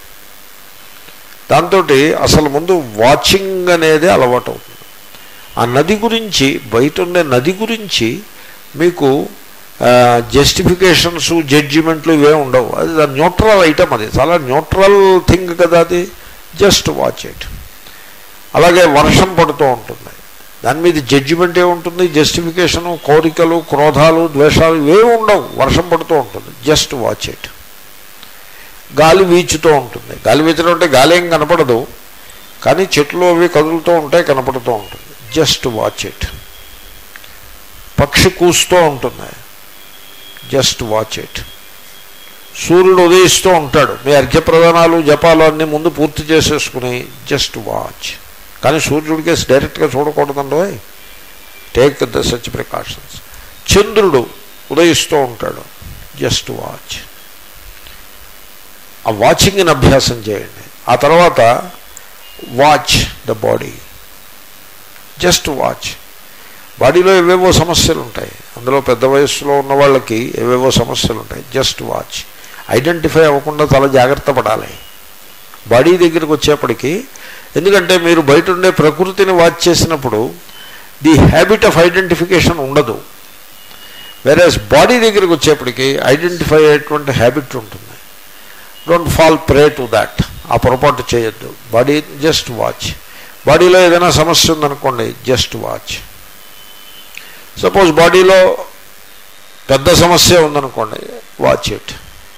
దాంతో అసలు ముందు వాచింగ్ అనేది అలవాటు అవుతుంది ఆ నది గురించి బయట ఉండే నది గురించి మీకు జస్టిఫికేషన్స్ జడ్జిమెంట్లు ఇవే ఉండవు అది న్యూట్రల్ ఐటమ్ అది చాలా న్యూట్రల్ థింగ్ కదా అది జస్ట్ వాచ్ ఇట్ అలాగే వర్షం పడుతూ ఉంటుంది దాని మీద జడ్జిమెంట్ ఏముంటుంది జస్టిఫికేషను కోరికలు క్రోధాలు ద్వేషాలు ఇవే ఉండవు వర్షం పడుతూ ఉంటుంది జస్ట్ వాచ్ ఇట్ గాలి వీచుతూ ఉంటుంది గాలి వీచడం అంటే గాలి ఏం కనపడదు కానీ చెట్లు అవి కదులుతూ ఉంటాయి కనపడుతూ ఉంటుంది జస్ట్ వాచ్ ఇట్ పక్షి కూస్తూ ఉంటుంది జస్ట్ వాచ్ ఇట్ సూర్యుడు ఉదయిస్తూ ఉంటాడు మీ అర్ఘ్యప్రదానాలు జపాలు అన్నీ ముందు పూర్తి చేసేసుకుని జస్ట్ వాచ్ కానీ సూర్యుడికి డైరెక్ట్గా చూడకూడదండి టేక్ ద సచ్ ప్రికాషన్స్ చంద్రుడు ఉదయిస్తూ ఉంటాడు జస్ట్ వాచ్ ఆ వాచింగ్ని అభ్యాసం చేయండి ఆ తర్వాత watch the body just watch బాడీలో ఏవేవో సమస్యలు ఉంటాయి అందులో పెద్ద వయస్సులో ఉన్న వాళ్ళకి ఏవేవో సమస్యలు ఉంటాయి జస్ట్ వాచ్ ఐడెంటిఫై అవ్వకుండా చాలా జాగ్రత్త పడాలి బాడీ దగ్గరికి వచ్చేప్పటికి ఎందుకంటే మీరు బయట ఉండే ప్రకృతిని వాచ్ చేసినప్పుడు ది హ్యాబిట్ ఆఫ్ ఐడెంటిఫికేషన్ ఉండదు వేరేస్ బాడీ దగ్గరికి వచ్చేప్పటికి ఐడెంటిఫై అయ్యేటువంటి హ్యాబిట్ ఉంటుంది don't fall prey to that ఆ పొరపాటు చేయొద్దు బాడీ జస్ట్ వాచ్ బాడీలో ఏదైనా సమస్య ఉందనుకోండి జస్ట్ వాచ్ సపోజ్ బాడీలో పెద్ద సమస్య ఉందనుకోండి వాచ్ ఇట్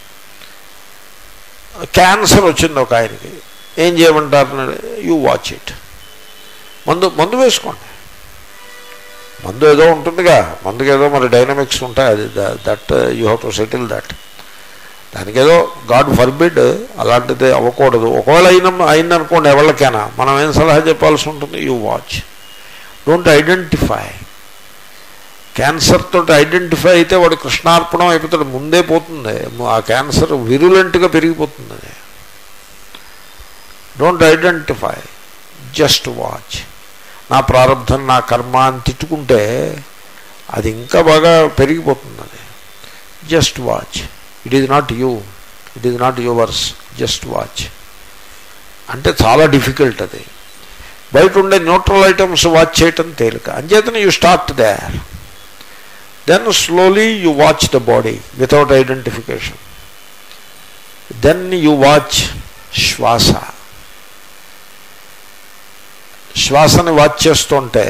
క్యాన్సర్ వచ్చింది ఒక ఆయనకి ఏం చేయమంటారు యూ వాచ్ ఇట్ మందు మందు వేసుకోండి మందు ఏదో ఉంటుందిగా మందుకి ఏదో మరి డైనమిక్స్ ఉంటాయి అది that you have to settle that దానికి ఏదో గాడ్ ఫర్బిడ్ అలాంటిది అవ్వకూడదు ఒకవేళ అయిన అయిందనుకోండి ఎవరికైనా మనం ఏం సలహా చెప్పాల్సి ఉంటుంది you watch don't identify cancer తోటి ఐడెంటిఫై అయితే వాడు కృష్ణార్పణం అయిపోతాడు ముందే పోతుంది ఆ క్యాన్సర్ విరులెంట్గా పెరిగిపోతుంది అది డోంట్ ఐడెంటిఫై జస్ట్ వాచ్ నా ప్రారంధం నా కర్మ అని తిట్టుకుంటే అది ఇంకా బాగా పెరిగిపోతుంది అది just watch it is not you it is not yours just watch అంటే చాలా డిఫికల్ట్ అది బయట ఉండే న్యూట్రల్ ఐటమ్స్ వాచ్ చేయటం తేలిక అంచేతనే you start there then slowly you watch the body without identification then you watch శ్వాస శ్వాసని వాచ్ చేస్తుంటే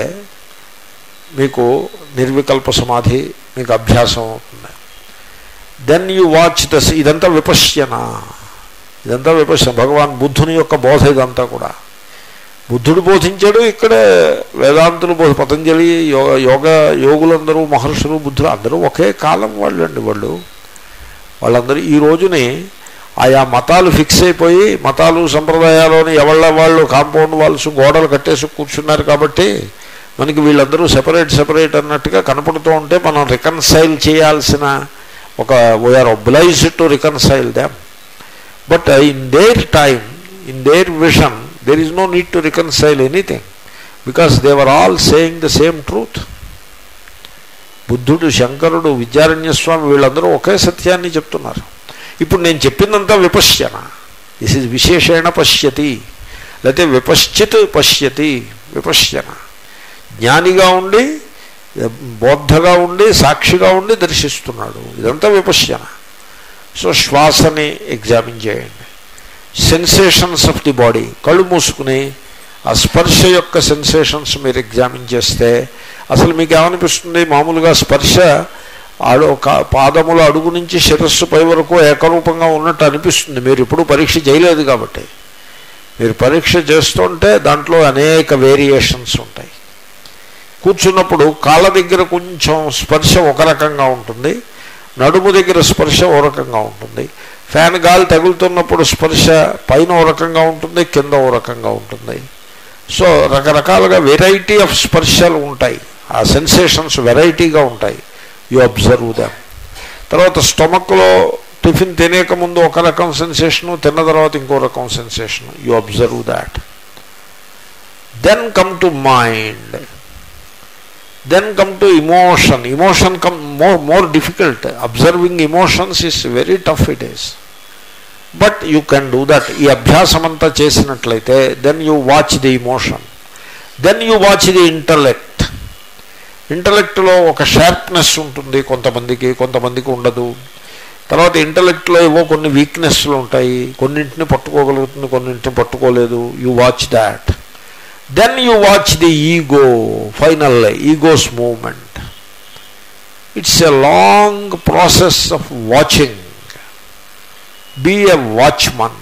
మీకు నిర్వికల్ప సమాధి మీకు అభ్యాసం అవుతుంది దెన్ యూ వాచ్ ద ఇదంతా విపశ్యన ఇదంతా విపశ్యన భగవాన్ బుద్ధుని యొక్క బోధ ఇదంతా కూడా బుద్ధుడు బోధించాడు ఇక్కడే వేదాంతులు బోధ పతంజలి యోగ యోగ యోగులందరూ మహర్షులు బుద్ధులు అందరూ ఒకే కాలం వాళ్ళండి వాళ్ళు వాళ్ళందరూ ఈ రోజుని ఆయా మతాలు ఫిక్స్ అయిపోయి మతాలు సంప్రదాయాలని ఎవళ్ళ వాళ్ళు కాంపౌండ్ వాల్స్ గోడలు కట్టేసి కూర్చున్నారు కాబట్టి మనకి వీళ్ళందరూ సెపరేట్ సెపరేట్ అన్నట్టుగా కనపడుతూ ఉంటే మనం రికన్సైల్ చేయాల్సిన ఒక we are obliged to reconcile them but in their time in their vision there is no need to reconcile anything because they're all saying the same truth బుద్ధుడు శంకరుడు విద్యారణ్యస్వామి వీళ్ళందరూ ఒకే సత్యాన్ని చెప్తున్నారు ఇప్పుడు నేను చెప్పిందంతా విపశ్యన దిస్ ఇస్ విశేషేణ పశ్యతి లేకపోతే విపశ్చిత్ పశ్యతి విపశ్యన జ్ఞానిగా ఉండి బోద్ధగా ఉండి సాక్షిగా ఉండి దర్శిస్తున్నాడు ఇదంతా విపశ్యన సో శ్వాసని ఎగ్జామిన్ చేయండి సెన్సేషన్స్ ఆఫ్ ది బాడీ కళ్ళు మూసుకుని ఆ స్పర్శ యొక్క సెన్సేషన్స్ మీరు ఎగ్జామిన్ చేస్తే అసలు మీకు ఏమనిపిస్తుంది మామూలుగా స్పర్శ ఆడు పాదముల అడుగు నుంచి శిరస్సు పై వరకు ఏకరూపంగా ఉన్నట్టు అనిపిస్తుంది మీరు ఇప్పుడు పరీక్ష చేయలేదు కాబట్టి మీరు పరీక్ష చేస్తుంటే దాంట్లో అనేక వేరియేషన్స్ ఉంటాయి కూర్చున్నప్పుడు కాళ్ళ దగ్గర కొంచెం స్పర్శ ఒక రకంగా ఉంటుంది నడుము దగ్గర స్పర్శ ఓ రకంగా ఉంటుంది ఫ్యాన్ గాలి తగులుతున్నప్పుడు స్పర్శ పైన ఓ రకంగా ఉంటుంది కింద ఓ రకంగా ఉంటుంది సో రకరకాలుగా వెరైటీ ఆఫ్ స్పర్శలు ఉంటాయి ఆ సెన్సేషన్స్ వెరైటీగా ఉంటాయి యు అబ్జర్వ్ దామ్ తర్వాత స్టమక్లో టిఫిన్ తినేక ముందు ఒక రకం సెన్సేషను తిన్న తర్వాత ఇంకో రకం sensation you observe that then come to mind then come to emotion emotion come more more difficult observing emotions is very tough it is but you can do that ఈ అభ్యాసం అంతా చేసినట్లయితే then you watch the emotion then you watch the intellect ఇంటలెక్ట్లో ఒక sharpness ఉంటుంది కొంతమందికి కొంతమందికి ఉండదు తర్వాత ఇంటలెక్ట్లో ఏవో కొన్ని వీక్నెస్లు ఉంటాయి కొన్నింటిని పట్టుకోగలుగుతుంది కొన్నింటిని పట్టుకోలేదు you watch that then you watch the ego final egos moment it's a long process of watching be a watchman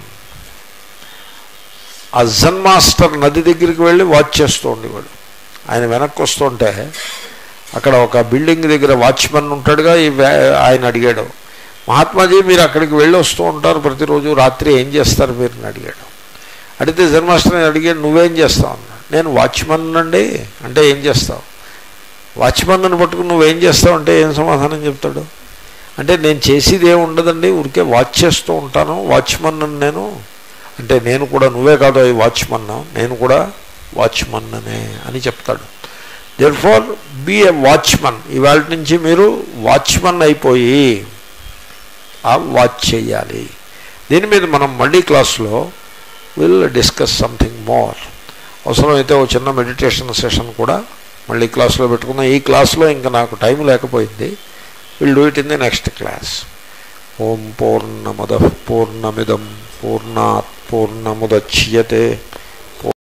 ఆ జన్ మాస్టర్ నది దగ్గరికి వెళ్ళి వాచ్ చేస్తూ ఉండేవాడు ఆయన వెనక్కి వస్తుంటే అక్కడ ఒక బిల్డింగ్ దగ్గర వాచ్మెన్ ఉంటాడుగా ఈ ఆయన అడిగాడు మహాత్మాజీ మీరు అక్కడికి వెళ్ళి వస్తూ ఉంటారు ప్రతిరోజు రాత్రి ఏం చేస్తారు మీరు అని అడిగాడు అడిగితే జన్మాష్టమి అడిగాడు నువ్వేం చేస్తావు అన్నా నేను వాచ్మన్ అండి అంటే ఏం చేస్తావు వాచ్మన్ను పట్టుకుని నువ్వేం చేస్తావు అంటే ఏం సమాధానం చెప్తాడు అంటే నేను చేసేది ఏమి ఉండదండి ఊరికే వాచ్ చేస్తూ ఉంటాను వాచ్మన్ నేను అంటే నేను కూడా నువ్వే కాదు ఈ వాచ్మన్ నేను కూడా వాచ్మన్ననే అని చెప్తాడు therefore be a watchman ఇవాళ నుంచి మీరు వాచ్మన్ అయిపోయి ఆ వాచ్ చేయాలి దీని మీద మనం మళ్ళీ క్లాస్లో విల్ డిస్కస్ సంథింగ్ మోర్ అవసరమైతే ఓ చిన్న మెడిటేషన్ సెషన్ కూడా మళ్ళీ క్లాస్లో పెట్టుకున్న ఈ క్లాస్లో ఇంకా నాకు టైం లేకపోయింది will do it in the next class ఓం పూర్ణమద పూర్ణమిదం పూర్ణాత్ పూర్ణముద్యతే